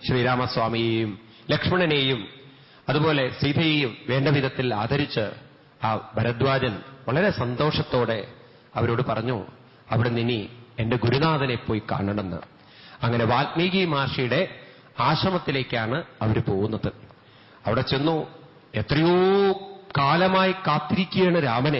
ശ്രീരാമസ്വാമിയെയും ലക്ഷ്മണനെയും അതുപോലെ സീതയെയും വേണ്ട വിധത്തിൽ ആദരിച്ച് ആ ഭരദ്വാജൻ വളരെ സന്തോഷത്തോടെ അവരോട് പറഞ്ഞു അവിടെ നിനി എന്റെ ഗുരുനാഥനെ പോയി കാണണമെന്ന് അങ്ങനെ വാൽമീകി മഹർഷിയുടെ ആശ്രമത്തിലേക്കാണ് അവർ പോകുന്നത് അവിടെ ചെന്നു എത്രയോ കാലമായി കാത്തിരിക്കുകയാണ് രാമനെ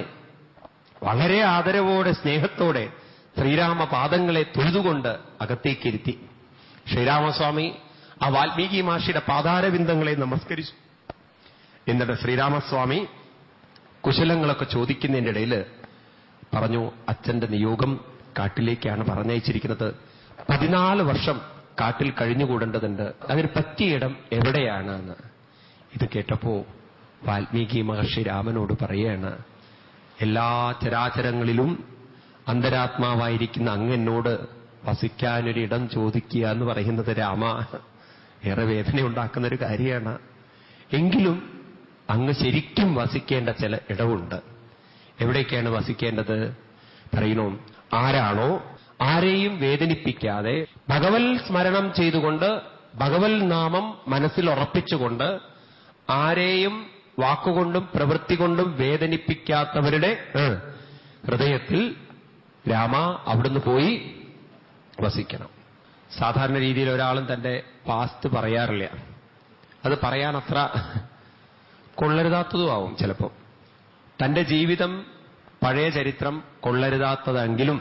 വളരെ ആദരവോടെ സ്നേഹത്തോടെ ശ്രീരാമ പാദങ്ങളെ തൊഴുതുകൊണ്ട് അകത്തേക്കിരുത്തി ശ്രീരാമസ്വാമി ആ വാൽമീകി മഹർഷിയുടെ പാതാരബിന്ദങ്ങളെ നമസ്കരിച്ചു എന്നിട്ട് ശ്രീരാമസ്വാമി കുശലങ്ങളൊക്കെ ചോദിക്കുന്നതിന്റെ ഇടയിൽ പറഞ്ഞു അച്ഛന്റെ നിയോഗം കാട്ടിലേക്കാണ് പറഞ്ഞയച്ചിരിക്കുന്നത് പതിനാല് വർഷം കാട്ടിൽ കഴിഞ്ഞുകൂടേണ്ടതുണ്ട് അതിന് പറ്റിയ ഇടം എവിടെയാണ് എന്ന് ഇത് കേട്ടപ്പോ വാൽമീകി മഹർഷി രാമനോട് പറയാണ് എല്ലാ ചരാചരങ്ങളിലും അന്തരാത്മാവായിരിക്കുന്ന അങ്ങെന്നോട് വസിക്കാനൊരിടം ചോദിക്കുക എന്ന് പറയുന്നത് രാമ ഏറെ വേദനയുണ്ടാക്കുന്ന ഒരു കാര്യമാണ് എങ്കിലും അങ്ങ് ശരിക്കും വസിക്കേണ്ട ചില ഇടവുണ്ട് എവിടേക്കാണ് വസിക്കേണ്ടത് പറയുന്നു ആരാണോ ആരെയും വേദനിപ്പിക്കാതെ ഭഗവൽ സ്മരണം ചെയ്തുകൊണ്ട് ഭഗവൽ നാമം മനസ്സിൽ ഉറപ്പിച്ചുകൊണ്ട് ആരെയും വാക്കുകൊണ്ടും പ്രവൃത്തി കൊണ്ടും വേദനിപ്പിക്കാത്തവരുടെ ഏഹ്, ഹൃദയത്തിൽ രാമ അവിടുന്ന് പോയി വസിക്കണം സാധാരണ രീതിയിൽ ഒരാളും തന്റെ പാസ്റ്റ് പറയാറില്ല അത് പറയാൻ അത്ര കൊള്ളരുതാത്തതുമാവും ചിലപ്പോൾ തന്റെ ജീവിതം പഴയ ചരിത്രം കൊള്ളരുതാത്തതെങ്കിലും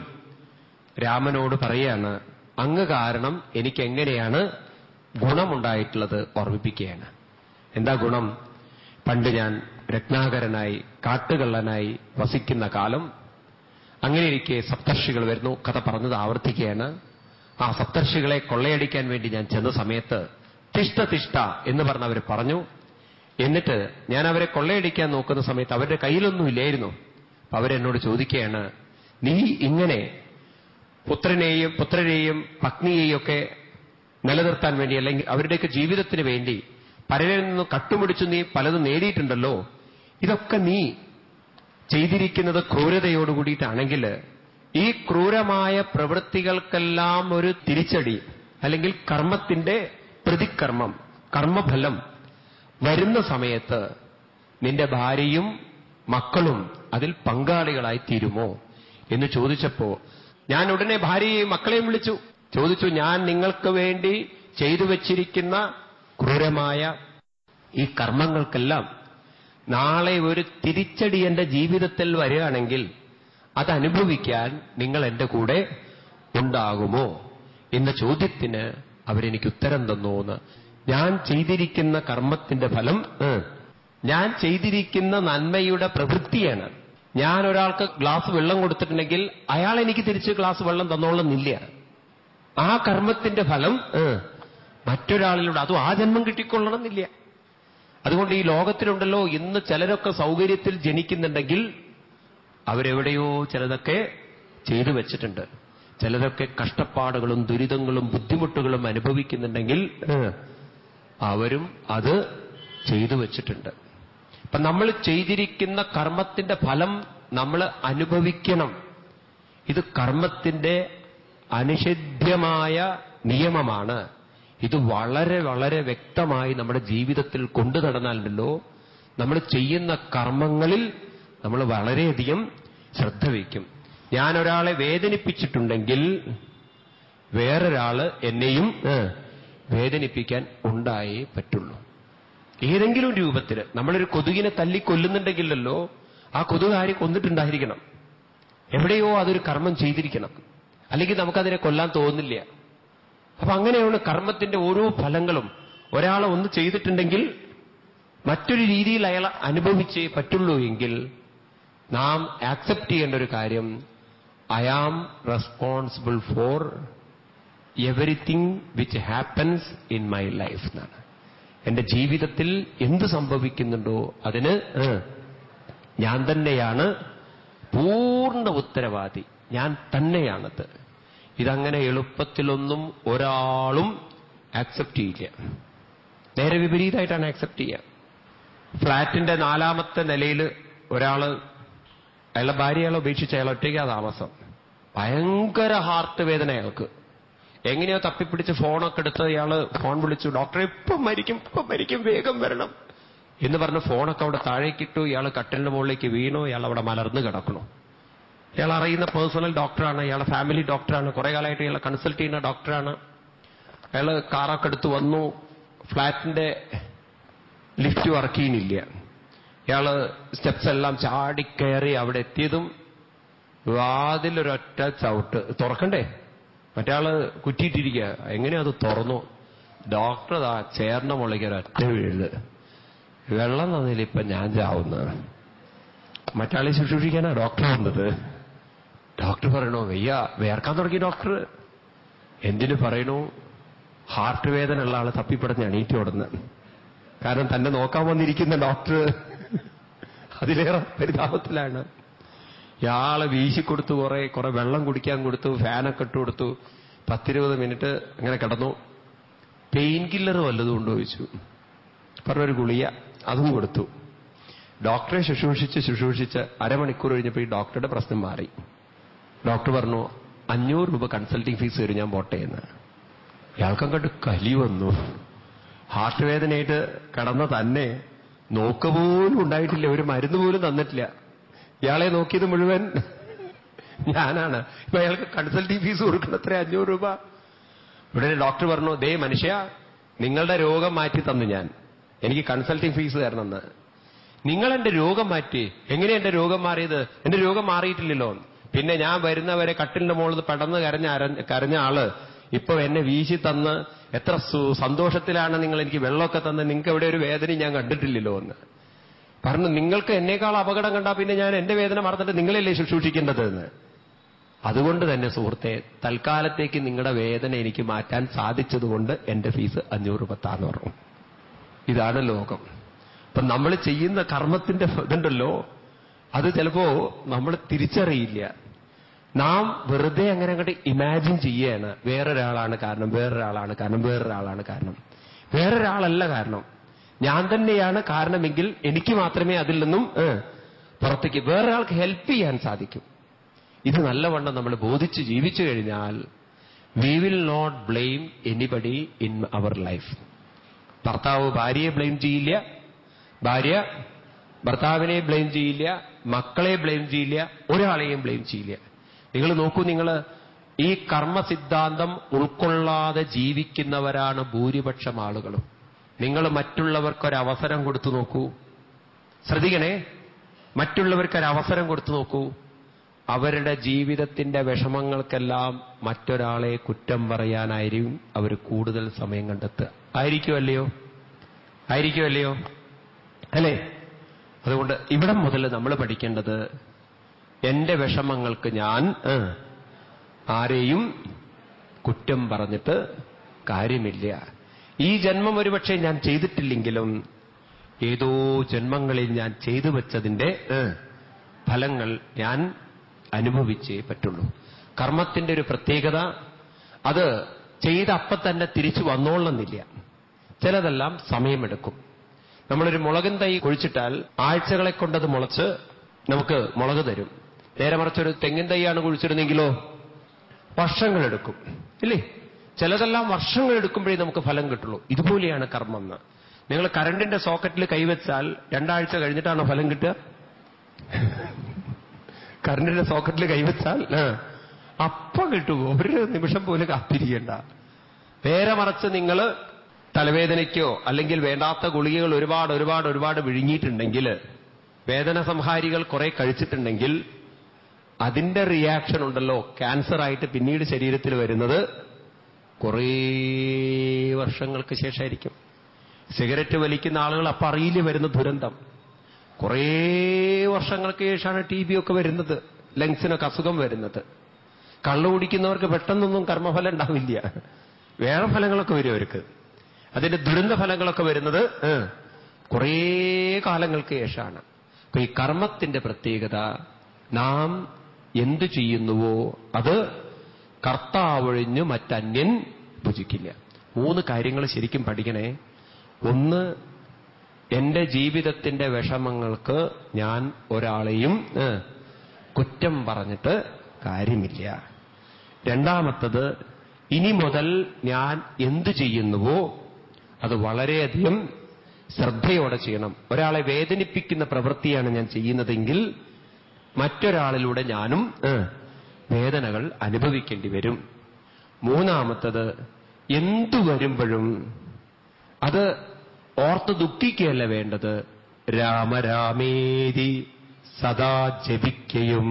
രാമനോട് പറയാണ് അങ്ങ് കാരണം എനിക്ക് എങ്ങനെയാണ് ഗുണമുണ്ടായിട്ടുള്ളത് ഓർമ്മിപ്പിക്കുകയാണ് എന്താ ഗുണം പണ്ട് ഞാൻ രത്നാകരനായി കാട്ടുകള്ളനായി വസിക്കുന്ന കാലം അങ്ങനെ ഇരിക്കെ സപ്തർഷികൾ വരുന്നു കഥ പറഞ്ഞത് ആവർത്തിക്കുകയാണ് ആ സപ്തർഷികളെ കൊള്ളയടിക്കാൻ വേണ്ടി ഞാൻ ചെന്ന സമയത്ത് തിഷ്ട തിഷ്ട എന്ന് പറഞ്ഞ് അവർ പറഞ്ഞു എന്നിട്ട് ഞാൻ അവരെ കൊള്ളയടിക്കാൻ നോക്കുന്ന സമയത്ത് അവരുടെ കയ്യിലൊന്നും ഇല്ലായിരുന്നു അപ്പൊ അവരെന്നോട് ചോദിക്കുകയാണ് നീ ഇങ്ങനെ പുത്രനെയും പുത്രരെയും പത്നിയെയും ഒക്കെ നിലനിർത്താൻ വേണ്ടി അല്ലെങ്കിൽ അവരുടെയൊക്കെ ജീവിതത്തിന് വേണ്ടി പലരിൽ നിന്ന് കട്ടുമുടിച്ചു നീ പലതും നേടിയിട്ടുണ്ടല്ലോ ഇതൊക്കെ നീ ചെയ്തിരിക്കുന്നത് ക്രൂരതയോടുകൂടിയിട്ടാണെങ്കിൽ ഈ ക്രൂരമായ പ്രവൃത്തികൾക്കെല്ലാം ഒരു തിരിച്ചടി അല്ലെങ്കിൽ കർമ്മത്തിന്റെ പ്രതികർമ്മം കർമ്മഫലം വരുന്ന സമയത്ത് നിന്റെ ഭാര്യയും മക്കളും അതിൽ പങ്കാളികളായി തീരുമോ എന്ന് ചോദിച്ചപ്പോ ഞാൻ ഉടനെ ഭാര്യയെയും മക്കളെയും വിളിച്ചു ചോദിച്ചു ഞാൻ നിങ്ങൾക്ക് വേണ്ടി ചെയ്തു വച്ചിരിക്കുന്ന ക്രൂരമായ ഈ കർമ്മങ്ങൾക്കെല്ലാം നാളെ ഒരു തിരിച്ചടി എന്റെ ജീവിതത്തിൽ വരികയാണെങ്കിൽ അത് അനുഭവിക്കാൻ നിങ്ങൾ എന്റെ കൂടെ ഉണ്ടാകുമോ എന്ന ചോദ്യത്തിന് അവരെനിക്ക് ഉത്തരം തന്നു എന്ന് ഞാൻ ചെയ്തിരിക്കുന്ന കർമ്മത്തിന്റെ ഫലം ഏഹ്, ഞാൻ ചെയ്തിരിക്കുന്ന നന്മയുടെ പ്രവൃത്തിയാണ് ഞാൻ ഒരാൾക്ക് ഗ്ലാസ് വെള്ളം കൊടുത്തിട്ടുണ്ടെങ്കിൽ അയാൾ എനിക്ക് തിരിച്ച് ഗ്ലാസ് വെള്ളം തന്നോളുന്നില്ല ആ കർമ്മത്തിന്റെ ഫലം ഏഹ്, മറ്റൊരാളിലൂടെ അതും ആ ജന്മം കിട്ടിക്കൊള്ളണമെന്നില്ല അതുകൊണ്ട് ഈ ലോകത്തിലുണ്ടല്ലോ ഇന്ന് ചിലരൊക്കെ സൗകര്യത്തിൽ ജനിക്കുന്നുണ്ടെങ്കിൽ അവരെവിടെയോ ചിലതൊക്കെ ചെയ്തു വെച്ചിട്ടുണ്ട് ചിലരൊക്കെ കഷ്ടപ്പാടുകളും ദുരിതങ്ങളും ബുദ്ധിമുട്ടുകളും അനുഭവിക്കുന്നുണ്ടെങ്കിൽ ഏഹ്, അവരും അത് ചെയ്തു വെച്ചിട്ടുണ്ട് അപ്പൊ നമ്മൾ ചെയ്തിരിക്കുന്ന കർമ്മത്തിന്റെ ഫലം നമ്മൾ അനുഭവിക്കണം ഇത് കർമ്മത്തിന്റെ അനിഷിധ്യമായ നിയമമാണ് ഇത് വളരെ വളരെ വ്യക്തമായി നമ്മുടെ ജീവിതത്തിൽ കൊണ്ടു നടന്നാലുണ്ടല്ലോ നമ്മൾ ചെയ്യുന്ന കർമ്മങ്ങളിൽ നമ്മൾ വളരെയധികം ശ്രദ്ധ വയ്ക്കും ഞാൻ ഒരാളെ വേദനിപ്പിച്ചിട്ടുണ്ടെങ്കിൽ വേറൊരാള് എന്നെയും ഏഹ്, വേദനിപ്പിക്കാൻ ഉണ്ടായേ പറ്റുള്ളൂ ഏതെങ്കിലും രൂപത്തിൽ നമ്മളൊരു കൊതുകിനെ തല്ലി കൊല്ലുന്നുണ്ടെങ്കിലല്ലോ ആ കൊതുക് ആര് കൊന്നിട്ടുണ്ടായിരിക്കണം എവിടെയോ അതൊരു കർമ്മം ചെയ്തിരിക്കണം അല്ലെങ്കിൽ നമുക്കതിനെ കൊല്ലാൻ തോന്നില്ല അപ്പൊ അങ്ങനെയാണ് കർമ്മത്തിന്റെ ഓരോ ഫലങ്ങളും ഒരാളെ ഒന്ന് ചെയ്തിട്ടുണ്ടെങ്കിൽ മറ്റൊരു രീതിയിൽ അയാൾ അനുഭവിച്ചേ പറ്റുള്ളൂ എങ്കിൽ നാം ആക്സെപ്റ്റ് ചെയ്യേണ്ട ഒരു കാര്യം I am responsible for everything which happens in my life എന്നാണ് എന്റെ ജീവിതത്തിൽ എന്ത് സംഭവിക്കുന്നുണ്ടോ അതിന് ഏഹ്, ഞാൻ തന്നെയാണ് പൂർണ്ണ ഉത്തരവാദി ഞാൻ തന്നെയാണത് ഇതങ്ങനെ എളുപ്പത്തിലൊന്നും ഒരാളും ആക്സെപ്റ്റ് ചെയ്യില്ല നേരെ വിപരീതമായിട്ടാണ് ആക്സെപ്റ്റ് ചെയ്യുക ഫ്ളാറ്റിന്റെ നാലാമത്തെ നിലയിൽ ഒരാള് അയാളുടെ ഭാര്യ അയാളെ ഉപേക്ഷിച്ച് അയാൾ ഒറ്റയ്ക്കാ താമസം ഭയങ്കര ഹാർട്ട് വേദന അയാൾക്ക് എങ്ങനെയോ തപ്പിപ്പിടിച്ച് ഫോണൊക്കെ എടുത്ത് ഇയാള് ഫോൺ വിളിച്ചു ഡോക്ടറെ ഇപ്പം മരിക്കും ഇപ്പം മരിക്കും വേഗം വരണം എന്ന് പറഞ്ഞ് ഫോണൊക്കെ അവിടെ താഴേക്കിട്ടു ഇയാൾ കട്ടിലിന്റെ മുകളിലേക്ക് വീണു ഇയാൾ അവിടെ മലർന്ന് കിടക്കണു ഇയാൾ അറിയുന്ന പേഴ്സണൽ ഡോക്ടറാണ് ഇയാളെ ഫാമിലി ഡോക്ടറാണ് കുറെ കാലമായിട്ട് ഇയാളെ കൺസൾട്ട് ചെയ്യുന്ന ഡോക്ടറാണ് അയാള് കാറൊക്കെ എടുത്ത് വന്നു ഫ്ലാറ്റിന്റെ ലിഫ്റ്റ് വർക്ക് ചെയ്യുന്നില്ല ഇയാള് സ്റ്റെപ്സ് എല്ലാം ചാടിക്കയറി അവിടെ എത്തിയതും വാതിലൊരൊറ്റ ചവിട്ട് തുറക്കണ്ടേ മറ്റാള് കുറ്റിയിട്ടിരിക്കുക എങ്ങനെയാ അത് തുറന്നു ഡോക്ടർ ആ ചേർന്ന മുകളിലേക്ക് ഒരൊറ്റ വീഴ് വെള്ളം തന്നില്ല ഇപ്പൊ ഞാൻ ചാവുന്നത് മറ്റാളെ ശുശ്രൂഷിക്കാനാ ഡോക്ടർ വന്നത് ഡോക്ടർ പറയണോ വയ്യ വേർക്കാൻ തുടങ്ങി ഡോക്ടർ എന്തിനു പറയണു ഹാർട്ട് വേദന ഉള്ള ആള് തപ്പിപ്പടഞ്ഞ് എണീറ്റ് ഓടുന്നത് കാരണം തന്നെ നോക്കാൻ വന്നിരിക്കുന്ന ഡോക്ടർ അതിലേറെ പരിതാപത്തിലാണ് ഇയാളെ വീശിക്കൊടുത്തു കുറെ കുറെ വെള്ളം കുടിക്കാൻ കൊടുത്തു ഫാനൊക്കെ ഇട്ട് കൊടുത്തു പത്തിരുപത് മിനിറ്റ് അങ്ങനെ കിടന്നു പെയിൻ കില്ലർ വല്ലതും ഉണ്ടോ ചോദിച്ചു പറഞ്ഞൊരു ഗുളിയ അതും കൊടുത്തു ഡോക്ടറെ ശുശ്രൂഷിച്ച് ശുശ്രൂഷിച്ച് അരമണിക്കൂർ കഴിഞ്ഞപ്പോൾ ഈ ഡോക്ടറുടെ പ്രശ്നം മാറി ഡോക്ടർ പറഞ്ഞു അഞ്ഞൂറ് രൂപ കൺസൾട്ടിംഗ് ഫീസ് തരും ഞാൻ പോട്ടെ എന്ന് ഇയാൾക്കങ്ങോട്ട് കലി വന്നു ഹാർട്ട് വേദനയായിട്ട് കിടന്ന തന്നെ നോക്ക പോലും ഉണ്ടായിട്ടില്ല ഒരു മരുന്ന് പോലും തന്നിട്ടില്ല ഇയാളെ നോക്കിയത് മുഴുവൻ ഞാനാണ് ഇപ്പൊ അയാൾക്ക് കൺസൾട്ടിംഗ് ഫീസ് കൊടുക്കണം എത്ര അഞ്ഞൂറ് രൂപ ഇവിടെ ഡോക്ടർ പറഞ്ഞു ദേ മനുഷ്യ നിങ്ങളുടെ രോഗം മാറ്റി തന്നു ഞാൻ എനിക്ക് കൺസൾട്ടിംഗ് ഫീസ് തരണമെന്ന് നിങ്ങൾ എന്റെ രോഗം മാറ്റി എങ്ങനെയാ എന്റെ രോഗം മാറിയത് എന്റെ രോഗം മാറിയിട്ടില്ലല്ലോ പിന്നെ ഞാൻ വരുന്നവരെ കട്ടിലിന്റെ മുകളിൽ പടന്ന് കരഞ്ഞ അര- കരഞ്ഞ ആള് ഇപ്പൊ എന്നെ വീശി തന്ന് എത്ര സു- സന്തോഷത്തിലാണ് നിങ്ങൾ എനിക്ക് വെള്ളമൊക്കെ തന്ന് നിങ്ങൾക്ക് എവിടെ ഒരു വേദനയും ഞാൻ കണ്ടിട്ടില്ലല്ലോ എന്ന് പറഞ്ഞു നിങ്ങൾക്ക് എന്നേക്കാൾ അപകടം കണ്ടാ പിന്നെ ഞാൻ എന്റെ വേദന മറന്നിട്ട് നിങ്ങളല്ലേ ശുശ്രൂഷിക്കേണ്ടത് എന്ന് അതുകൊണ്ട് തന്നെ സുഹൃത്തെ തൽക്കാലത്തേക്ക് നിങ്ങളുടെ വേദന എനിക്ക് മാറ്റാൻ സാധിച്ചതുകൊണ്ട് എന്റെ ഫീസ് അഞ്ഞൂറ് രൂപത്താന്ന് പറഞ്ഞു ഇതാണ് ലോകം അപ്പൊ നമ്മൾ ചെയ്യുന്ന കർമ്മത്തിന്റെ ഇതുണ്ടല്ലോ അത് ചിലപ്പോ നമ്മൾ തിരിച്ചറിയില്ല നാം വെറുതെ അങ്ങനെ അങ്ങോട്ട് ഇമാജിൻ ചെയ്യാണ് വേറൊരാളാണ് കാരണം വേറൊരാളാണ് കാരണം വേറൊരാളാണ് കാരണം വേറൊരാളല്ല കാരണം ഞാൻ തന്നെയാണ് കാരണമെങ്കിൽ എനിക്ക് മാത്രമേ അതിൽ നിന്നും ഏ, പുറത്തേക്ക് വേറൊരാൾക്ക് ഹെൽപ്പ് ചെയ്യാൻ സാധിക്കും ഇത് നല്ലവണ്ണം നമ്മൾ ബോധിച്ച് ജീവിച്ചു കഴിഞ്ഞാൽ we will not blame anybody in our life ഭർത്താവ് ഭാര്യയെ ബ്ലെയിം ചെയ്യില്ല ഭാര്യ ഭർത്താവിനെ ബ്ലെയിം ചെയ്യില്ല മക്കളെ ബ്ലെയിം ചെയ്യില്ല ഒരാളെയും ബ്ലെയിം ചെയ്യില്ല നിങ്ങൾ നോക്കൂ നിങ്ങൾ ഈ കർമ്മ സിദ്ധാന്തം ഉൾക്കൊള്ളാതെ ജീവിക്കുന്നവരാണ് ഭൂരിപക്ഷം ആളുകളും നിങ്ങൾ മറ്റുള്ളവർക്കൊരവസരം കൊടുത്തു നോക്കൂ ശ്രദ്ധിക്കണേ മറ്റുള്ളവർക്കൊരവസരം കൊടുത്തു നോക്കൂ അവരുടെ ജീവിതത്തിന്റെ വിഷമങ്ങൾക്കെല്ലാം മറ്റൊരാളെ കുറ്റം പറയാനായിരിക്കും അവർ കൂടുതൽ സമയം കണ്ടെത്തുക ആയിരിക്കുമല്ലയോ ആയിരിക്കുമല്ലയോ അല്ലേ അതുകൊണ്ട് ഇവിടം മുതൽ നമ്മൾ പഠിക്കേണ്ടത് എന്റെ വിഷമങ്ങൾക്ക് ഞാൻ ഏ, ആരെയും കുറ്റം പറഞ്ഞിട്ട് കാര്യമില്ല ഈ ജന്മം ഒരുപക്ഷെ ഞാൻ ചെയ്തിട്ടില്ലെങ്കിലും ഏതോ ജന്മങ്ങളിൽ ഞാൻ ചെയ്തു വെച്ചതിന്റെ ഏ, ഫലങ്ങൾ ഞാൻ അനുഭവിച്ചേ പറ്റുള്ളൂ കർമ്മത്തിന്റെ ഒരു പ്രത്യേകത അത് ചെയ്ത അപ്പം തന്നെ തിരിച്ചു വന്നോളണമെന്നില്ല ചിലതെല്ലാം സമയമെടുക്കും നമ്മളൊരു മുളകൻ തൈ കുഴിച്ചിട്ടാൽ ആഴ്ചകളെ കൊണ്ടത് മുളച്ച് നമുക്ക് മുളക് തരും നേരെ മറിച്ചൊരു തെങ്ങിൻ തൈയാണ് കുഴിച്ചിരുന്നെങ്കിലോ വർഷങ്ങളെടുക്കും ഇല്ലേ ചിലതെല്ലാം വർഷങ്ങളെടുക്കുമ്പോഴേ നമുക്ക് ഫലം കിട്ടുള്ളൂ ഇതുപോലെയാണ് കർമ്മം എന്ന് നിങ്ങൾ കറണ്ടിന്റെ സോക്കറ്റിൽ കൈവച്ചാൽ രണ്ടാഴ്ച കഴിഞ്ഞിട്ടാണോ ഫലം കിട്ടുക കറണ്ടിന്റെ സോക്കറ്റിൽ കൈവച്ചാൽ ആ, അപ്പം കിട്ടുമോ ഒരു നിമിഷം പോലും കാത്തിരിക്കേണ്ട നേരെ മറിച്ച് നിങ്ങൾ തലവേദനയ്ക്കോ അല്ലെങ്കിൽ വേണ്ടാത്ത ഗുളികകൾ ഒരുപാട് ഒരുപാട് ഒരുപാട് വിഴുങ്ങിയിട്ടുണ്ടെങ്കിൽ വേദന സംഹാരികൾ കുറെ കഴിച്ചിട്ടുണ്ടെങ്കിൽ അതിന്റെ റിയാക്ഷൻ ഉണ്ടല്ലോ ക്യാൻസർ ആയിട്ട് പിന്നീട് ശരീരത്തിൽ വരുന്നത് കുറേ വർഷങ്ങൾക്ക് ശേഷമായിരിക്കും സിഗരറ്റ് വലിക്കുന്ന ആളുകൾ അപ്പം അറിയില്ല വരുന്ന ദുരന്തം കുറേ വർഷങ്ങൾക്ക് ശേഷമാണ് ടി ബി ഒക്കെ വരുന്നത് ലങ്സിനൊക്കെ അസുഖം വരുന്നത് കള്ളു കുടിക്കുന്നവർക്ക് പെട്ടെന്നൊന്നും കർമ്മഫലം ഉണ്ടാവില്ല വേറെ ഫലങ്ങളൊക്കെ വരും അവർക്ക് അതിന്റെ ദുരന്ത ഫലങ്ങളൊക്കെ വരുന്നത് ഏ, കുറേ കാലങ്ങൾക്ക് ശേഷമാണ് അപ്പൊ ഈ കർമ്മത്തിന്റെ പ്രത്യേകത നാം എന്തു ചെയ്യുന്നുവോ അത് കർത്താവൊഴിഞ്ഞ് മറ്റന്യൻ ഭുജിക്കില്ല മൂന്ന് കാര്യങ്ങൾ ശരിക്കും പഠിക്കണേ ഒന്ന് എന്റെ ജീവിതത്തിന്റെ വിഷമങ്ങൾക്ക് ഞാൻ ഒരാളെയും ഏ, കുറ്റം പറഞ്ഞിട്ട് കാര്യമില്ല രണ്ടാമത്തത് ഇനി മുതൽ ഞാൻ എന്തു ചെയ്യുന്നുവോ അത് വളരെയധികം ശ്രദ്ധയോടെ ചെയ്യണം ഒരാളെ വേദനിപ്പിക്കുന്ന പ്രവൃത്തിയാണ് ഞാൻ ചെയ്യുന്നതെങ്കിൽ മറ്റൊരാളിലൂടെ ഞാനും ഏഹ്, വേദനകൾ അനുഭവിക്കേണ്ടി വരും മൂന്നാമത്തത് എന്തു വരുമ്പോഴും അത് ഓർത്ത് ദുഃഖിക്കുകയല്ല വേണ്ടത് രാമരാമേതി സദാ ജപിക്കയും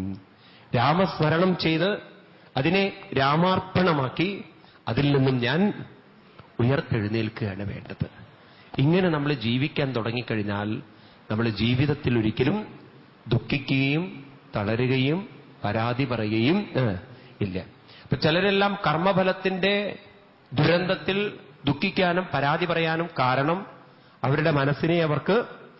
രാമസ്മരണം ചെയ്ത് അതിനെ രാമാർപ്പണമാക്കി അതിൽ നിന്നും ഞാൻ ഉയർത്തെഴുന്നേൽക്കുകയാണ് വേണ്ടത് ഇങ്ങനെ നമ്മൾ ജീവിക്കാൻ തുടങ്ങിക്കഴിഞ്ഞാൽ നമ്മൾ ജീവിതത്തിൽ ഒരിക്കലും ദുഃഖിക്കുകയും തളരുകയും പരാതി പറയുകയും ഏഹ്, ഇല്ല അപ്പൊ ചിലരെല്ലാം കർമ്മഫലത്തിന്റെ ദുരന്തത്തിൽ ദുഃഖിക്കാനും പരാതി പറയാനും കാരണം അവരുടെ മനസ്സിനെ അവർക്ക്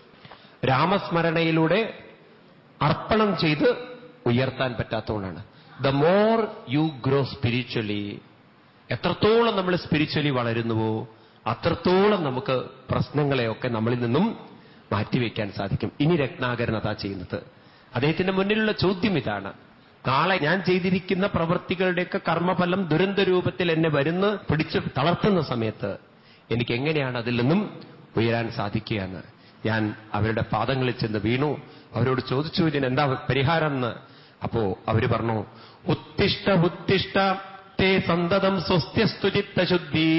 രാമസ്മരണയിലൂടെ അർപ്പണം ചെയ്ത് ഉയർത്താൻ പറ്റാത്തതുകൊണ്ടാണ് the more you grow spiritually എത്രത്തോളം നമ്മൾ സ്പിരിച്വലി വളരുന്നുവോ അത്രത്തോളം നമുക്ക് പ്രശ്നങ്ങളെയൊക്കെ നമ്മളിൽ നിന്നും മാറ്റിവെക്കാൻ സാധിക്കും ഇനി രത്നാകരൻ അതാ ചെയ്യുന്നത് അദ്ദേഹത്തിന്റെ മുന്നിലുള്ള ചോദ്യം ഇതാണ് നാളെ ഞാൻ ചെയ്തിരിക്കുന്ന പ്രവൃത്തികളുടെയൊക്കെ കർമ്മഫലം ദുരന്ത രൂപത്തിൽ എന്നെ വരുന്ന പിടിച്ച് തളർത്തുന്ന സമയത്ത് എനിക്ക് എങ്ങനെയാണ് അതിൽ നിന്നും ഉയരാൻ സാധിക്കുക എന്ന് ഞാൻ അവരുടെ പാദങ്ങളിൽ ചെന്ന് വീണു അവരോട് ചോദിച്ചു ഇതിന് എന്താ പരിഹാരം എന്ന് അപ്പോ അവര് പറഞ്ഞു ഉത്തിഷ്ട ഉത്തിഷ്ട തേ സന്തതം സ്വസ്ത്യസ്തുചിത്തശുദ്ധി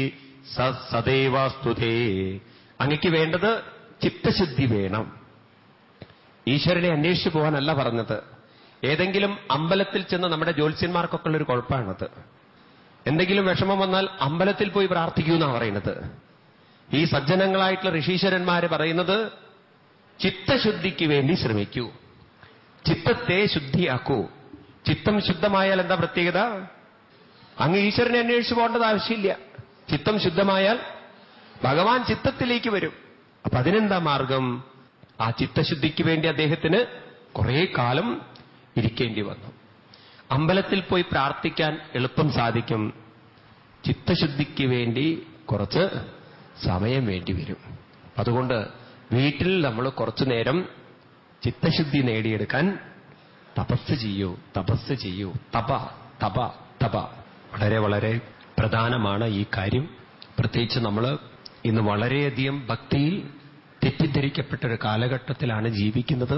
സ- സദൈവാസ്തുതേ അങ്ങക്ക് വേണ്ടത് ചിത്തശുദ്ധി വേണം ഈശ്വരനെ അന്വേഷിച്ചു പോകാനല്ല പറഞ്ഞത് ഏതെങ്കിലും അമ്പലത്തിൽ ചെന്ന് നമ്മുടെ ജ്യോത്സ്യന്മാർക്കൊക്കെ ഉള്ളൊരു കുഴപ്പമാണത് എന്തെങ്കിലും വിഷമം വന്നാൽ അമ്പലത്തിൽ പോയി പ്രാർത്ഥിക്കൂ എന്നാണ് പറയുന്നത് ഈ സജ്ജനങ്ങളായിട്ടുള്ള ഋഷീശ്വരന്മാര് പറയുന്നത് ചിത്തശുദ്ധിക്ക് വേണ്ടി ശ്രമിക്കൂ ചിത്തത്തെ ശുദ്ധിയാക്കൂ ചിത്തം ശുദ്ധമായാൽ എന്താ പ്രത്യേകത അങ്ങ് ഈശ്വരനെ അന്വേഷിച്ചു പോകേണ്ടത് ആവശ്യമില്ല ചിത്തം ശുദ്ധമായാൽ ഭഗവാൻ ചിത്തത്തിലേക്ക് വരും അപ്പൊ അതിനെന്താ മാർഗം ആ ചിത്തശുദ്ധിക്ക് വേണ്ടി അദ്ദേഹത്തിന് കുറെ കാലം ഇരിക്കേണ്ടി വന്നു അമ്പലത്തിൽ പോയി പ്രാർത്ഥിക്കാൻ എളുപ്പം സാധിക്കും ചിത്തശുദ്ധിക്ക് വേണ്ടി കുറച്ച് സമയം വേണ്ടി വരും അതുകൊണ്ട് വീട്ടിൽ നമ്മൾ കുറച്ചു നേരം ചിത്തശുദ്ധി നേടിയെടുക്കാൻ തപസ് ചെയ്യൂ തപസ് ചെയ്യൂ തപ തപ തപ വളരെ വളരെ പ്രധാനമാണ് ഈ കാര്യം പ്രത്യേകിച്ച് നമ്മൾ ഇന്ന് വളരെയധികം ഭക്തിയിൽ തെറ്റിദ്ധരിക്കപ്പെട്ട ഒരു കാലഘട്ടത്തിലാണ് ജീവിക്കുന്നത്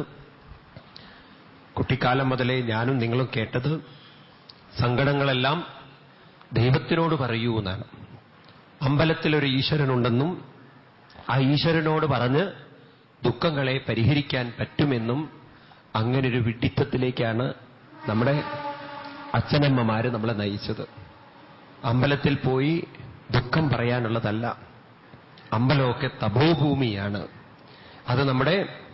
കുട്ടിക്കാലം മുതലേ ഞാനും നിങ്ങളും കേട്ടത് സങ്കടങ്ങളെല്ലാം ദൈവത്തിനോട് പറയൂ എന്നാണ് അമ്പലത്തിലൊരു ഈശ്വരനുണ്ടെന്നും ആ ഈശ്വരനോട് പറഞ്ഞ് ദുഃഖങ്ങളെ പരിഹരിക്കാൻ പറ്റുമെന്നും അങ്ങനൊരു വിഡിത്തത്തിലേക്കാണ് നമ്മുടെ അച്ഛനമ്മമാര് നമ്മളെ നയിച്ചത് അമ്പലത്തിൽ പോയി ദുഃഖം പറയാനുള്ളതല്ല അമ്പലമൊക്കെ തപോഭൂമിയാണ് അത് നമ്മുടെ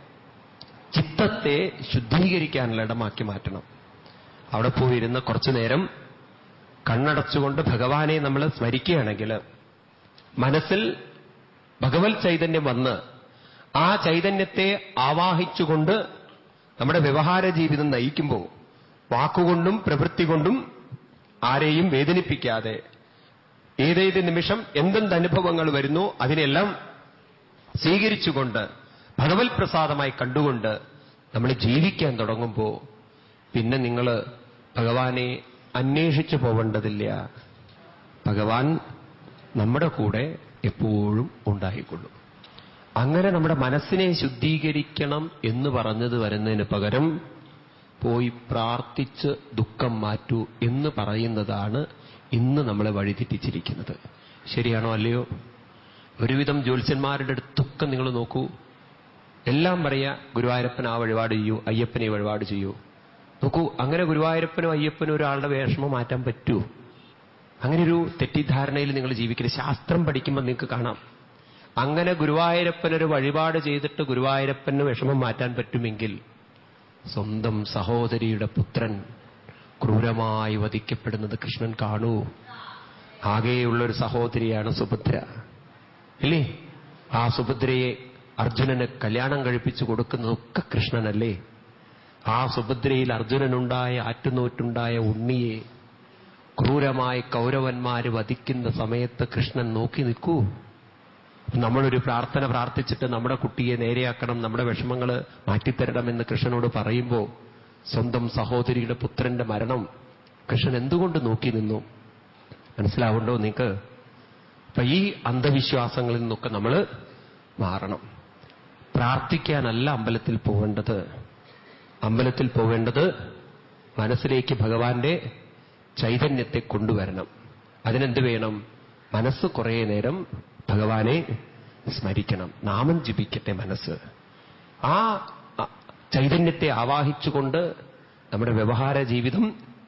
ചിത്തത്തെ ശുദ്ധീകരിക്കാനുള്ള ഇടമാക്കി മാറ്റണം അവിടെ പോയിരുന്ന് കുറച്ചു നേരം കണ്ണടച്ചുകൊണ്ട് ഭഗവാനെ നമ്മൾ സ്മരിക്കുകയാണെങ്കിൽ മനസ്സിൽ ഭഗവത് ചൈതന്യം വന്ന് ആ ചൈതന്യത്തെ ആവാഹിച്ചുകൊണ്ട് നമ്മുടെ വ്യവഹാര ജീവിതം നയിക്കുമ്പോൾ വാക്കുകൊണ്ടും പ്രവൃത്തി കൊണ്ടും ആരെയും വേദനിപ്പിക്കാതെ ഏതേത് നിമിഷം എന്തെന്ത് അനുഭവങ്ങൾ വരുന്നു അതിനെല്ലാം സ്വീകരിച്ചുകൊണ്ട് ഭഗവത് പ്രസാദമായി കണ്ടുകൊണ്ട് നമ്മൾ ജീവിക്കാൻ തുടങ്ങുമ്പോൾ പിന്നെ നിങ്ങൾ ഭഗവാനെ അന്വേഷിച്ചു പോവേണ്ടതില്ല ഭഗവാൻ നമ്മുടെ കൂടെ എപ്പോഴും ഉണ്ടായിക്കൊള്ളും അങ്ങനെ നമ്മുടെ മനസ്സിനെ ശുദ്ധീകരിക്കണം എന്ന് പറഞ്ഞത് വരുന്നതിന് പകരം പോയി പ്രാർത്ഥിച്ച് ദുഃഖം മാറ്റൂ എന്ന് പറയുന്നതാണ് ഇന്ന് നമ്മളെ വഴിതെറ്റിച്ചിരിക്കുന്നത് ശരിയാണോ അല്ലയോ ഒരുവിധം ജ്യോത്സ്യന്മാരുടെ അടുത്തൊക്കെ നിങ്ങൾ നോക്കൂ എല്ലാം പറയാ ഗുരുവായൂരപ്പൻ ആ വഴിപാട് ചെയ്യൂ അയ്യപ്പനെ വഴിപാട് ചെയ്യൂ നോക്കൂ അങ്ങനെ ഗുരുവായൂരപ്പനും അയ്യപ്പനും ഒരാളുടെ വേഷമം മാറ്റാൻ പറ്റൂ അങ്ങനെ ഒരു തെറ്റിദ്ധാരണയിൽ നിങ്ങൾ ജീവിക്കരുത് ശാസ്ത്രം പഠിക്കുമ്പോൾ നിങ്ങൾക്ക് കാണാം അങ്ങനെ ഗുരുവായൂരപ്പനൊരു വഴിപാട് ചെയ്തിട്ട് ഗുരുവായൂരപ്പന് വിഷമം മാറ്റാൻ പറ്റുമെങ്കിൽ സ്വന്തം സഹോദരിയുടെ പുത്രൻ ക്രൂരമായി വധിക്കപ്പെടുന്നത് കൃഷ്ണൻ കാണൂ ആകെയുള്ളൊരു സഹോദരിയാണ് സുഭദ്ര ഇല്ലേ ആ സുഭദ്രയെ അർജുനന് കല്യാണം കഴിപ്പിച്ചു കൊടുക്കുന്നതൊക്കെ കൃഷ്ണനല്ലേ ആ സുഭദ്രയിൽ അർജുനനുണ്ടായ ആറ്റുനോറ്റുണ്ടായ ഉണ്ണിയെ ക്രൂരമായി കൗരവന്മാര് വധിക്കുന്ന സമയത്ത് കൃഷ്ണൻ നോക്കി നിൽക്കൂ നമ്മളൊരു പ്രാർത്ഥന പ്രാർത്ഥിച്ചിട്ട് നമ്മുടെ കുട്ടിയെ നേരെയാക്കണം നമ്മുടെ വിഷമങ്ങൾ മാറ്റിത്തരണമെന്ന് കൃഷ്ണനോട് പറയുമ്പോൾ സ്വന്തം സഹോദരിയുടെ പുത്രന്റെ മരണം കൃഷ്ണൻ എന്തുകൊണ്ട് നോക്കി നിന്നു മനസ്സിലാവുണ്ടോ നിങ്ങൾക്ക് അപ്പൊ ഈ അന്ധവിശ്വാസങ്ങളിൽ നിന്നൊക്കെ നമ്മൾ മാറണം പ്രാർത്ഥിക്കാനല്ല അമ്പലത്തിൽ പോവേണ്ടത് അമ്പലത്തിൽ പോവേണ്ടത് മനസ്സിലേക്ക് ഭഗവാന്റെ ചൈതന്യത്തെ കൊണ്ടുവരണം അതിനെന്ത് വേണം മനസ്സ് കുറേ നേരം ഭഗവാനെ സ്മരിക്കണം നാമം ജപിക്കട്ടെ മനസ്സ് ആ അ- ചൈതന്യത്തെ ആവാഹിച്ചുകൊണ്ട് നമ്മുടെ വ്യവഹാര ജീവിതം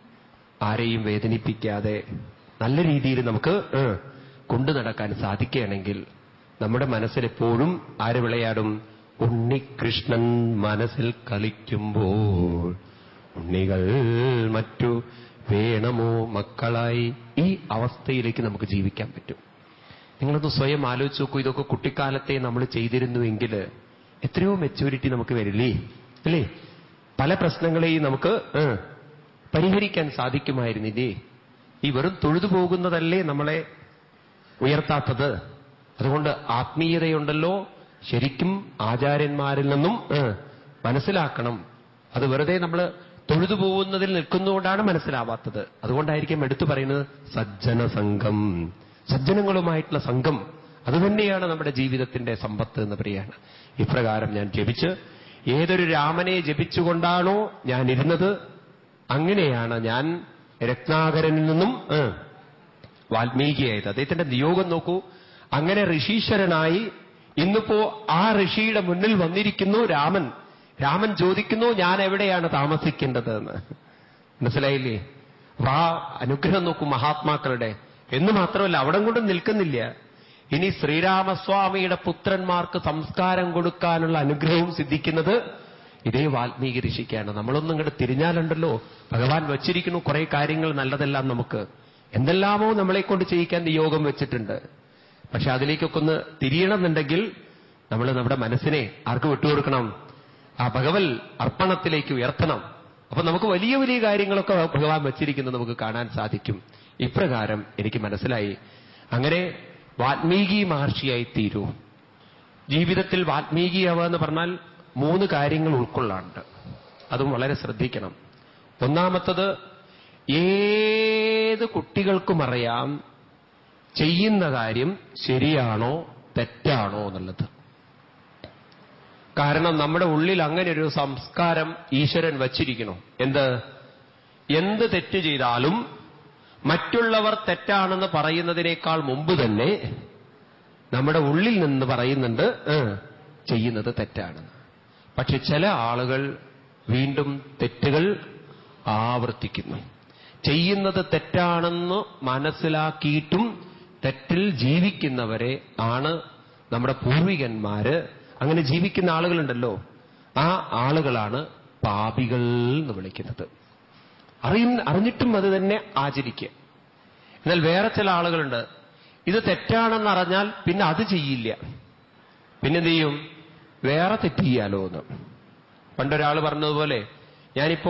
ആരെയും വേദനിപ്പിക്കാതെ നല്ല രീതിയിൽ നമുക്ക് ഏഹ്, കൊണ്ടു നടക്കാൻ സാധിക്കുകയാണെങ്കിൽ നമ്മുടെ മനസ്സിലെപ്പോഴും ആര് വിളയാടും ഉണ്ണികൃഷ്ണൻ മനസ്സിൽ കളിക്കുമ്പോൾ ഉണ്ണികൾ മറ്റു വേണമോ മക്കളായി ഈ അവസ്ഥയിലേക്ക് നമുക്ക് ജീവിക്കാൻ പറ്റും നിങ്ങളൊന്ന് സ്വയം ആലോചിച്ച് നോക്കൂ ഇതൊക്കെ കുട്ടിക്കാലത്തെ നമ്മൾ ചെയ്തിരുന്നുവെങ്കിൽ എത്രയോ മെച്ചൂരിറ്റി നമുക്ക് വരില്ലേ അല്ലേ പല പ്രശ്നങ്ങളെയും നമുക്ക് ഏഹ്, പരിഹരിക്കാൻ സാധിക്കുമായിരുന്നില്ലേ ഈ വെറും തൊഴുതു പോകുന്നതല്ലേ നമ്മളെ ഉയർത്താത്തത് അതുകൊണ്ട് ആത്മീയതയുണ്ടല്ലോ ശരിക്കും ആചാര്യന്മാരിൽ നിന്നും ഏഹ്, മനസ്സിലാക്കണം അത് വെറുതെ നമ്മൾ തൊഴുതു പോകുന്നതിൽ നിൽക്കുന്നതുകൊണ്ടാണ് മനസ്സിലാവാത്തത് അതുകൊണ്ടായിരിക്കും എടുത്തു പറയുന്നത് സജ്ജന സംഘം സജ്ജനങ്ങളുമായിട്ടുള്ള സംഘം അതുതന്നെയാണ് നമ്മുടെ ജീവിതത്തിന്റെ സമ്പത്ത് എന്ന് പറയാണ് ഇപ്രകാരം ഞാൻ ജപിച്ച് ഏതൊരു രാമനെ ജപിച്ചുകൊണ്ടാണോ ഞാൻ ഇരുന്നത് അങ്ങനെയാണ് ഞാൻ രത്നാകരനിൽ നിന്നും ഏഹ്, വാൽമീകിയായത് അദ്ദേഹത്തിന്റെ നിയോഗം നോക്കൂ അങ്ങനെ ഋഷീശ്വരനായി ഇന്നിപ്പോ ആ ഋഷിയുടെ മുന്നിൽ വന്നിരിക്കുന്നു രാമൻ രാമൻ ചോദിക്കുന്നു ഞാൻ എവിടെയാണ് താമസിക്കേണ്ടത് എന്ന് മനസ്സിലായില്ലേ അപ്പൊ ആ അനുഗ്രഹം നോക്കൂ മഹാത്മാക്കളുടെ എന്ന് മാത്രമല്ല അവിടെ കൊണ്ട് നിൽക്കുന്നില്ല ഇനി ശ്രീരാമസ്വാമിയുടെ പുത്രന്മാർക്ക് സംസ്കാരം കൊടുക്കാനുള്ള അനുഗ്രഹവും സിദ്ധിക്കുന്നത് ഇതേ വാൽമീകി ഋഷിക്കാണ് നമ്മളൊന്നും ഇങ്ങോട്ട് തിരിഞ്ഞാലുണ്ടല്ലോ ഭഗവാൻ വച്ചിരിക്കുന്നു കുറെ കാര്യങ്ങൾ നല്ലതെല്ലാം നമുക്ക് എന്തെല്ലാമോ നമ്മളെ കൊണ്ട് ചെയ്യിക്കാൻ നിയോഗം വെച്ചിട്ടുണ്ട് പക്ഷെ അതിലേക്കൊക്കെ ഒന്ന് തിരിയണമെന്നുണ്ടെങ്കിൽ നമ്മൾ നമ്മുടെ മനസ്സിനെ ആർക്ക് വിട്ടുകൊടുക്കണം ആ ഭഗവൽ അർപ്പണത്തിലേക്ക് ഉയർത്തണം അപ്പൊ നമുക്ക് വലിയ വലിയ കാര്യങ്ങളൊക്കെ ഭഗവാൻ വച്ചിരിക്കുന്നത് നമുക്ക് കാണാൻ സാധിക്കും ഇപ്രകാരം എനിക്ക് മനസ്സിലായി അങ്ങനെ വാൽമീകി മഹർഷിയായി തീരൂ ജീവിതത്തിൽ വാൽമീകിയാവുക എന്ന് പറഞ്ഞാൽ മൂന്ന് കാര്യങ്ങൾ ഉൾക്കൊള്ളാണ്ട് അതും വളരെ ശ്രദ്ധിക്കണം ഒന്നാമത്തത് ഏത് കുട്ടികൾക്കും അറിയാം ചെയ്യുന്ന കാര്യം ശരിയാണോ തെറ്റാണോ എന്നുള്ളത് കാരണം നമ്മുടെ ഉള്ളിൽ അങ്ങനെ ഒരു സംസ്കാരം ഈശ്വരൻ വച്ചിരിക്കണം എന്ത് എന്ത് തെറ്റ് ചെയ്താലും മറ്റുള്ളവർ തെറ്റാണെന്ന് പറയുന്നതിനേക്കാൾ മുമ്പ് തന്നെ നമ്മുടെ ഉള്ളിൽ നിന്ന് പറയുന്നുണ്ട് "ഏ, ചെയ്യുന്നത് തെറ്റാണെന്ന് പക്ഷെ ചില ആളുകൾ വീണ്ടും തെറ്റുകൾ ആവർത്തിക്കുന്നു ചെയ്യുന്നത് തെറ്റാണെന്ന് മനസ്സിലാക്കിയിട്ടും തെറ്റിൽ ജീവിക്കുന്നവരെ ആണ് നമ്മുടെ പൂർവികന്മാര് അങ്ങനെ ജീവിക്കുന്ന ആളുകളുണ്ടല്ലോ ആ ആളുകളാണ് പാപികൾ എന്ന് വിളിക്കുന്നത് അറിയുന്ന അറിഞ്ഞിട്ടും അത് തന്നെ ആചരിക്കുക എന്നാൽ വേറെ ചില ആളുകളുണ്ട് ഇത് തെറ്റാണെന്ന് അറിഞ്ഞാൽ പിന്നെ അത് ചെയ്യില്ല പിന്നെന്ത് ചെയ്യും വേറെ തെറ്റ് ചെയ്യാലോ എന്ന് പണ്ടൊരാൾ പറഞ്ഞതുപോലെ ഞാനിപ്പോ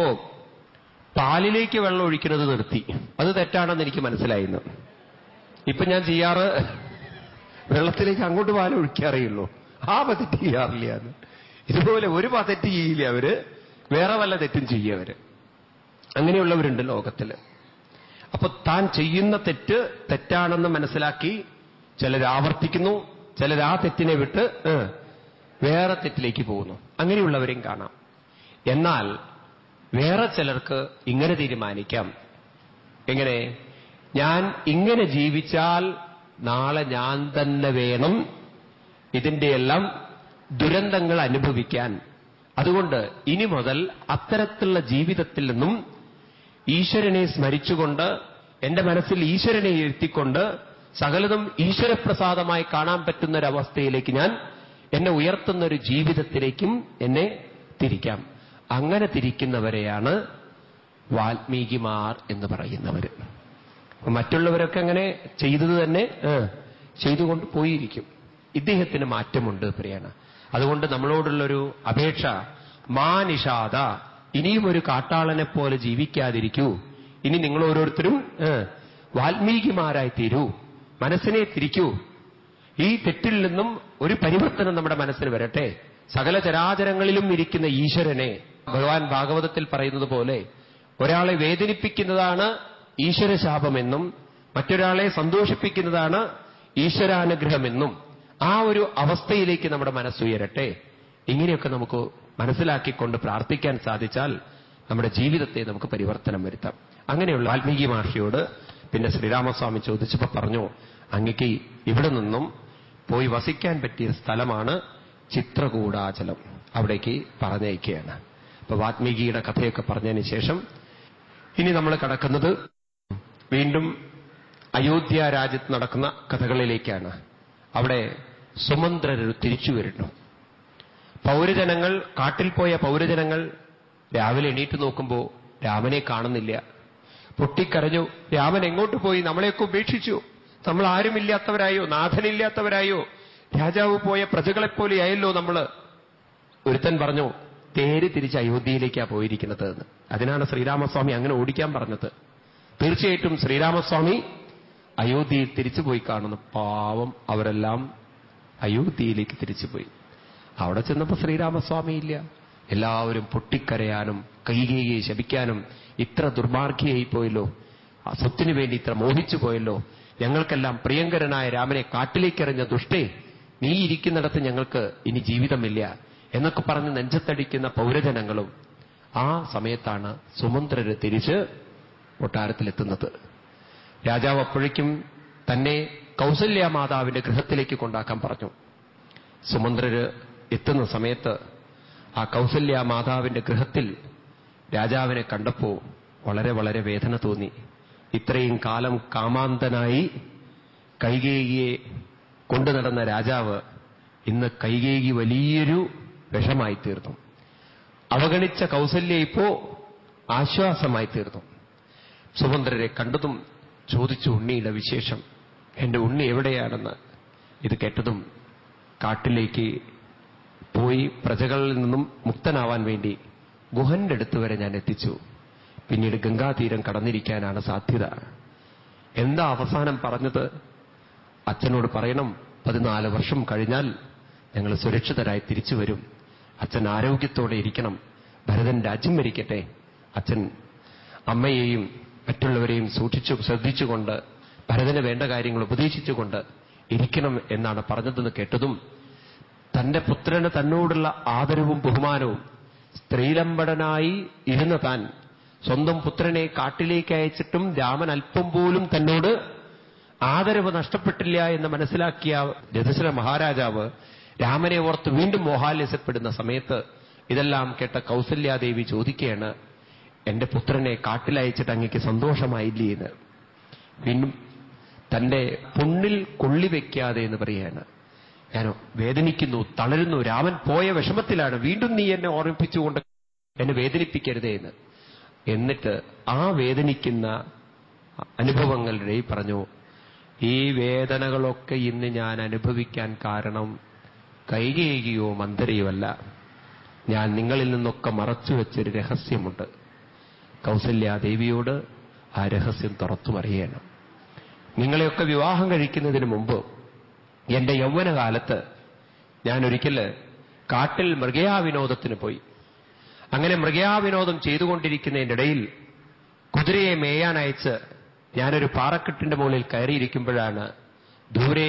പാലിലേക്ക് വെള്ളം ഒഴിക്കുന്നത് നിർത്തി അത് തെറ്റാണെന്ന് എനിക്ക് മനസ്സിലായിരുന്നു ഇപ്പൊ ഞാൻ ചെയ്യാറ് വെള്ളത്തിലേക്ക് അങ്ങോട്ട് പാൽ ഒഴിക്കാറേയുള്ളൂ ആ തെറ്റ് ചെയ്യാറില്ല എന്ന് ഇതുപോലെ ഒരു പ തെറ്റ് ചെയ്യില്ല അവര് വേറെ വല്ല തെറ്റും ചെയ്യും അവര് അങ്ങനെയുള്ളവരുണ്ട് ലോകത്തില് അപ്പൊ താൻ ചെയ്യുന്ന തെറ്റ് തെറ്റാണെന്ന് മനസ്സിലാക്കി ചിലർ ആവർത്തിക്കുന്നു ചിലർ ആ തെറ്റിനെ വിട്ട് ഏ, വേറെ തെറ്റിലേക്ക് പോകുന്നു അങ്ങനെയുള്ളവരെയും കാണാം എന്നാൽ വേറെ ചിലർക്ക് ഇങ്ങനെ തീരുമാനിക്കാം എങ്ങനെ ഞാൻ ഇങ്ങനെ ജീവിച്ചാൽ നാളെ ഞാൻ തന്നെ വേണം ഇതിന്റെയെല്ലാം ദുരന്തങ്ങൾ അനുഭവിക്കാൻ അതുകൊണ്ട് ഇനി മുതൽ അത്തരത്തിലുള്ള ജീവിതത്തിൽ നിന്നും ഈശ്വരനെ സ്മരിച്ചുകൊണ്ട് എന്റെ മനസ്സിൽ ഈശ്വരനെ ഇരുത്തിക്കൊണ്ട് സകലതും ഈശ്വരപ്രസാദമായി കാണാൻ പറ്റുന്ന ഒരവസ്ഥയിലേക്ക് ഞാൻ എന്നെ ഉയർത്തുന്ന ഒരു ജീവിതത്തിലേക്കും എന്നെ തിരിക്കാം അങ്ങനെ തിരിക്കുന്നവരെയാണ് വാൽമീകിമാർ എന്ന് പറയുന്നവര് അപ്പൊ മറ്റുള്ളവരൊക്കെ അങ്ങനെ ചെയ്തത് തന്നെ ഏ, ചെയ്തുകൊണ്ട് പോയിരിക്കും ഇദ്ദേഹത്തിന് മാറ്റമുണ്ട് പ്രിയാണ് അതുകൊണ്ട് നമ്മളോടുള്ളൊരു അപേക്ഷ മാ നിഷാദ ഇനിയും ഒരു കാട്ടാളനെ പോലെ ജീവിക്കാതിരിക്കൂ ഇനി നിങ്ങൾ ഓരോരുത്തരും ഏ, വാൽമീകിമാരായി തീരൂ മനസ്സിനെ തിരിക്കൂ ഈ തെറ്റിൽ നിന്നും ഒരു പരിവർത്തനം നമ്മുടെ മനസ്സിൽ വരട്ടെ സകല ചരാചരങ്ങളിലും ഇരിക്കുന്ന ഈശ്വരനെ ഭഗവാൻ ഭാഗവതത്തിൽ പറയുന്നത് പോലെ ഒരാളെ വേദനിപ്പിക്കുന്നതാണ് ഈശ്വരശാപമെന്നും മറ്റൊരാളെ സന്തോഷിപ്പിക്കുന്നതാണ് ഈശ്വരാനുഗ്രഹമെന്നും ആ ഒരു അവസ്ഥയിലേക്ക് നമ്മുടെ മനസ്സുയരട്ടെ ഇങ്ങനെയൊക്കെ നമുക്ക് മനസ്സിലാക്കിക്കൊണ്ട് പ്രാർത്ഥിക്കാൻ സാധിച്ചാൽ നമ്മുടെ ജീവിതത്തെ നമുക്ക് പരിവർത്തനം വരുത്താം അങ്ങനെയുള്ള വാൽമീകി മഹർഷിയോട് പിന്നെ ശ്രീരാമസ്വാമി ചോദിച്ചപ്പോൾ പറഞ്ഞു അങ്ങക്ക് ഇവിടെ നിന്നും പോയി വസിക്കാൻ പറ്റിയ സ്ഥലമാണ് ചിത്രകൂടാചലം അവിടേക്ക് പറഞ്ഞയക്കുകയാണ് അപ്പൊ വാൽമീകിയുടെ കഥയൊക്കെ പറഞ്ഞതിന് ശേഷം ഇനി നമ്മൾ കടക്കുന്നത് വീണ്ടും അയോധ്യ രാജ്യത്ത് നടക്കുന്ന കഥകളിലേക്കാണ് അവിടെ സുമന്ത്രർ തിരിച്ചു വരുന്നു പൗരജനങ്ങൾ കാട്ടിൽ പോയ പൗരജനങ്ങൾ രാവിലെ എണീറ്റ് നോക്കുമ്പോൾ രാമനെ കാണുന്നില്ല പൊട്ടിക്കരഞ്ഞു രാമൻ എങ്ങോട്ട് പോയി നമ്മളെയൊക്കെ ഉപേക്ഷിച്ചു നമ്മൾ ആരുമില്ലാത്തവരായോ നാഥനില്ലാത്തവരായോ രാജാവ് പോയ പ്രജകളെപ്പോലെയായല്ലോ നമ്മൾ ഒരുത്തൻ പറഞ്ഞു തേര് തിരിച്ച് അയോധ്യയിലേക്കാ പോയിരിക്കുന്നത് എന്ന് അതിനാണ് ശ്രീരാമസ്വാമി അങ്ങനെ ഓടിക്കാൻ പറഞ്ഞത് തീർച്ചയായിട്ടും ശ്രീരാമസ്വാമി അയോധ്യയിൽ തിരിച്ചുപോയി കാണുന്നു പാവം അവരെല്ലാം അയോധ്യയിലേക്ക് തിരിച്ചുപോയി അവിടെ ചെന്നപ്പോൾ ശ്രീരാമസ്വാമി ഇല്ല എല്ലാവരും പൊട്ടിക്കരയാനും കൈകേയെ ശപിക്കാനും ഇത്ര ദുർമാർഗിയായി പോയല്ലോ ആ സ്വത്തിനു വേണ്ടി ഇത്ര മോഹിച്ചു പോയല്ലോ ഞങ്ങൾക്കെല്ലാം പ്രിയങ്കരനായ രാമനെ കാട്ടിലേക്കെറിഞ്ഞ ദുഷ്ടേ നീ ഇരിക്കുന്നിടത്ത് ഞങ്ങൾക്ക് ഇനി ജീവിതമില്ല എന്നൊക്കെ പറഞ്ഞ് നെഞ്ചത്തടിക്കുന്ന പൗരജനങ്ങളും ആ സമയത്താണ് സുമന്ത്രര് തിരിച്ച് കൊട്ടാരത്തിലെത്തുന്നത് രാജാവ് അപ്പോഴേക്കും തന്നെ കൗസല്യ മാതാവിന്റെ ഗൃഹത്തിലേക്ക് കൊണ്ടാക്കാൻ പറഞ്ഞു സുമന്ത്രര് എത്തുന്ന സമയത്ത് ആ കൗസല്യ മാതാവിന്റെ ഗൃഹത്തിൽ രാജാവിനെ കണ്ടപ്പോ വളരെ വളരെ വേദന തോന്നി ഇത്രയും കാലം കാമാന്തനായി കൈകേയിയെ കൊണ്ടു നടന്ന രാജാവ് ഇന്ന് കൈകേയി വലിയൊരു വിഷമായി തീർന്നു അവഗണിച്ച കൗസല്യ ഇപ്പോ ആശ്വാസമായി തീർന്നു സുമന്ത്രരെ കണ്ടതും ചോദിച്ചു ഉണ്ണിയുടെ വിശേഷം എന്റെ ഉണ്ണി എവിടെയാണെന്ന് ഇത് കേട്ടതും കാട്ടിലേക്ക് പോയി പ്രജകളിൽ നിന്നും മുക്തനാവാൻ വേണ്ടി ഗുഹന്റെ അടുത്ത് വരെ ഞാൻ എത്തിച്ചു പിന്നീട് ഗംഗാതീരം കടന്നിരിക്കാനാണ് സാധ്യത എന്താ അവസാനം പറഞ്ഞത് അച്ഛനോട് പറയണം പതിനാല് വർഷം കഴിഞ്ഞാൽ ഞങ്ങൾ സുരക്ഷിതരായി തിരിച്ചു വരും അച്ഛൻ ആരോഗ്യത്തോടെ ഇരിക്കണം ഭരതൻ രാജ്യം ഭരിക്കട്ടെ അച്ഛൻ അമ്മയെയും മറ്റുള്ളവരെയും സൂക്ഷിച്ചു ശ്രദ്ധിച്ചുകൊണ്ട് ഭരതന് വേണ്ട കാര്യങ്ങൾ ഉപദേശിച്ചുകൊണ്ട് ഇരിക്കണം എന്നാണ് പറഞ്ഞതെന്ന് കേട്ടതും തന്റെ പുത്രന് തന്നോടുള്ള ആദരവും ബഹുമാനവും സ്ത്രീലമ്പടനായി ഇരുന്ന താൻ സ്വന്തം പുത്രനെ കാട്ടിലേക്ക് അയച്ചിട്ടും രാമൻ അല്പം പോലും തന്നോട് ആദരവ് നഷ്ടപ്പെട്ടില്ല എന്ന് മനസ്സിലാക്കിയ രഥശര മഹാരാജാവ് രാമനെ ഓർത്ത് വീണ്ടും മോഹാലസ്യപ്പെടുന്ന സമയത്ത് ഇതെല്ലാം കേട്ട കൗസല്യാദേവി ചോദിക്കുകയാണ് എന്റെ പുത്രനെ കാട്ടിലയച്ചിട്ട് അങ്ങക്ക് സന്തോഷമായില്ലേ എന്ന് വീണ്ടും തന്റെ പുണ്ണിൽ കൊള്ളിവെക്കാതെ എന്ന് പറയാണ് ഞാൻ വേദനിക്കുന്നു തളരുന്നു രാമൻ പോയ വിഷമത്തിലാണ് വീണ്ടും നീ എന്നെ ഓർമ്മിപ്പിച്ചുകൊണ്ട് എന്നെ വേദനിപ്പിക്കരുതേ എന്ന് എന്നിട്ട് ആ വേദനിക്കുന്ന അനുഭവങ്ങളുടെ പറഞ്ഞു ഈ വേദനകളൊക്കെ ഇന്ന് ഞാൻ അനുഭവിക്കാൻ കാരണം കൈകേകിയോ മന്ദരയോ ഞാൻ നിങ്ങളിൽ നിന്നൊക്കെ മറച്ചു വെച്ചൊരു രഹസ്യമുണ്ട് കൗസല്യാദേവിയോട് ആ രഹസ്യം തുറത്തു പറയണം നിങ്ങളെയൊക്കെ വിവാഹം കഴിക്കുന്നതിന് മുമ്പ് എന്റെ യൗവനകാലത്ത് ഞാൻ ഒരിക്കൽ കാട്ടിൽ മൃഗയാവിനോദത്തിന് പോയി അങ്ങനെ മൃഗയാവിനോദം ചെയ്തുകൊണ്ടിരിക്കുന്നതിൻ്റെ ഇടയിൽ കുതിരയെ മേയാൻ അയച്ച് ഞാനൊരു പാറക്കെട്ടിന്റെ മുകളിൽ കയറിയിരിക്കുമ്പോഴാണ് ദൂരേ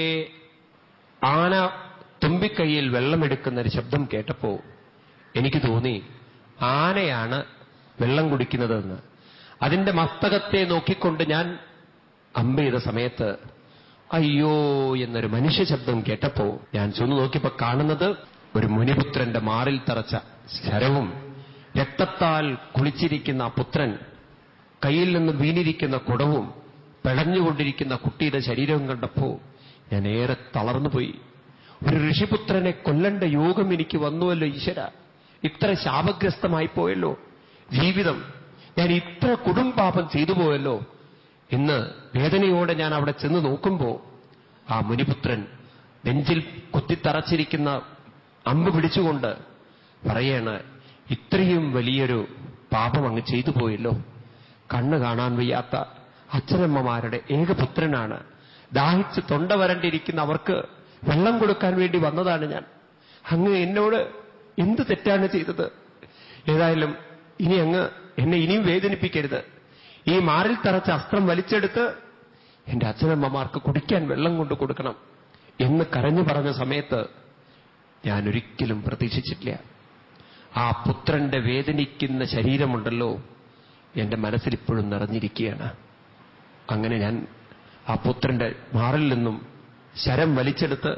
ആന തുമ്പിക്കൈയിൽ വെള്ളമെടുക്കുന്ന ഒരു ശബ്ദം കേട്ടപ്പോ എനിക്ക് തോന്നി ആനയാണ് വെള്ളം കുടിക്കുന്നതെന്ന് അതിന്റെ മസ്തകത്തെ നോക്കിക്കൊണ്ട് ഞാൻ അമ്പ ചെയ്ത സമയത്ത് അയ്യോ എന്നൊരു മനുഷ്യ ശബ്ദം കേട്ടപ്പോ ഞാൻ ചെന്ന് നോക്കിയപ്പോ കാണുന്നത് ഒരു മുനിപുത്രന്റെ മാറിൽ തറച്ച ശരവും രക്തത്താൽ കുളിച്ചിരിക്കുന്ന ആ പുത്രൻ കയ്യിൽ നിന്ന് വീണിരിക്കുന്ന കുടവും പിളഞ്ഞുകൊണ്ടിരിക്കുന്ന കുട്ടിയുടെ ശരീരവും കണ്ടപ്പോ ഞാൻ ഏറെ തളർന്നുപോയി ഒരു ഋഷിപുത്രനെ കൊല്ലണ്ട യോഗം എനിക്ക് വന്നുവല്ലോ ഈശ്വര ഇത്ര ശാപഗ്രസ്തമായി പോയല്ലോ ജീവിതം ഞാൻ ഇത്ര കുടുംബാപം ചെയ്തു പോയല്ലോ ഇന്ന് വേദനയോടെ ഞാൻ അവിടെ ചെന്ന് നോക്കുമ്പോ ആ മുനിപുത്രൻ നെഞ്ചിൽ കുത്തിത്തറച്ചിരിക്കുന്ന അമ്പ് പിടിച്ചുകൊണ്ട് പറയാണ് ഇത്രയും വലിയൊരു പാപം അങ്ങ് ചെയ്തു പോയല്ലോ കണ്ണ് കാണാൻ വയ്യാത്ത അച്ഛനമ്മമാരുടെ ഏകപുത്രനാണ് ദാഹിച്ച് തൊണ്ട വരണ്ടിരിക്കുന്ന അവർക്ക് വെള്ളം കൊടുക്കാൻ വേണ്ടി വന്നതാണ് ഞാൻ അങ്ങ് എന്നോട് എന്ത് തെറ്റാണ് ചെയ്തത് ഏതായാലും ഇനി അങ്ങ് എന്നെ ഇനിയും വേദനിപ്പിക്കരുത് ഈ മാറിൽ തറച്ച അസ്ത്രം വലിച്ചെടുത്ത് എന്റെ അച്ഛനമ്മമാർക്ക് കുടിക്കാൻ വെള്ളം കൊണ്ട് കൊടുക്കണം എന്ന് കരഞ്ഞു പറഞ്ഞ സമയത്ത് ഞാൻ ഒരിക്കലും പ്രതീക്ഷിച്ചിട്ടില്ല ആ പുത്രന്റെ വേദനിക്കുന്ന ശരീരമുണ്ടല്ലോ എന്റെ മനസ്സിൽ ഇപ്പോഴും നിറഞ്ഞിരിക്കുകയാണ് അങ്ങനെ ഞാൻ ആ പുത്രന്റെ മാറിൽ നിന്നും ശരം വലിച്ചെടുത്ത്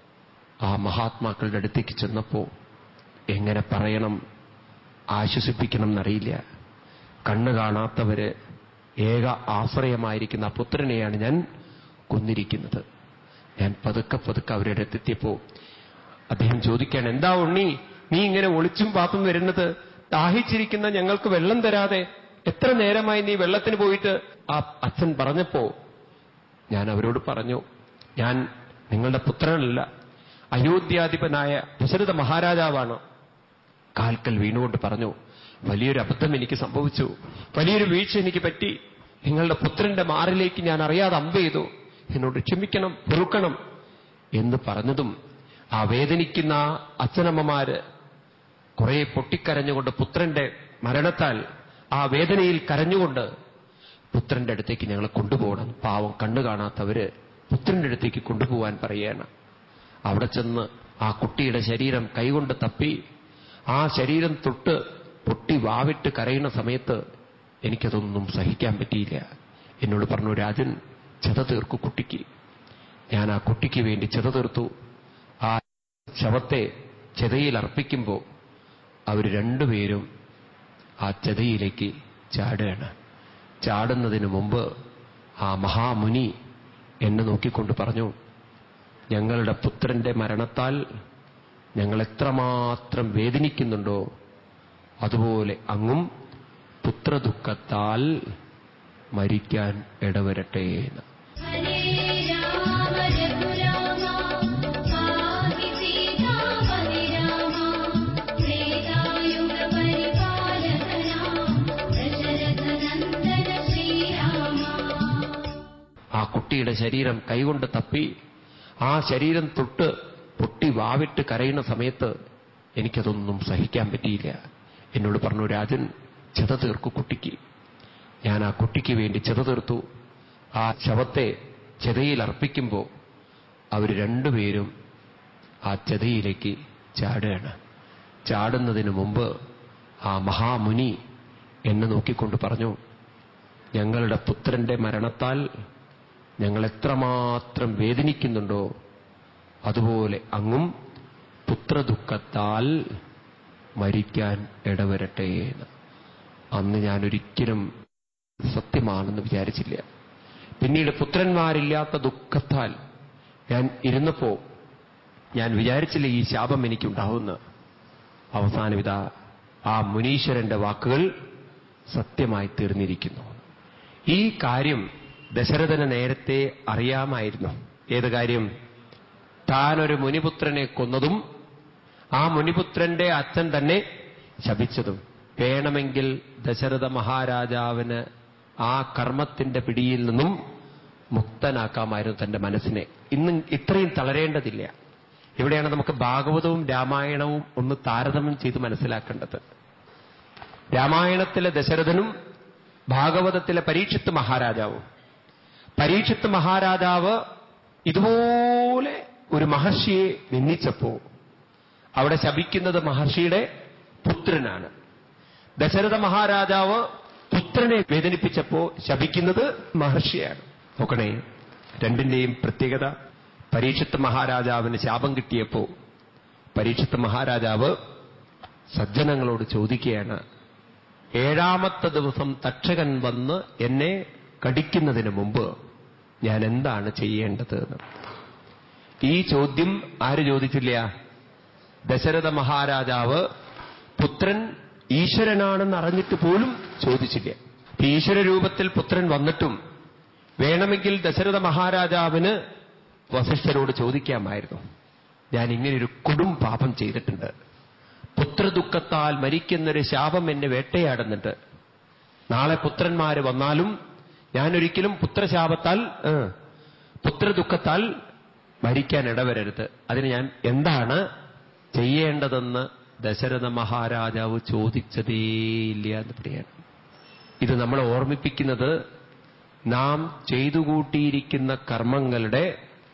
ആ മഹാത്മാക്കളുടെ അടുത്തേക്ക് ചെന്നപ്പോ എങ്ങനെ പറയണം ആശ്വസിപ്പിക്കണം എന്നറിയില്ല കണ്ണ് കാണാത്തവര് ഏക ആശ്രയമായിരിക്കുന്ന ആ പുത്രനെയാണ് ഞാൻ കൊന്നിരിക്കുന്നത് ഞാൻ പതുക്കെ പതുക്കെ അവരുടെ അടുത്തെത്തിയപ്പോ അദ്ദേഹം ചോദിക്കുകയാണ് എന്താ ഉണ്ണി നീ ഇങ്ങനെ ഒളിച്ചും പാത്തും വരുന്നത് ദാഹിച്ചിരിക്കുന്ന ഞങ്ങൾക്ക് വെള്ളം തരാതെ എത്ര നേരമായി നീ വെള്ളത്തിന് പോയിട്ട് ആ അച്ഛൻ പറഞ്ഞപ്പോ ഞാൻ അവരോട് പറഞ്ഞു ഞാൻ നിങ്ങളുടെ പുത്രനല്ല അയോധ്യാധിപനായ ദശരഥ മഹാരാജാവാണ് കാൽക്കൽ വീണുകൊണ്ട് പറഞ്ഞു വലിയൊരു അബദ്ധം എനിക്ക് സംഭവിച്ചു വലിയൊരു വീഴ്ച എനിക്ക് പറ്റി നിങ്ങളുടെ പുത്രന്റെ മാറിലേക്ക് ഞാൻ അറിയാതെ അമ്പ ചെയ്തു എന്നോട് ക്ഷമിക്കണം പൊറുക്കണം എന്ന് പറഞ്ഞതും ആ വേദനിക്കുന്ന ആ അച്ഛനമ്മമാര് കുറെ പൊട്ടിക്കരഞ്ഞുകൊണ്ട് പുത്രന്റെ മരണത്താൽ ആ വേദനയിൽ കരഞ്ഞുകൊണ്ട് പുത്രന്റെ അടുത്തേക്ക് ഞങ്ങളെ കൊണ്ടുപോകണം പാവം കണ്ണു കാണാത്തവര് പുത്രന്റെ അടുത്തേക്ക് കൊണ്ടുപോകാൻ പറയുകയാണ് അവിടെ ചെന്ന് ആ കുട്ടിയുടെ ശരീരം കൈകൊണ്ട് തപ്പി ആ ശരീരം തൊട്ട് പൊട്ടി വാവിട്ട് കരയുന്ന സമയത്ത് എനിക്കതൊന്നും സഹിക്കാൻ പറ്റിയില്ല എന്നോട് പറഞ്ഞു രാജൻ ചെത തീർക്കു കുട്ടിക്ക് ഞാൻ ആ കുട്ടിക്ക് വേണ്ടി ചെത തീർത്തു ആ ശവത്തെ ചെതയിൽ അർപ്പിക്കുമ്പോൾ അവർ രണ്ടുപേരും ആ ചെതയിലേക്ക് ചാടുകയാണ് ചാടുന്നതിന് മുമ്പ് ആ മഹാമുനി എന്നെ നോക്കിക്കൊണ്ട് പറഞ്ഞു ഞങ്ങളുടെ പുത്രന്റെ മരണത്താൽ ഞങ്ങൾ എത്രമാത്രം വേദനിക്കുന്നുണ്ടോ അതുപോലെ അങ്ങും പുത്രദുഃഖത്താൽ മരിക്കാൻ ഇടവരട്ടെ എന്ന് ഹരേ രാമ രഘുരാമ പാഹി സീതാപതി രാമ ത്രേതായുഗ പരിപാലക രാമ ദശരഥ നന്ദന ശ്രീരാമ ആ കുട്ടിയുടെ ശരീരം കൈകൊണ്ട് തപ്പി ആ ശരീരം തൊട്ട് പൊട്ടി വാവിട്ട് കരയുന്ന സമയത്ത് എനിക്കതൊന്നും സഹിക്കാൻ പറ്റിയില്ല എന്നോട് പറഞ്ഞു രാജൻ ചെത തീർക്കു കുട്ടിക്ക് ഞാൻ ആ കുട്ടിക്ക് വേണ്ടി ചെത തീർത്തു ആ ശവത്തെ ചെതയിൽ അർപ്പിക്കുമ്പോൾ അവർ രണ്ടുപേരും ആ ചെതയിലേക്ക് ചാടുകയാണ് ചാടുന്നതിന് മുമ്പ് ആ മഹാമുനി എന്നെ നോക്കിക്കൊണ്ട് പറഞ്ഞു ഞങ്ങളുടെ പുത്രന്റെ മരണത്താൽ ഞങ്ങൾ എത്രമാത്രം വേദനിക്കുന്നുണ്ടോ അതുപോലെ അങ്ങും പുത്രദുഃഖത്താൽ മരിക്കാൻ ഇടവരട്ടെ എന്ന് അന്ന് ഞാൻ ഒരിക്കലും സത്യമാണെന്ന് വിചാരിച്ചില്ല പിന്നീട് പുത്രന്മാരില്ലാത്ത ദുഃഖത്താൽ ഞാൻ ഇരുന്നപ്പോ ഞാൻ വിചാരിച്ചില്ല ഈ ശാപം എനിക്കുണ്ടാവുമെന്ന് അവസാനം ഇതാ ആ മുനീശ്വരന്റെ വാക്കുകൾ സത്യമായി തീർന്നിരിക്കുന്നു ഈ കാര്യം ദശരഥന് നേരത്തെ അറിയാമായിരുന്നു ഏത് കാര്യം താനൊരു മുനിപുത്രനെ കൊന്നതും ആ മുനിപുത്രന്റെ അച്ഛൻ തന്നെ ശപിച്ചതും വേണമെങ്കിൽ ദശരഥ മഹാരാജാവിന് ആ കർമ്മത്തിന്റെ പിടിയിൽ നിന്നും മുക്തനാക്കാമായിരുന്നു തന്റെ മനസ്സിനെ ഇന്നും ഇത്രയും തളരേണ്ടതില്ല ഇവിടെയാണ് നമുക്ക് ഭാഗവതവും രാമായണവും ഒന്ന് താരതമ്യം ചെയ്ത് മനസ്സിലാക്കേണ്ടത് രാമായണത്തിലെ ദശരഥനും ഭാഗവതത്തിലെ പരീക്ഷിത്ത് മഹാരാജാവും പരീക്ഷിത്ത് മഹാരാജാവ് ഇതുപോലെ ഒരു മഹർഷിയെ നിന്ദിച്ചപ്പോ അവിടെ ശപിക്കുന്നത് മഹർഷിയുടെ പുത്രനാണ് ദശരഥ മഹാരാജാവ് പുത്രനെ വേദനിപ്പിച്ചപ്പോ ശപിക്കുന്നത് മഹർഷിയാണ് നോക്കണേ രണ്ടിന്റെയും പ്രത്യേകത പരീക്ഷിത്ത് മഹാരാജാവിന് ശാപം കിട്ടിയപ്പോ പരീക്ഷിത്ത് മഹാരാജാവ് സജ്ജനങ്ങളോട് ചോദിക്കുകയാണ് ഏഴാമത്തെ ദിവസം തക്ഷകൻ വന്ന് എന്നെ കടിക്കുന്നതിന് മുമ്പ് ഞാൻ എന്താണ് ചെയ്യേണ്ടത് എന്ന് ഈ ചോദ്യം ആര് ചോദിച്ചില്ല ദശരഥ മഹാരാജാവ് പുത്രൻ ഈശ്വരനാണെന്ന് അറിഞ്ഞിട്ട് പോലും ചോദിച്ചില്ല അപ്പൊ ഈശ്വര രൂപത്തിൽ പുത്രൻ വന്നിട്ടും വേണമെങ്കിൽ ദശരഥ മഹാരാജാവിന് വസിഷ്ഠരോട് ചോദിക്കാമായിരുന്നു ഞാൻ ഇങ്ങനൊരു കൊടും പാപം ചെയ്തിട്ടുണ്ട് പുത്രദുഃഖത്താൽ മരിക്കുന്നൊരു ശാപം എന്നെ വേട്ടയാടുന്നുണ്ട് നാളെ പുത്രന്മാര് വന്നാലും ഞാനൊരിക്കലും പുത്രശാപത്താൽ ഏ, പുത്രദുഃഖത്താൽ മരിക്കാൻ ഇടവരരുത് അതിന് ഞാൻ എന്താണ് ചെയ്യേണ്ടതെന്ന് ദശരഥ മഹാരാജാവ് ചോദിച്ചതേയില്ല എന്ന് പറയാണ് ഇത് നമ്മളെ ഓർമ്മിപ്പിക്കുന്നത് നാം ചെയ്തു കൂട്ടിയിരിക്കുന്ന കർമ്മങ്ങളുടെ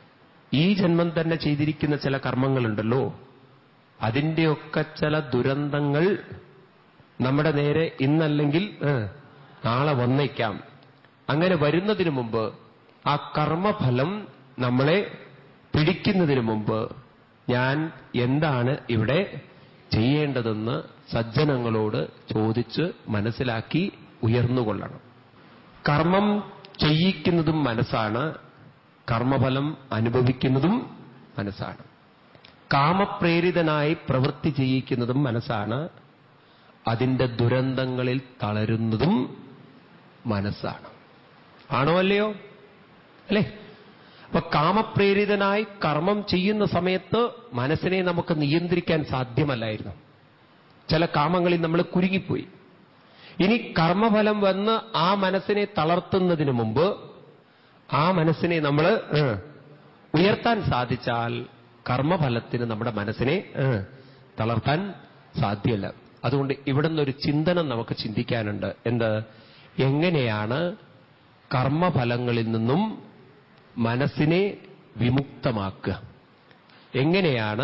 ഈ ജന്മം തന്നെ ചെയ്തിരിക്കുന്ന ചില കർമ്മങ്ങളുണ്ടല്ലോ അതിന്റെയൊക്കെ ചില ദുരന്തങ്ങൾ നമ്മുടെ നേരെ ഇന്നല്ലെങ്കിൽ ഏ, നാളെ വന്നേക്കാം അങ്ങനെ വരുന്നതിന് മുമ്പ് ആ കർമ്മഫലം നമ്മളെ പിടിക്കുന്നതിന് മുമ്പ് ഞാൻ എന്താണ് ഇവിടെ ചെയ്യേണ്ടതെന്ന് സജ്ജനങ്ങളോട് ചോദിച്ച് മനസ്സിലാക്കി ഉയർന്നുകൊള്ളണം കർമ്മം ചെയ്യിക്കുന്നതും മനസ്സാണ് കർമ്മഫലം അനുഭവിക്കുന്നതും മനസ്സാണ് കാമപ്രേരിതനായി പ്രവൃത്തി ചെയ്യിക്കുന്നതും മനസ്സാണ് അതിന്റെ ദുരന്തങ്ങളിൽ തളരുന്നതും മനസ്സാണ് ആണോ അല്ലയോ അല്ലേ അപ്പൊ കാമപ്രേരിതനായി കർമ്മം ചെയ്യുന്ന സമയത്ത് മനസ്സിനെ നമുക്ക് നിയന്ത്രിക്കാൻ സാധ്യമല്ലായിരുന്നു ചില കാമങ്ങളിൽ നമ്മൾ കുരുങ്ങിപ്പോയി ഇനി കർമ്മഫലം വന്ന് ആ മനസ്സിനെ തളർത്തുന്നതിന് മുമ്പ് ആ മനസ്സിനെ നമ്മൾ ഉയർത്താൻ സാധിച്ചാൽ കർമ്മഫലത്തിന് നമ്മുടെ മനസ്സിനെ ഏ, തളർത്താൻ സാധ്യമല്ല അതുകൊണ്ട് ഇവിടുന്ന് ഒരു ചിന്തനം നമുക്ക് ചിന്തിക്കാനുണ്ട് എന്ത് എങ്ങനെയാണ് കർമ്മഫലങ്ങളിൽ നിന്നും മനസ്സിനെ വിമുക്തമാക്കുക എങ്ങനെയാണ്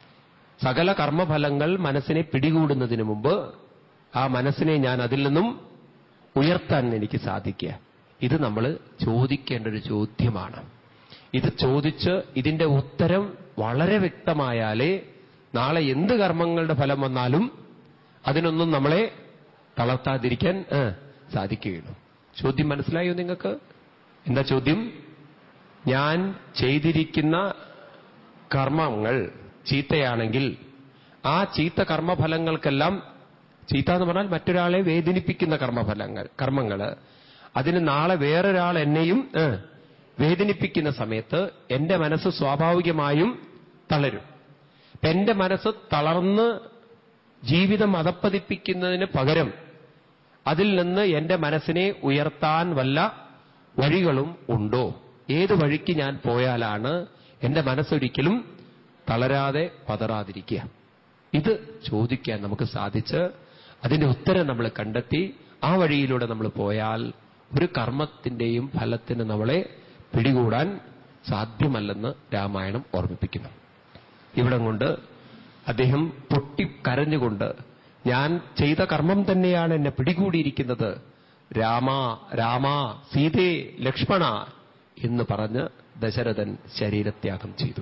സകല കർമ്മഫലങ്ങൾ മനസ്സിനെ പിടികൂടുന്നതിന് മുമ്പ് ആ മനസ്സിനെ ഞാൻ അതിൽ നിന്നും ഉയർത്താൻ എനിക്ക് സാധിക്കുക ഇത് നമ്മൾ ചോദിക്കേണ്ട ഒരു ചോദ്യമാണ് ഇത് ചോദിച്ച് ഇതിന്റെ ഉത്തരം വളരെ വ്യക്തമായാലേ നാളെ എന്ത് കർമ്മങ്ങളുടെ ഫലം വന്നാലും അതിനൊന്നും നമ്മളെ തളർത്താതിരിക്കാൻ ആ, സാധിക്കുകയുള്ളൂ ചോദ്യം മനസ്സിലായോ നിങ്ങൾക്ക് എന്താ ചോദ്യം ഞാൻ ചെയ്തിരിക്കുന്ന കർമ്മങ്ങൾ ചീത്തയാണെങ്കിൽ ആ ചീത്ത കർമ്മഫലങ്ങൾക്കെല്ലാം ചീത്ത എന്ന് പറഞ്ഞാൽ മറ്റൊരാളെ വേദനിപ്പിക്കുന്ന കർമ്മഫലങ്ങൾ കർമ്മങ്ങള് അതിന് നാളെ വേറൊരാൾ എന്നെയും ഏ, വേദനിപ്പിക്കുന്ന സമയത്ത് എന്റെ മനസ്സ് സ്വാഭാവികമായും തളരും അപ്പൊ എന്റെ മനസ്സ് തളർന്ന് ജീവിതം അതപ്പതിപ്പിക്കുന്നതിന് പകരം അതിൽ നിന്ന് എന്റെ മനസ്സിനെ ഉയർത്താൻ വല്ല വഴികളും ഉണ്ടോ ഏത് വഴിക്ക് ഞാൻ പോയാലാണ് എന്റെ മനസ്സൊരിക്കലും തളരാതെ പതറാതിരിക്കുക ഇത് ചോദിക്കാൻ നമുക്ക് സാധിച്ച് അതിന്റെ ഉത്തരം നമ്മൾ കണ്ടെത്തി ആ വഴിയിലൂടെ നമ്മൾ പോയാൽ ഒരു കർമ്മത്തിന്റെയും ഫലത്തിന് നമ്മളെ പിടികൂടാൻ സാധ്യമല്ലെന്ന് രാമായണം ഓർമ്മിപ്പിക്കുന്നു ഇവിടം കൊണ്ട് അദ്ദേഹം പൊട്ടി കരഞ്ഞുകൊണ്ട് ഞാൻ ചെയ്ത കർമ്മം തന്നെയാണ് എന്നെ പിടികൂടിയിരിക്കുന്നത് രാമ രാമ സീതേ ലക്ഷ്മണ എന്ന് പറഞ്ഞ് ദശരഥൻ ശരീരത്യാഗം ചെയ്തു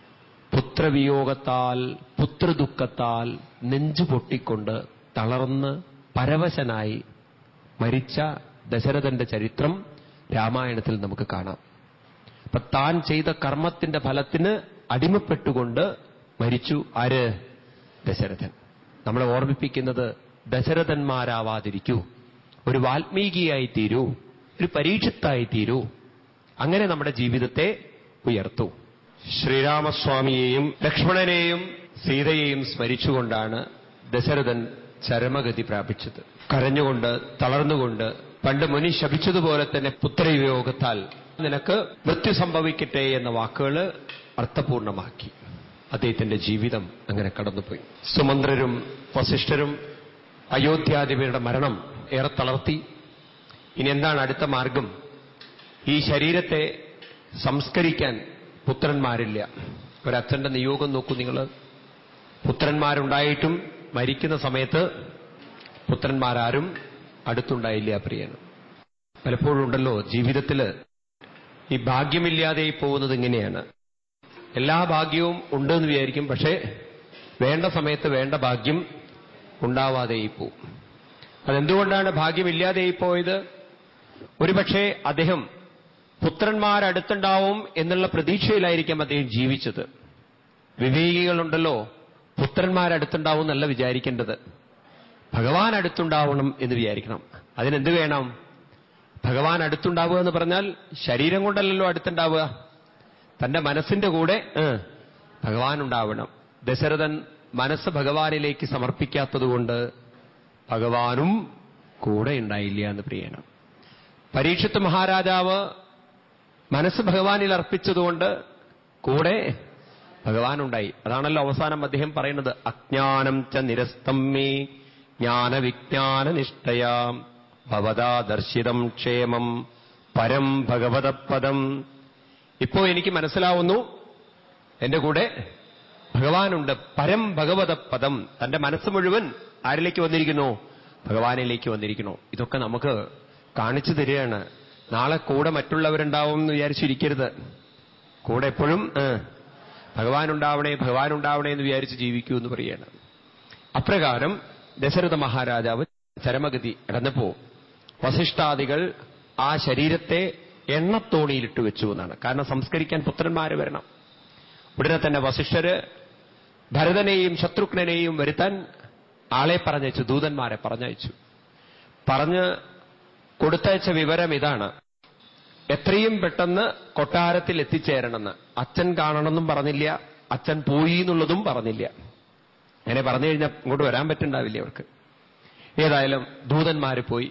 പുത്രവിയോഗത്താൽ പുത്രദുഃഖത്താൽ നെഞ്ചു പൊട്ടിക്കൊണ്ട് തളർന്ന് പരവശനായി മരിച്ച ദശരഥന്റെ ചരിത്രം രാമായണത്തിൽ നമുക്ക് കാണാം അപ്പൊ താൻ ചെയ്ത കർമ്മത്തിന്റെ ഫലത്തിന് അടിമപ്പെട്ടുകൊണ്ട് മരിച്ചു ആര് ദശരഥൻ നമ്മളെ ഓർമ്മിപ്പിക്കുന്നത് ദശരഥന്മാരാവാതിരിക്കൂ ഒരു വാൽമീകിയായി തീരൂ ഒരു പരീക്ഷത്തായി തീരൂ അങ്ങനെ നമ്മുടെ ജീവിതത്തെ ഉയർത്തൂ ശ്രീരാമസ്വാമിയെയും ലക്ഷ്മണനെയും സീതയെയും സ്മരിച്ചുകൊണ്ടാണ് ദശരഥൻ ചരമഗതി പ്രാപിച്ചത് കരഞ്ഞുകൊണ്ട് തളർന്നുകൊണ്ട് പണ്ട് മുനി ശപിച്ചതുപോലെ തന്നെ പുത്രവിയോഗത്താൽ നിനക്ക് മൃത്യു സംഭവിക്കട്ടെ എന്ന വാക്കുകൾ അർത്ഥപൂർണമാക്കി അദ്ദേഹത്തിന്റെ ജീവിതം അങ്ങനെ കടന്നുപോയി സുമന്ത്രരും വസിഷ്ഠരും അയോധ്യാധിപരുടെ മരണം ഏറെ തളർത്തി ഇനി എന്താണ് അടുത്ത മാർഗം ഈ ശരീരത്തെ സംസ്കരിക്കാൻ പുത്രന്മാരില്ല ഒരച്ഛന്റെ നിയോഗം നോക്കൂ നിങ്ങൾ പുത്രന്മാരുണ്ടായിട്ടും മരിക്കുന്ന സമയത്ത് പുത്രന്മാരാരും അടുത്തുണ്ടായില്ല പ്രിയന് പലപ്പോഴും ഉണ്ടല്ലോ ജീവിതത്തിൽ ഈ ഭാഗ്യമില്ലാതെ പോകുന്നത് ഇങ്ങനെയാണ് എല്ലാ ഭാഗ്യവും ഉണ്ടെന്ന് വിചാരിക്കും പക്ഷേ വേണ്ട സമയത്ത് വേണ്ട ഭാഗ്യം ഉണ്ടാവാതെയി പോവും അതെന്തുകൊണ്ടാണ് ഭാഗ്യമില്ലാതെയി പോയത് ഒരുപക്ഷെ അദ്ദേഹം പുത്രന്മാരടുത്തുണ്ടാവും എന്നുള്ള പ്രതീക്ഷയിലായിരിക്കാം അദ്ദേഹം ജീവിച്ചത് വിവേകികളുണ്ടല്ലോ പുത്രന്മാരടുത്തുണ്ടാവും എന്നല്ല വിചാരിക്കേണ്ടത് ഭഗവാൻ അടുത്തുണ്ടാവണം എന്ന് വിചാരിക്കണം അതിനെന്ത് വേണം ഭഗവാൻ അടുത്തുണ്ടാവുക എന്ന് പറഞ്ഞാൽ ശരീരം കൊണ്ടല്ലല്ലോ അടുത്തുണ്ടാവുക തന്റെ മനസ്സിന്റെ കൂടെ ഏ, ഭഗവാൻ ഉണ്ടാവണം ദശരഥൻ മനസ്സ് ഭഗവാനിലേക്ക് സമർപ്പിക്കാത്തതുകൊണ്ട് ഭഗവാനും കൂടെ ഉണ്ടായില്ല എന്ന് പ്രിയണം പരീക്ഷത്ത് മഹാരാജാവ് മനസ്സ് ഭഗവാനിൽ അർപ്പിച്ചതുകൊണ്ട് കൂടെ ഭഗവാൻ ഉണ്ടായി അതാണല്ലോ അവസാനം അദ്ദേഹം പറയുന്നത് അജ്ഞാനം ച നിരസ്തം മേ ജ്ഞാനവിജ്ഞാന നിഷ്ഠയാം ഭവതാ ദർശിതം ക്ഷേമം പരം ഭഗവതപദം ഇപ്പോ എനിക്ക് മനസ്സിലാവുന്നു എന്റെ കൂടെ ഭഗവാനുണ്ട് പരം ഭഗവതപദം തന്റെ മനസ്സ് മുഴുവൻ ആരിലേക്ക് വന്നിരിക്കുന്നു ഭഗവാനിലേക്ക് വന്നിരിക്കുന്നു ഇതൊക്കെ നമുക്ക് കാണിച്ചു തരികയാണ് നാളെ കൂടെ മറ്റുള്ളവരുണ്ടാവും എന്ന് വിചാരിച്ചിരിക്കരുത് കൂടെ എപ്പോഴും ഏ, ഭഗവാൻ ഉണ്ടാവണേ ഭഗവാൻ ഉണ്ടാവണേ എന്ന് വിചാരിച്ച് ജീവിക്കൂ എന്ന് പറയാണ് അപ്രകാരം ദശരഥ മഹാരാജാവ് ചരമഗതി കടന്നപ്പോ വസിഷ്ഠാദികൾ ആ ശരീരത്തെ എണ്ണത്തോണിയിലിട്ട് വെച്ചു എന്നാണ് കാരണം സംസ്കരിക്കാൻ പുത്രന്മാര് വരണം ഉടനെ തന്നെ വസിഷ്ഠര് ഭരതനെയും ശത്രുഘ്നെയും വരുത്താൻ ആളെ പറഞ്ഞയച്ചു ദൂതന്മാരെ പറഞ്ഞയച്ചു പറഞ്ഞ് കൊടുത്തയച്ച വിവരം ഇതാണ് എത്രയും പെട്ടെന്ന് കൊട്ടാരത്തിൽ എത്തിച്ചേരണമെന്ന് അച്ഛൻ കാണണമെന്നും പറഞ്ഞില്ല അച്ഛൻ പോയി എന്നുള്ളതും പറഞ്ഞില്ല അങ്ങനെ പറഞ്ഞു കഴിഞ്ഞാൽ ഇങ്ങോട്ട് വരാൻ പറ്റുണ്ടാവില്ല അവർക്ക് ഏതായാലും ദൂതന്മാര് പോയി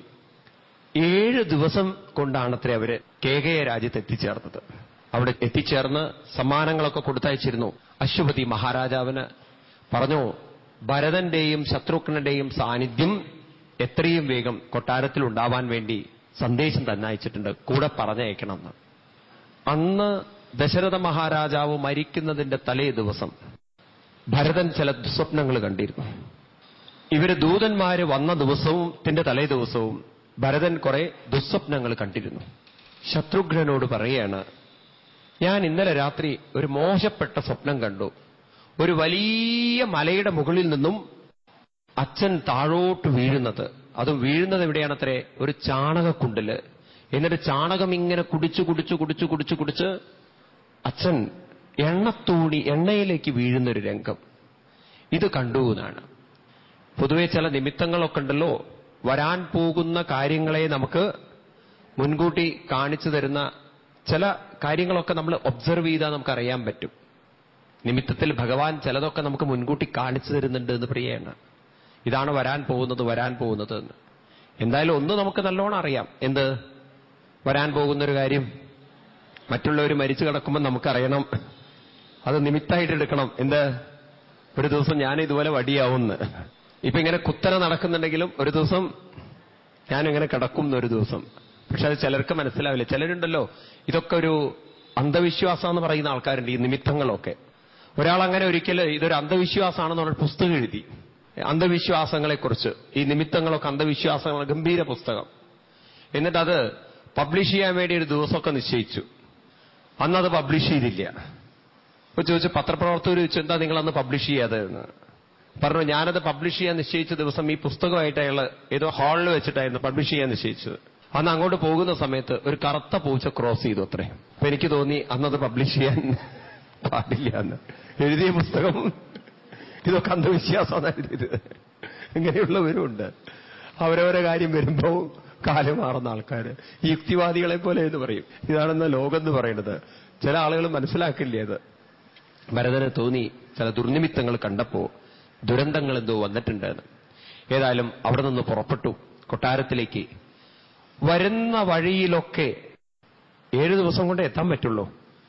ഏഴ് ദിവസം കൊണ്ടാണത്രേ അവര് കേകയ രാജ്യത്ത് എത്തിച്ചേർന്നത് അവിടെ എത്തിച്ചേർന്ന് സമ്മാനങ്ങളൊക്കെ കൊടുത്തയച്ചിരുന്നു അശ്വപതി മഹാരാജാവിന് പറഞ്ഞു ഭരതന്റെയും ശത്രുഘ്നന്റെയും സാന്നിധ്യം എത്രയും വേഗം കൊട്ടാരത്തിൽ ഉണ്ടാവാൻ വേണ്ടി സന്ദേശം തന്നെ അയച്ചിട്ടുണ്ട് കൂടെ പറഞ്ഞയക്കണമെന്ന് അന്ന് ദശരഥ മഹാരാജാവ് മരിക്കുന്നതിന്റെ തലേ ദിവസം ഭരതൻ ചില ദുസ്വപ്നങ്ങൾ കണ്ടിരുന്നു ഇവര് ദൂതന്മാര് വന്ന ദിവസവും ത്തിന്റെ തലേ ദിവസവും ഭരതൻ കുറെ ദുസ്വപ്നങ്ങൾ കണ്ടിരുന്നു ശത്രുഘ്നനോട് പറയാണ് ഞാൻ ഇന്നലെ രാത്രി ഒരു മോശപ്പെട്ട സ്വപ്നം കണ്ടു ഒരു വലിയ മലയുടെ മുകളിൽ നിന്നും അച്ഛൻ താഴോട്ട് വീഴുന്നത് അതും വീഴുന്നത് എവിടെയാണത്രേ ഒരു ചാണകക്കുണ്ടില് എന്നിട്ട് ചാണകം ഇങ്ങനെ കുടിച്ചു കുടിച്ചു കുടിച്ചു കുടിച്ചു കുടിച്ച് അച്ഛൻ എണ്ണത്തൂണി എണ്ണയിലേക്ക് വീഴുന്നൊരു രംഗം ഇത് കണ്ടു എന്നാണ് പൊതുവെ ചില നിമിത്തങ്ങളൊക്കെ ഉണ്ടല്ലോ വരാൻ പോകുന്ന കാര്യങ്ങളെ നമുക്ക് മുൻകൂട്ടി കാണിച്ചു തരുന്ന ചില കാര്യങ്ങളൊക്കെ നമ്മൾ ഒബ്സർവ് ചെയ്താൽ നമുക്ക് അറിയാൻ പറ്റും നിമിത്തത്തിൽ ഭഗവാൻ ചിലതൊക്കെ നമുക്ക് മുൻകൂട്ടി കാണിച്ചു തരുന്നുണ്ട് എന്ന് പ്രിയാണ് ഇതാണ് വരാൻ പോകുന്നത് വരാൻ പോകുന്നത് എന്ന് എന്തായാലും ഒന്ന് നമുക്ക് നല്ലോണം അറിയാം എന്ത് വരാൻ പോകുന്നൊരു കാര്യം മറ്റുള്ളവർ മരിച്ചു കിടക്കുമ്പോൾ നമുക്കറിയണം അത് നിമിത്തായിട്ട് എടുക്കണം എന്ത് ഒരു ദിവസം ഞാൻ ഇതുപോലെ വടിയാവുമെന്ന് ഇപ്പൊ ഇങ്ങനെ കുത്തനെ നടക്കുന്നുണ്ടെങ്കിലും ഒരു ദിവസം ഞാൻ ഇങ്ങനെ കിടക്കും എന്നൊരു ദിവസം പക്ഷെ അത് ചിലർക്ക് മനസ്സിലാവില്ല ചിലരുണ്ടല്ലോ ഇതൊക്കെ ഒരു അന്ധവിശ്വാസം എന്ന് പറയുന്ന ആൾക്കാരുണ്ട് ഈ നിമിത്തങ്ങളൊക്കെ ഒരാൾ അങ്ങനെ ഒരിക്കൽ ഇതൊരു അന്ധവിശ്വാസമാണെന്ന് പറഞ്ഞ പുസ്തകം എഴുതി അന്ധവിശ്വാസങ്ങളെക്കുറിച്ച് ഈ നിമിത്തങ്ങളൊക്കെ അന്ധവിശ്വാസങ്ങൾ ഗംഭീര പുസ്തകം എന്നിട്ട് അത് പബ്ലിഷ് ചെയ്യാൻ വേണ്ടി ഒരു ദിവസമൊക്കെ നിശ്ചയിച്ചു അന്നത് പബ്ലിഷ് ചെയ്തില്ല അപ്പൊ ചോദിച്ചു പത്രപ്രവർത്തകർ ചോദിച്ചു എന്താ നിങ്ങൾ അന്ന് പബ്ലിഷ് ചെയ്യാതെ എന്ന് പറഞ്ഞു ഞാനത് പബ്ലിഷ് ചെയ്യാൻ നിശ്ചയിച്ച ദിവസം ഈ പുസ്തകമായിട്ട് അയാൾ ഏതോ ഹാളിൽ വെച്ചിട്ടായിരുന്നു പബ്ലിഷ് ചെയ്യാൻ നിശ്ചയിച്ചത് അന്ന് അങ്ങോട്ട് പോകുന്ന സമയത്ത് ഒരു കറുത്ത പൂച്ച ക്രോസ് ചെയ്തു അത്രേ അപ്പൊ എനിക്ക് തോന്നി അന്നത് പബ്ലിഷ് ചെയ്യാൻ പാടില്ല എന്ന് എഴുതിയ പുസ്തകം ഇതൊക്കെ അന്ധവിശ്വാസമാണ് എഴുതിയത് ഇങ്ങനെയുള്ളവരുണ്ട് അവരവരെ കാര്യം വരുമ്പോൾ കാലം മാറുന്ന ആൾക്കാർ ഈ യുക്തിവാദികളെ പോലെ എന്ന് പറയും ഇതാണെന്ന ലോകം എന്ന് പറയുന്നത് ചില ആളുകൾ മനസ്സിലാക്കില്ല അത് ഭരതന് തോന്നി ചില ദുർനിമിത്തങ്ങൾ കണ്ടപ്പോ ദുരന്തങ്ങൾ എന്തോ വന്നിട്ടുണ്ട് എന്ന് ഏതായാലും അവിടെ നിന്ന് പുറപ്പെട്ടു കൊട്ടാരത്തിലേക്ക് വരുന്ന വഴിയിലൊക്കെ ഏഴു ദിവസം കൊണ്ട് എത്താൻ പറ്റുള്ളൂ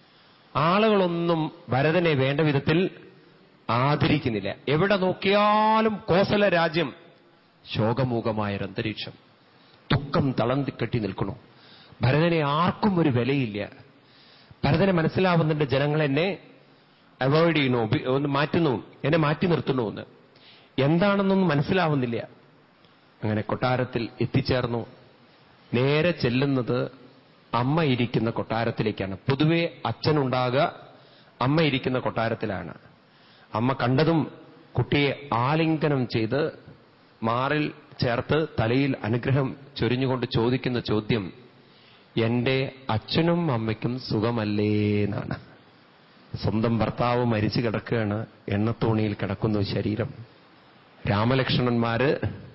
ആളുകളൊന്നും ഭരതനെ വേണ്ട വിധത്തിൽ ആദരിക്കുന്നില്ല എവിടെ നോക്കിയാലും കോസല രാജ്യം ശോകമൂകമായൊരു അന്തരീക്ഷം ദുഃഖം തളന്തിക്കെട്ടി നിൽക്കണു ഭരതനെ ആർക്കും ഒരു വിലയില്ല ഭരതനെ മനസ്സിലാവുന്നുണ്ട് ജനങ്ങൾ എന്നെ അവോയ്ഡ് ചെയ്യുന്നു ഉപ- ഒന്ന് മാറ്റുന്നു എന്നെ മാറ്റി നിർത്തുന്നു എന്ന് എന്താണെന്നൊന്നും മനസ്സിലാവുന്നില്ല അങ്ങനെ കൊട്ടാരത്തിൽ എത്തിച്ചേർന്നു നേരെ ചെല്ലുന്നത് അമ്മ ഇരിക്കുന്ന കൊട്ടാരത്തിലേക്കാണ് പൊതുവെ അച്ഛനുണ്ടാകുക അമ്മ ഇരിക്കുന്ന കൊട്ടാരത്തിലാണ് അമ്മ കണ്ടതും കുട്ടിയെ ആലിംഗനം ചെയ്ത് മാറിൽ ചേർത്ത് തലയിൽ അനുഗ്രഹം ചൊരിഞ്ഞുകൊണ്ട് ചോദിക്കുന്ന ചോദ്യം എന്റെ അച്ഛനും അമ്മയ്ക്കും സുഖമല്ലേ എന്നാണ് സ്വന്തം ഭർത്താവ് മരിച്ചു കിടക്കുകയാണ് എണ്ണത്തോണിയിൽ കിടക്കുന്നു ശരീരം രാമലക്ഷ്മണന്മാര്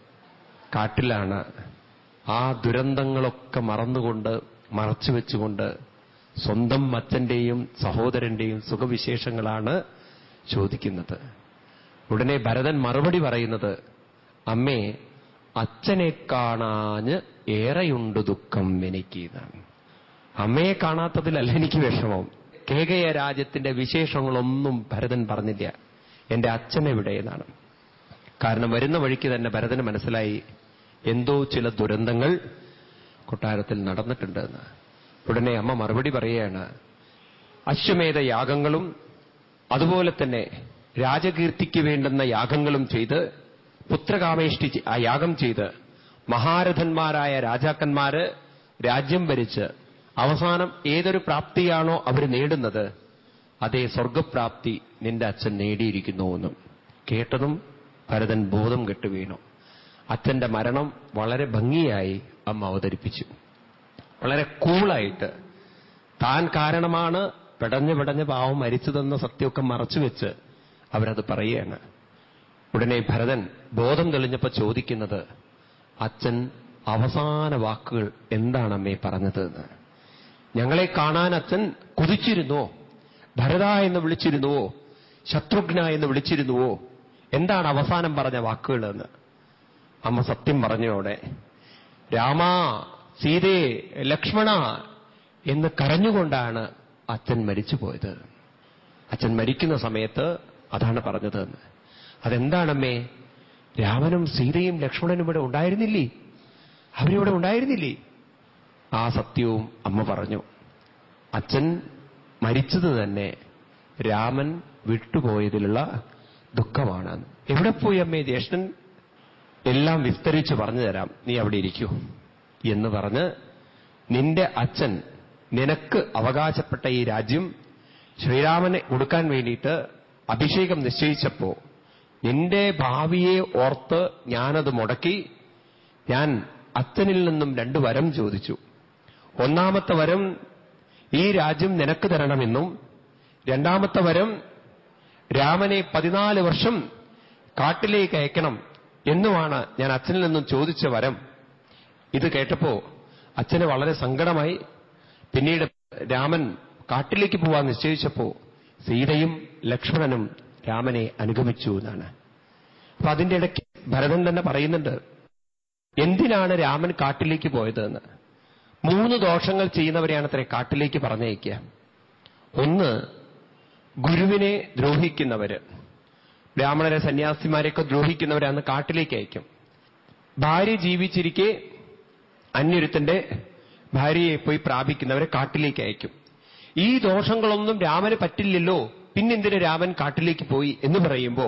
കാട്ടിലാണ് ആ ദുരന്തങ്ങളൊക്കെ മറന്നുകൊണ്ട് മറച്ചു വെച്ചുകൊണ്ട് സ്വന്തം അച്ഛന്റെയും സഹോദരന്റെയും സുഖവിശേഷങ്ങളാണ് ചോദിക്കുന്നത് ഉടനെ ഭരതൻ മറുപടി പറയുന്നത് അമ്മേ അച്ഛനെ കാണാഞ്ഞ് ഏറെയുണ്ട് ദുഃഖം എനിക്ക് എന്നാണ് അമ്മയെ കാണാത്തതിലല്ല എനിക്ക് വിഷമം കേകയ രാജ്യത്തിന്റെ വിശേഷങ്ങളൊന്നും ഭരതൻ പറഞ്ഞില്ല എന്റെ അച്ഛൻ എവിടെ എന്നാണ് കാരണം വരുന്ന വഴിക്ക് തന്നെ ഭരതന് മനസ്സിലായി എന്തോ ചില ദുരന്തങ്ങൾ കൊട്ടാരത്തിൽ നടന്നിട്ടുണ്ട് എന്ന് ഉടനെ അമ്മ മറുപടി പറയുകയാണ് അശ്വമേധ യാഗങ്ങളും അതുപോലെ തന്നെ രാജകീർത്തിക്ക് വേണ്ടുന്ന യാഗങ്ങളും ചെയ്ത് പുത്രകാമേഷ്ടി ചെ- ആ യാഗം ചെയ്ത് മഹാരഥന്മാരായ രാജാക്കന്മാര് രാജ്യം ഭരിച്ച് അവസാനം ഏതൊരു പ്രാപ്തിയാണോ അവർ നേടുന്നത് അതേ സ്വർഗപ്രാപ്തി നിന്റെ അച്ഛൻ നേടിയിരിക്കുന്നുവെന്നും കേട്ടതും ഭരതൻ ബോധം കെട്ടു വീണു അച്ഛന്റെ മരണം വളരെ ഭംഗിയായി അമ്മ അവതരിപ്പിച്ചു വളരെ കൂളായിട്ട് താൻ കാരണമാണ് പെടഞ്ഞ് പെടഞ്ഞ് പാവം മരിച്ചതെന്ന സത്യമൊക്കെ മറച്ചുവെച്ച് അവരത് പറയുകയാണ് ഉടനെ ഭരതൻ ബോധം തെളിഞ്ഞപ്പോ ചോദിക്കുന്നത് അച്ഛൻ അവസാന വാക്കുകൾ എന്താണ് അമ്മേ പറഞ്ഞത് എന്ന് ഞങ്ങളെ കാണാൻ അച്ഛൻ കുതിച്ചിരുന്നോ ഭരത എന്ന് വിളിച്ചിരുന്നുവോ ശത്രുഘ്ന എന്ന് വിളിച്ചിരുന്നുവോ എന്താണ് അവസാനം പറഞ്ഞ വാക്കുകൾ എന്ന് അമ്മ സത്യം പറഞ്ഞോടെ രാമ സീതേ ലക്ഷ്മണ എന്ന് കരഞ്ഞുകൊണ്ടാണ് അച്ഛൻ മരിച്ചു പോയത് അച്ഛൻ മരിക്കുന്ന സമയത്ത് അതാണ് പറഞ്ഞത് എന്ന് അതെന്താണമ്മേ രാമനും സീതയും ലക്ഷ്മണനും ഇവിടെ ഉണ്ടായിരുന്നില്ലേ അവരിവിടെ ഉണ്ടായിരുന്നില്ലേ ആ സത്യവും അമ്മ പറഞ്ഞു അച്ഛൻ മരിച്ചത് തന്നെ രാമൻ വിട്ടുപോയതിലുള്ള ദുഃഖമാണ് എവിടെ പോയി അമ്മേ ജ്യേഷ്ഠൻ എല്ലാം വിസ്തരിച്ച് പറഞ്ഞു തരാം നീ അവിടെ ഇരിക്കൂ എന്ന് പറഞ്ഞ് നിന്റെ അച്ഛൻ നിനക്ക് അവകാശപ്പെട്ട ഈ രാജ്യം ശ്രീരാമനെ കൊടുക്കാൻ വേണ്ടിയിട്ട് അഭിഷേകം നിശ്ചയിച്ചപ്പോ നിന്റെ ഭാവിയെ ഓർത്ത് ഞാനത് മുടക്കി ഞാൻ അച്ഛനിൽ നിന്നും രണ്ട് വരം ചോദിച്ചു ഒന്നാമത്തെ വരം ഈ രാജ്യം നിനക്ക് തരണമെന്നും രണ്ടാമത്തെ വരം രാമനെ പതിനാല് വർഷം കാട്ടിലേക്ക് അയക്കണം എന്നുമാണ് ഞാൻ അച്ഛനിൽ നിന്നും ചോദിച്ച വരം ഇത് കേട്ടപ്പോ അച്ഛന് വളരെ സങ്കടമായി പിന്നീട് രാമൻ കാട്ടിലേക്ക് പോവാൻ നിശ്ചയിച്ചപ്പോ സീതയും ലക്ഷ്മണനും രാമനെ അനുഗമിച്ചു എന്നാണ് അപ്പൊ അതിന്റെ ഇടയ്ക്ക് ഭരതൻ തന്നെ പറയുന്നുണ്ട് എന്തിനാണ് രാമൻ കാട്ടിലേക്ക് പോയതെന്ന് മൂന്ന് ദോഷങ്ങൾ ചെയ്യുന്നവരെയാണ് അത്ര കാട്ടിലേക്ക് പറഞ്ഞയക്കുക ഒന്ന് ഗുരുവിനെ ദ്രോഹിക്കുന്നവര് ബ്രാഹ്മണരെ സന്യാസിമാരെയൊക്കെ ദ്രോഹിക്കുന്നവരാണ് കാട്ടിലേക്ക് അയക്കും ഭാര്യ ജീവിച്ചിരിക്കെ അന്യൊരുത്തന്റെ ഭാര്യയെ പോയി പ്രാപിക്കുന്നവരെ കാട്ടിലേക്ക് അയക്കും ഈ ദോഷങ്ങളൊന്നും രാമന് പറ്റില്ലല്ലോ പിന്നെന്തിന് രാമൻ കാട്ടിലേക്ക് പോയി എന്ന് പറയുമ്പോ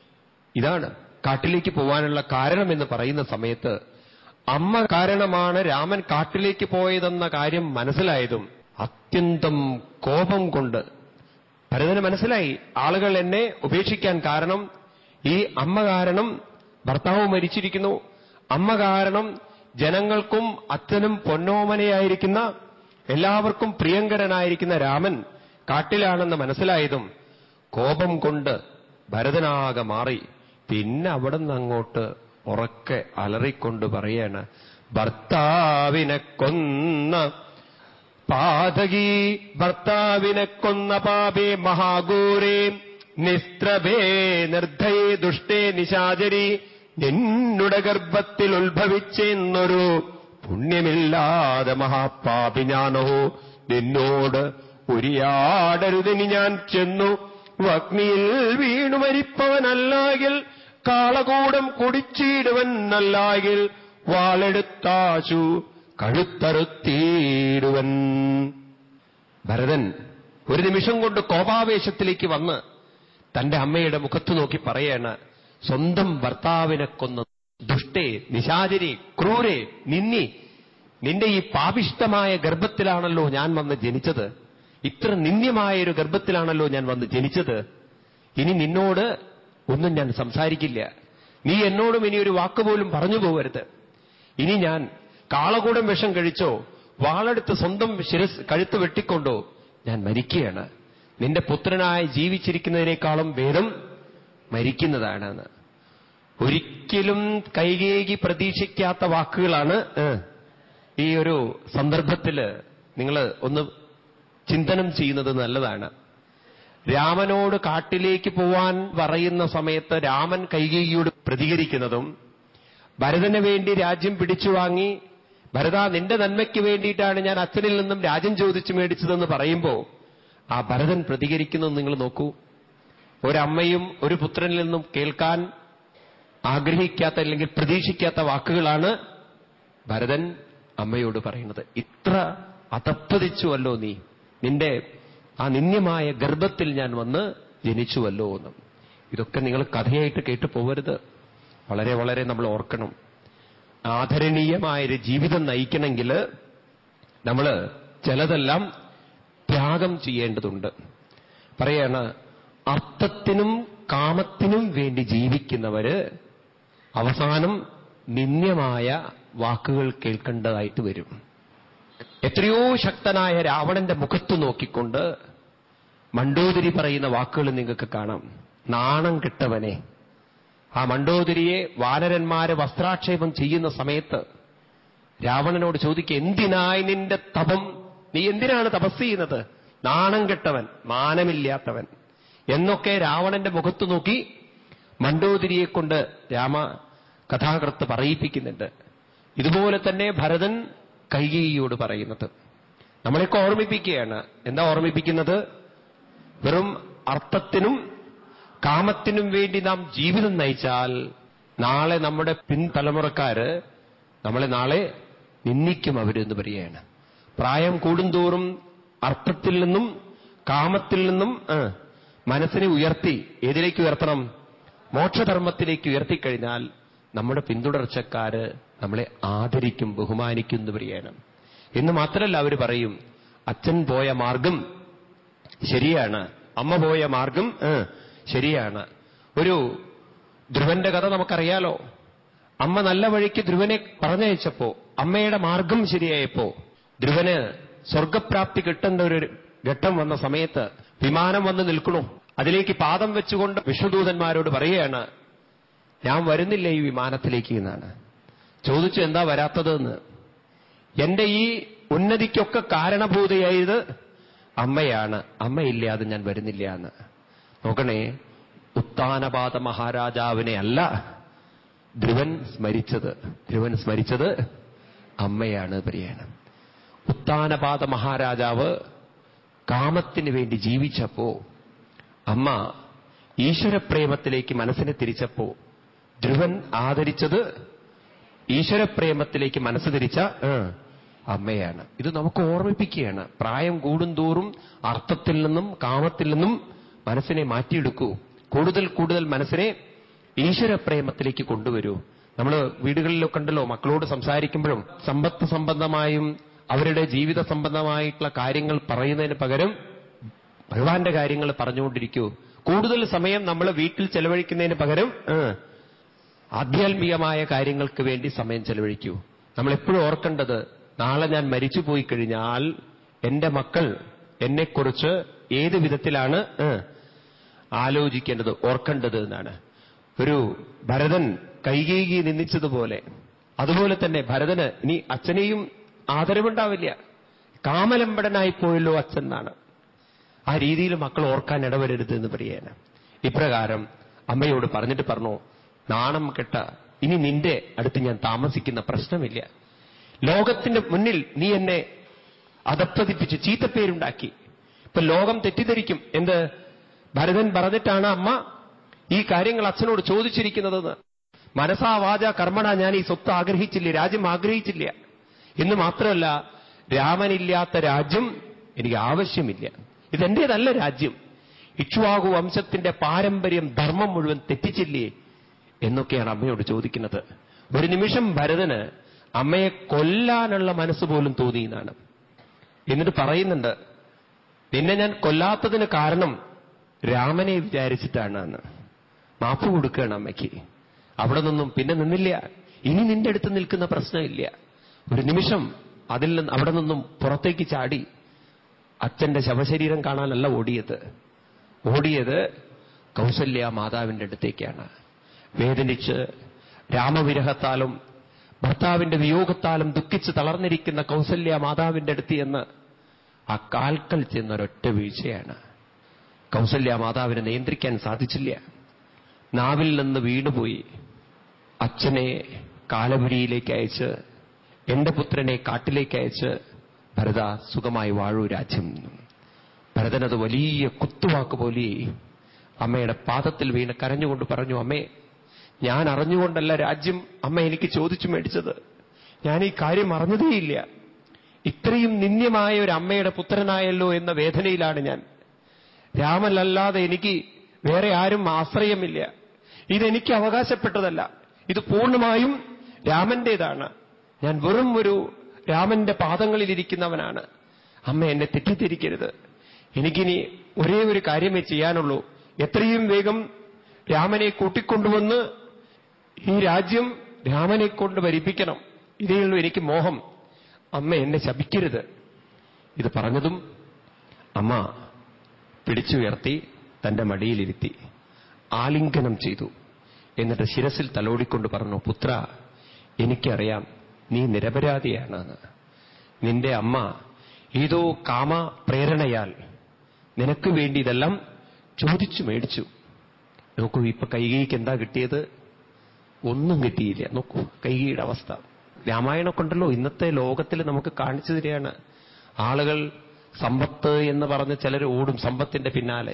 ഇതാണ് കാട്ടിലേക്ക് പോവാനുള്ള കാരണം എന്ന് പറയുന്ന സമയത്ത് അമ്മ കാരണമാണ് രാമൻ കാട്ടിലേക്ക് പോയതെന്ന കാര്യം മനസ്സിലായതും അത്യന്തം കോപം കൊണ്ട് ഭരതന് മനസ്സിലായി ആളുകൾ എന്നെ ഉപേക്ഷിക്കാൻ കാരണം ഈ അമ്മ കാരണം ഭർത്താവ് മരിച്ചിരിക്കുന്നു അമ്മ കാരണം ജനങ്ങൾക്കും അച്ഛനും പൊന്നോമനയായിരിക്കുന്ന എല്ലാവർക്കും പ്രിയങ്കരനായിരിക്കുന്ന രാമൻ കാട്ടിലാണെന്ന് മനസ്സിലായതും കോപം കൊണ്ട് ഭരതനാകെ മാറി പിന്നെ അവിടെ നിന്ന് അങ്ങോട്ട് ഉറക്കെ അലറിക്കൊണ്ട് പറയാണ് ഭർത്താവിനെ കൊന്ന പാതകി ഭർത്താവിനെ കൊന്ന പാപേ മഹാഗോരേ നിസ്ത്രഭേ നിർദ്ധയേ ദുഷ്ടേ നിശാചരി നിന്നുടെ ഗർഭത്തിൽ ഉത്ഭവിച്ചെന്നൊരു പുണ്യമില്ലാതെ മഹാപാപി ഞാനോ നിന്നോട് ഉരിയാടരുതിനി ഞാൻ ചെന്നു അഗ്നിയിൽ വീണു മരിപ്പവനല്ലാകിൽ കാളകൂടം കുടിച്ചിടുവൻ അല്ലാകിൽ വാളെടുത്താശു കഴുത്തറുത്തീടുവൻ ഭരതൻ ഒരു നിമിഷം കൊണ്ട് കോപാവേശത്തിലേക്ക് വന്ന് തന്റെ അമ്മയുടെ മുഖത്ത് നോക്കി പറയാണ് സ്വന്തം ഭർത്താവിനെ കൊന്ന ദുഷ്ടേ നിശാചരി ക്രൂരെ നിന്നി നിന്റെ ഈ പാപിഷ്ടമായ ഗർഭത്തിലാണല്ലോ ഞാൻ വന്ന് ജനിച്ചത് ഇത്ര നിന്ദ്യമായ ഒരു ഗർഭത്തിലാണല്ലോ ഞാൻ വന്ന് ജനിച്ചത് ഇനി നിന്നോട് ഒന്നും ഞാൻ സംസാരിക്കില്ല നീ എന്നോടും ഇനി ഒരു വാക്കുപോലും പറഞ്ഞു പോകരുത് ഇനി ഞാൻ കാളകൂടം വിഷം കഴിച്ചോ വാളെടുത്ത് സ്വന്തം ശിരസ് കഴുത്ത് വെട്ടിക്കൊണ്ടോ ഞാൻ മരിക്കുകയാണ് നിന്റെ പുത്രനായി ജീവിച്ചിരിക്കുന്നതിനേക്കാളും ഭേദം മരിക്കുന്നതാണെന്ന് ഒരിക്കലും കൈകേകി പ്രതീക്ഷിക്കാത്ത വാക്കുകളാണ് ഏ, ഈ ഒരു സന്ദർഭത്തിൽ നിങ്ങൾ ഒന്ന് ചിന്തനം ചെയ്യുന്നത് നല്ലതാണ് രാമനോട് കാട്ടിലേക്ക് പോവാൻ പറയുന്ന സമയത്ത് രാമൻ കൈകേകിയോട് പ്രതികരിക്കുന്നതും ഭരതന് വേണ്ടി രാജ്യം പിടിച്ചു വാങ്ങി ഭരത നിന്റെ നന്മയ്ക്ക് വേണ്ടിയിട്ടാണ് ഞാൻ അച്ഛനിൽ നിന്നും രാജ്യം ചോദിച്ചു മേടിച്ചതെന്ന് പറയുമ്പോ ആ ഭരതൻ പ്രതികരിക്കുന്നത് നിങ്ങൾ നോക്കൂ ഒരമ്മയും ഒരു പുത്രനിൽ നിന്നും കേൾക്കാൻ ആഗ്രഹിക്കാത്ത അല്ലെങ്കിൽ പ്രതീക്ഷിക്കാത്ത വാക്കുകളാണ് ഭരതൻ അമ്മയോട് പറയുന്നത് ഇത്ര അതപ്പതിച്ചുവല്ലോ നീ നിന്റെ ആ നിന്യമായ ഗർഭത്തിൽ ഞാൻ വന്ന് ജനിച്ചുവല്ലോ എന്ന് ഇതൊക്കെ നിങ്ങൾ കഥയായിട്ട് കേട്ടു പോകരുത് വളരെ വളരെ നമ്മൾ ഓർക്കണം ആദരണീയമായൊരു ജീവിതം നയിക്കണമെങ്കിൽ നമ്മൾ ചിലതെല്ലാം ത്യാഗം ചെയ്യേണ്ടതുണ്ട് പറയാണ് അർത്ഥത്തിനും കാമത്തിനും വേണ്ടി ജീവിക്കുന്നവര് അവസാനം നിന്ദ്യമായ വാക്കുകൾ കേൾക്കേണ്ടതായിട്ട് വരും എത്രയോ ശക്തനായ രാവണന്റെ മുഖത്ത് നോക്കിക്കൊണ്ട് മണ്ടോദരി പറയുന്ന വാക്കുകൾ നിങ്ങൾക്ക് കാണാം നാണം കെട്ടവനെ ആ മണ്ടോദരിയെ വാനരന്മാര് വസ്ത്രാക്ഷേപം ചെയ്യുന്ന സമയത്ത് രാവണനോട് ചോദിക്കുക എന്തിനായി നിന്റെ തപം നീ എന്തിനാണ് തപസ് ചെയ്യുന്നത് നാണം കെട്ടവൻ മാനമില്ലാത്തവൻ എന്നൊക്കെ രാവണന്റെ മുഖത്ത് നോക്കി മണ്ടോദരിയെ കൊണ്ട് രാമ കഥാകൃത്ത് പറയിപ്പിക്കുന്നുണ്ട് ഇതുപോലെ തന്നെ ഭരതൻ കൈകേയിയോട് പറയുന്നത് നമ്മളെയൊക്കെ ഓർമ്മിപ്പിക്കുകയാണ് എന്താ ഓർമ്മിപ്പിക്കുന്നത് വെറും അർത്ഥത്തിനും കാമത്തിനും വേണ്ടി നാം ജീവിതം നയിച്ചാൽ നാളെ നമ്മുടെ പിൻതലമുറക്കാര് നമ്മളെ നാളെ നിന്ദിക്കും അവരെന്ന് പറയുകയാണ് പ്രായം കൂടുന്തോറും അർത്ഥത്തിൽ നിന്നും കാമത്തിൽ നിന്നും ആ, മനസ്സിനെ ഉയർത്തി ഏതിലേക്ക് ഉയർത്തണം മോക്ഷധർമ്മത്തിലേക്ക് ഉയർത്തിക്കഴിഞ്ഞാൽ നമ്മുടെ പിന്തുടർച്ചക്കാര് നമ്മളെ ആദരിക്കും ബഹുമാനിക്കും എന്ന് പറയണം എന്ന് മാത്രമല്ല അവർ പറയും അച്ഛൻ പോയ മാർഗം ശരിയാണ് അമ്മ പോയ മാർഗം ആ, ശരിയാണ് ഒരു ധ്രുവന്റെ കഥ നമുക്കറിയാലോ അമ്മ നല്ല വഴിക്ക് ധ്രുവനെ പറഞ്ഞയച്ചപ്പോ അമ്മയുടെ മാർഗം ശരിയായപ്പോ ധ്രുവന് സ്വർഗപ്രാപ്തി കിട്ടേണ്ട ഒരു ഘട്ടം വന്ന സമയത്ത് വിമാനം വന്ന് നിൽക്കണു അതിലേക്ക് പാദം വെച്ചുകൊണ്ട് വിഷ്ണുദൂതന്മാരോട് പറയുകയാണ് ഞാൻ വരുന്നില്ല ഈ വിമാനത്തിലേക്ക് എന്നാണ് ചോദിച്ചു എന്താ വരാത്തതെന്ന് എന്റെ ഈ ഉന്നതിക്കൊക്കെ കാരണഭൂതയായത് അമ്മയാണ് അമ്മയില്ലാതെ ഞാൻ വരുന്നില്ല എന്ന് നോക്കണേ ഉത്താനപാത മഹാരാജാവിനെ അല്ല ധ്രുവൻ സ്മരിച്ചത് ധ്രുവൻ സ്മരിച്ചത് അമ്മയാണ് പറയാണ് ഉത്താനപാത മഹാരാജാവ് കാമത്തിന് വേണ്ടി ജീവിച്ചപ്പോ അമ്മ ഈശ്വരപ്രേമത്തിലേക്ക് മനസ്സിനെ തിരിച്ചപ്പോ ധ്രുവൻ ആദരിച്ചത് ഈശ്വരപ്രേമത്തിലേക്ക് മനസ്സ് തിരിച്ച ആ, അമ്മയാണ് ഇത് നമുക്ക് ഓർമ്മിപ്പിക്കുകയാണ് പ്രായം കൂടുന്തോറും അർത്ഥത്തിൽ നിന്നും കാമത്തിൽ നിന്നും മനസ്സിനെ മാറ്റിയെടുക്കൂ കൂടുതൽ കൂടുതൽ മനസ്സിനെ ഈശ്വരപ്രേമത്തിലേക്ക് കൊണ്ടുവരൂ നമ്മൾ വീടുകളിലൊക്കെ ഉണ്ടല്ലോ മക്കളോട് സംസാരിക്കുമ്പോഴും സമ്പത്ത് സംബന്ധമായും അവരുടെ ജീവിത സംബന്ധമായിട്ടുള്ള കാര്യങ്ങൾ പറയുന്നതിന് പകരം ഭഗവാന്റെ കാര്യങ്ങൾ പറഞ്ഞുകൊണ്ടിരിക്കൂ കൂടുതൽ സമയം നമ്മൾ വീട്ടിൽ ചെലവഴിക്കുന്നതിന് പകരം ആ, ആധ്യാത്മികമായ കാര്യങ്ങൾക്ക് വേണ്ടി സമയം ചെലവഴിക്കൂ നമ്മൾ എപ്പോഴും ഓർക്കേണ്ടത് നാളെ ഞാൻ മരിച്ചു പോയി കഴിഞ്ഞാൽ എന്റെ മക്കൾ എന്നെക്കുറിച്ച് ഏത് വിധത്തിലാണ് ആ, ആലോചിക്കേണ്ടത് ഓർക്കേണ്ടത് എന്നാണ് ഒരു ഭരതൻ കൈകേകി നിന്ദിച്ചതുപോലെ അതുപോലെ തന്നെ ഭരതന് ഇനി അച്ഛനെയും ആദരവുണ്ടാവില്ല കാമലമ്പടനായി പോയല്ലോ അച്ഛൻ എന്നാണ് ആ രീതിയിൽ മക്കൾ ഓർക്കാൻ ഇടവരരുത് എന്ന് പറയാണ് ഇപ്രകാരം അമ്മയോട് പറഞ്ഞിട്ട് പറഞ്ഞു നാണം കെട്ട ഇനി നിന്റെ അടുത്ത് ഞാൻ താമസിക്കുന്ന പ്രശ്നമില്ല ലോകത്തിന്റെ മുന്നിൽ നീ എന്നെ അധപ്പതിപ്പിച്ച് ചീത്തപ്പേരുണ്ടാക്കി ഇപ്പൊ ലോകം തെറ്റിദ്ധരിക്കും എന്ത് ഭരതൻ പറഞ്ഞിട്ടാണ് അമ്മ ഈ കാര്യങ്ങൾ അച്ഛനോട് ചോദിച്ചിരിക്കുന്നതെന്ന് മനസാ വാച കർമ്മണ ഞാൻ ഈ സ്വത്ത് ആഗ്രഹിച്ചില്ല രാജ്യം ആഗ്രഹിച്ചില്ല എന്ന് മാത്രമല്ല രാമനില്ലാത്ത രാജ്യം എനിക്ക് ആവശ്യമില്ല ഇതെന്റേതല്ല രാജ്യം ഇക്ഷ്വാകു വംശത്തിന്റെ പാരമ്പര്യം ധർമ്മം മുഴുവൻ തെറ്റിച്ചില്ലേ എന്നൊക്കെയാണ് അമ്മയോട് ചോദിക്കുന്നത് ഒരു നിമിഷം ഭരതന് അമ്മയെ കൊല്ലാനുള്ള മനസ്സ് പോലും തോന്നി എന്നാണ് എന്നിട്ട് പറയുന്നുണ്ട് നിന്നെ ഞാൻ കൊല്ലാത്തതിന് കാരണം രാമനെ വിചാരിച്ചിട്ടാണ് എന്ന് മാപ്പ് കൊടുക്കുകയാണ് അമ്മയ്ക്ക് അവിടെ നിന്നും പിന്നെ നിന്നില്ല ഇനി നിന്റെ അടുത്ത് നിൽക്കുന്ന പ്രശ്നമില്ല ഒരു നിമിഷം അതിൽ നിന്ന് അവിടെ നിന്നും പുറത്തേക്ക് ചാടി അച്ഛന്റെ ശവശരീരം കാണാനല്ല ഓടിയത് ഓടിയത് കൗസല്യ മാതാവിന്റെ അടുത്തേക്കാണ് വേദനിച്ച് രാമവിരഹത്താലും ഭർത്താവിന്റെ വിയോഗത്താലും ദുഃഖിച്ച് തളർന്നിരിക്കുന്ന കൗസല്യ മാതാവിന്റെ അടുത്ത് എന്ന് ആ കാൽക്കൽ ചെന്ന ഒരൊറ്റ വീഴ്ചയാണ് കൗസല്യ മാതാവിനെ നിയന്ത്രിക്കാൻ സാധിച്ചില്ല നാവിൽ നിന്ന് വീണുപോയി അച്ഛനെ കാലപുരിയിലേക്ക് അയച്ച് എന്റെ പുത്രനെ കാട്ടിലേക്ക് അയച്ച് ഭരത സുഖമായി വാഴൂ രാജ്യം ഭരതനത് വലിയ കുത്തുവാക്ക് പോലെ അമ്മയുടെ പാദത്തിൽ വീണ് കരഞ്ഞുകൊണ്ട് പറഞ്ഞു അമ്മേ ഞാൻ അറിഞ്ഞുകൊണ്ടല്ല രാജ്യം അമ്മ എനിക്ക് ചോദിച്ചു മേടിച്ചത് ഞാൻ ഈ കാര്യം അറിഞ്ഞതേയില്ല ഇത്രയും നിന്ദ്യമായ ഒരു അമ്മയുടെ പുത്രനായല്ലോ എന്ന വേദനയിലാണ് ഞാൻ രാമനല്ലാതെ എനിക്ക് വേറെ ആരും ആശ്രയമില്ല ഇതെനിക്ക് അവകാശപ്പെട്ടതല്ല ഇത് പൂർണ്ണമായും രാമന്റേതാണ് ഞാൻ വെറും ഒരു രാമന്റെ പാദങ്ങളിലിരിക്കുന്നവനാണ് അമ്മ എന്നെ തെറ്റിദ്ധരിക്കരുത് എനിക്കിനി ഒരേ ഒരു കാര്യമേ ചെയ്യാനുള്ളൂ എത്രയും വേഗം രാമനെ കൂട്ടിക്കൊണ്ടുവന്ന് ഈ രാജ്യം രാമനെ കൊണ്ട് ഭരിപ്പിക്കണം ഇതേയുള്ളൂ എനിക്ക് മോഹം അമ്മ എന്നെ ശപിക്കരുത് ഇത് പറഞ്ഞതും അമ്മ പിടിച്ചുയർത്തി തന്റെ മടിയിലിരുത്തി ആലിംഗനം ചെയ്തു എന്നിട്ട് ശിരസിൽ തലോടിക്കൊണ്ട് പറഞ്ഞു പുത്ര എനിക്കറിയാം നീ നിരപരാധിയാണെന്ന് നിന്റെ അമ്മ ഏതോ കാമ പ്രേരണയാൽ നിനക്ക് വേണ്ടി ഇതെല്ലാം ചോദിച്ചു മേടിച്ചു നോക്കൂ ഇപ്പൊ കൈകൈക്ക് എന്താ കിട്ടിയത് ഒന്നും കിട്ടിയില്ല നോക്കൂ കൈകൈയുടെ അവസ്ഥ രാമായണം കൊണ്ടല്ലോ ഇന്നത്തെ ലോകത്തിൽ നമുക്ക് കാണിച്ചു തരികയാണ് ആളുകൾ സമ്പത്ത് എന്ന് പറഞ്ഞ് ചിലർ ഓടും സമ്പത്തിന്റെ പിന്നാലെ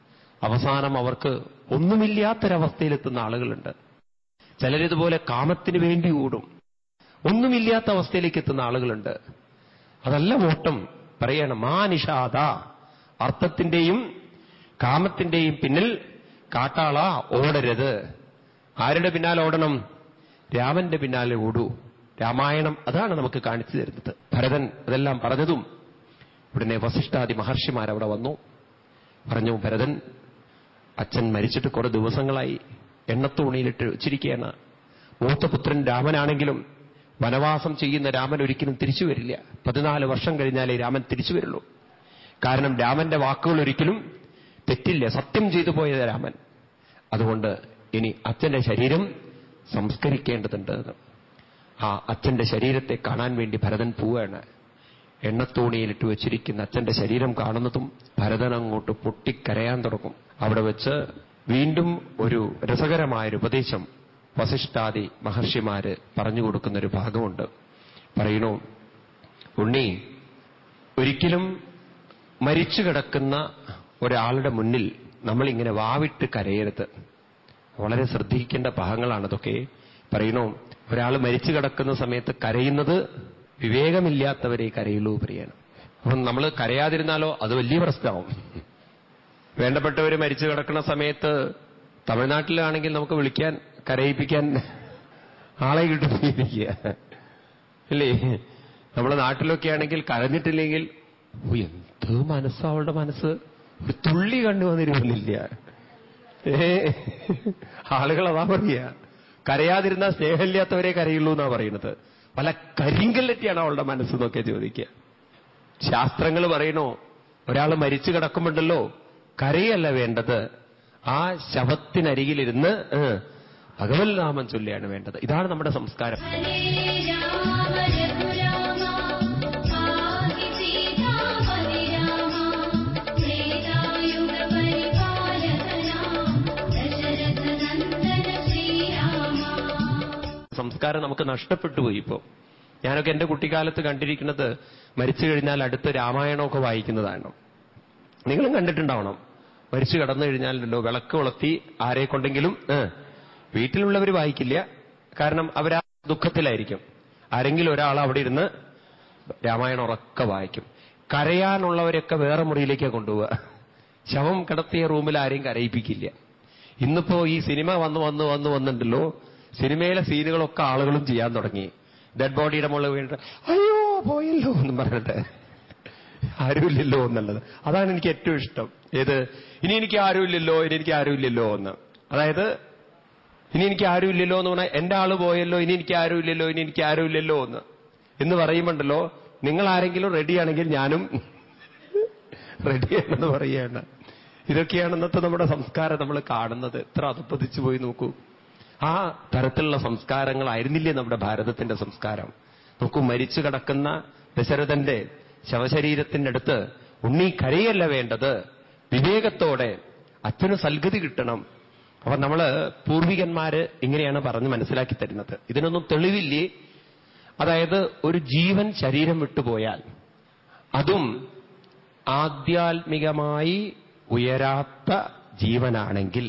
അവസാനം അവർക്ക് ഒന്നുമില്ലാത്തൊരവസ്ഥയിലെത്തുന്ന ആളുകളുണ്ട് ചിലരിതുപോലെ കാമത്തിന് വേണ്ടി ഓടും ഒന്നുമില്ലാത്ത അവസ്ഥയിലേക്ക് എത്തുന്ന ആളുകളുണ്ട് അതല്ല ഓട്ടം പറയണം മാനിഷാദ അർത്ഥത്തിന്റെയും കാമത്തിന്റെയും പിന്നിൽ കാട്ടാള ഓടരുത് ആരുടെ പിന്നാലെ ഓടണം രാമന്റെ പിന്നാലെ ഓടൂ രാമായണം അതാണ് നമുക്ക് കാണിച്ചു തരുന്നത് ഭരതൻ അതെല്ലാം പറഞ്ഞതും ഉടനെ വസിഷ്ഠാദി മഹർഷിമാർ അവിടെ വന്നു പറഞ്ഞു ഭരതൻ അച്ഛൻ മരിച്ചിട്ട് കുറെ ദിവസങ്ങളായി എണ്ണത്തോണിയിലിട്ട് വെച്ചിരിക്കുകയാണ് മൂത്തപുത്രൻ രാമനാണെങ്കിലും വനവാസം ചെയ്യുന്ന രാമൻ ഒരിക്കലും തിരിച്ചു വരില്ല പതിനാല് വർഷം കഴിഞ്ഞാലേ രാമൻ തിരിച്ചു വരുള്ളൂ കാരണം രാമന്റെ വാക്കുകൾ ഒരിക്കലും തെറ്റില്ല സത്യം ചെയ്തു പോയത് രാമൻ അതുകൊണ്ട് ഇനി അച്ഛന്റെ ശരീരം സംസ്കരിക്കേണ്ടതുണ്ട് എന്ന്. ആ അച്ഛന്റെ ശരീരത്തെ കാണാൻ വേണ്ടി ഭരതൻ പോവുകയാണ് എണ്ണത്തോണിയിലിട്ട് വെച്ചിരിക്കുന്ന അച്ഛന്റെ ശരീരം കാണുന്നതും ഭരതൻ അങ്ങോട്ട് പൊട്ടിക്കരയാൻ തുടങ്ങും അവിടെ വെച്ച് വീണ്ടും ഒരു രസകരമായൊരു ഉപദേശം വസിഷ്ഠാദി മഹർഷിമാര് പറഞ്ഞു കൊടുക്കുന്ന ഒരു ഭാഗമുണ്ട് പറയണു ഉണ്ണി ഒരിക്കലും മരിച്ചു കിടക്കുന്ന ഒരാളുടെ മുന്നിൽ നമ്മളിങ്ങനെ വാവിട്ട് കരയരുത് വളരെ ശ്രദ്ധിക്കേണ്ട ഭാഗങ്ങളാണ് അതൊക്കെ പറയണു ഒരാൾ മരിച്ചു കിടക്കുന്ന സമയത്ത് കരയുന്നത് വിവേകമില്ലാത്തവരെ കരയുള്ളൂ പറയണം അപ്പം നമ്മൾ കരയാതിരുന്നാലോ അത് വലിയ പ്രശ്നമാവും വേണ്ടപ്പെട്ടവർ മരിച്ചു കിടക്കുന്ന സമയത്ത് തമിഴ്നാട്ടിലാണെങ്കിൽ നമുക്ക് വിളിക്കാൻ കരയിപ്പിക്കാൻ ആളെ കിട്ടുന്നിരിക്കുക അല്ലേ നമ്മുടെ നാട്ടിലൊക്കെ ആണെങ്കിൽ കരഞ്ഞിട്ടില്ലെങ്കിൽ "ഓ, എന്ത് മനസ്സാ അവളുടെ മനസ്സ് ഒരു തുള്ളി കണ്ടു വന്നിരുന്നില്ല ഏ ആളുകൾ അതാ പറയുക കരയാതിരുന്ന സ്നേഹമില്ലാത്തവരെ കരയുള്ളൂ എന്നാ പറയുന്നത് പല കരിങ്കല്ലെറ്റിയാണ് അവളുടെ മനസ്സെന്നൊക്കെ ചോദിക്കുക ശാസ്ത്രങ്ങൾ പറയണോ ഒരാൾ മരിച്ചു കിടക്കുമ്പോണ്ടല്ലോ കരയല്ല വേണ്ടത് ആ ശവത്തിനരികിലിരുന്ന് ഏഹ്, ഭഗവത് നാമം ചൊല്ലിയാണ് വേണ്ടത് ഇതാണ് നമ്മുടെ സംസ്കാരം ഹരേ രാമ രഘുരാമ പാഹി സീതാപതി രാമ ത്രേതായുഗ പരിപാലകനാം ദശരഥ നന്ദന ശ്രീരാമ സംസ്കാരം നമുക്ക് നഷ്ടപ്പെട്ടു പോയി ഇപ്പോ ഞാനൊക്കെ എന്റെ കുട്ടിക്കാലത്ത് കണ്ടിരിക്കുന്നത് മരിച്ചു കഴിഞ്ഞാൽ അടുത്ത് രാമായണമൊക്കെ വായിക്കുന്നതാണ് നിങ്ങളും കണ്ടിട്ടുണ്ടാവണം മരിച്ചു കടന്നു കഴിഞ്ഞാലല്ലോ വിളക്ക് കൊളത്തി ആരെ കൊണ്ടെങ്കിലും ഏ, വീട്ടിലുള്ളവർ വായിക്കില്ല കാരണം അവരാ ദുഃഖത്തിലായിരിക്കും ആരെങ്കിലും ഒരാൾ അവിടെ ഇരുന്ന് രാമായണം ഉറക്കെ വായിക്കും കരയാനുള്ളവരൊക്കെ വേറെ മുറിയിലേക്കാണ് കൊണ്ടുപോവുക ശവം കിടത്തിയ റൂമിൽ ആരെയും കരയിപ്പിക്കില്ല ഇന്നിപ്പോ ഈ സിനിമ വന്ന് വന്ന് വന്ന് വന്നിട്ടുണ്ടല്ലോ സിനിമയിലെ സീനുകളൊക്കെ ആളുകളും ചെയ്യാൻ തുടങ്ങി ഡെഡ് ബോഡിയുടെ മുകളിൽ വീണിട്ട് അയ്യോ പോയല്ലോ എന്ന് പറഞ്ഞിട്ട് ആരുമില്ലല്ലോ എന്നുള്ളത് അതാണ് എനിക്ക് ഏറ്റവും ഇഷ്ടം ഏത് ഇനി എനിക്ക് ആരുമില്ലല്ലോ ഇനി എനിക്ക് ആരുമില്ലല്ലോ എന്ന് അതായത് ഇനി എനിക്ക് ആരുമില്ലല്ലോ എന്ന് പറഞ്ഞാൽ എന്റെ ആള് പോയല്ലോ ഇനി എനിക്ക് ആരുമില്ലല്ലോ ഇനി എനിക്ക് ആരുമില്ലല്ലോ എന്ന് എന്ന് പറയുമ്പോണ്ടല്ലോ നിങ്ങൾ ആരെങ്കിലും റെഡിയാണെങ്കിൽ ഞാനും റെഡിയാണെന്ന് പറയുകയാണ് ഇതൊക്കെയാണ് ഇന്നത്തെ നമ്മുടെ സംസ്കാരം നമ്മൾ കാണുന്നത് എത്ര അധപ്പതിച്ചു പോയി നോക്കൂ ആ തരത്തിലുള്ള സംസ്കാരങ്ങളായിരുന്നില്ലേ നമ്മുടെ ഭാരതത്തിന്റെ സംസ്കാരം നോക്കൂ മരിച്ചു കിടക്കുന്ന ദശരഥന്റെ ശവശരീരത്തിന്റെ അടുത്ത് ഉണ്ണി കരയല്ല വേണ്ടത് വിവേകത്തോടെ അച്ഛന് സൽഗതി കിട്ടണം അപ്പൊ നമ്മള് പൂർവികന്മാര് ഇങ്ങനെയാണ് പറഞ്ഞ് മനസ്സിലാക്കി തരുന്നത് ഇതിനൊന്നും തെളിവില്ലേ അതായത് ഒരു ജീവൻ ശരീരം വിട്ടുപോയാൽ അതും ആധ്യാത്മികമായി ഉയരാത്ത ജീവനാണെങ്കിൽ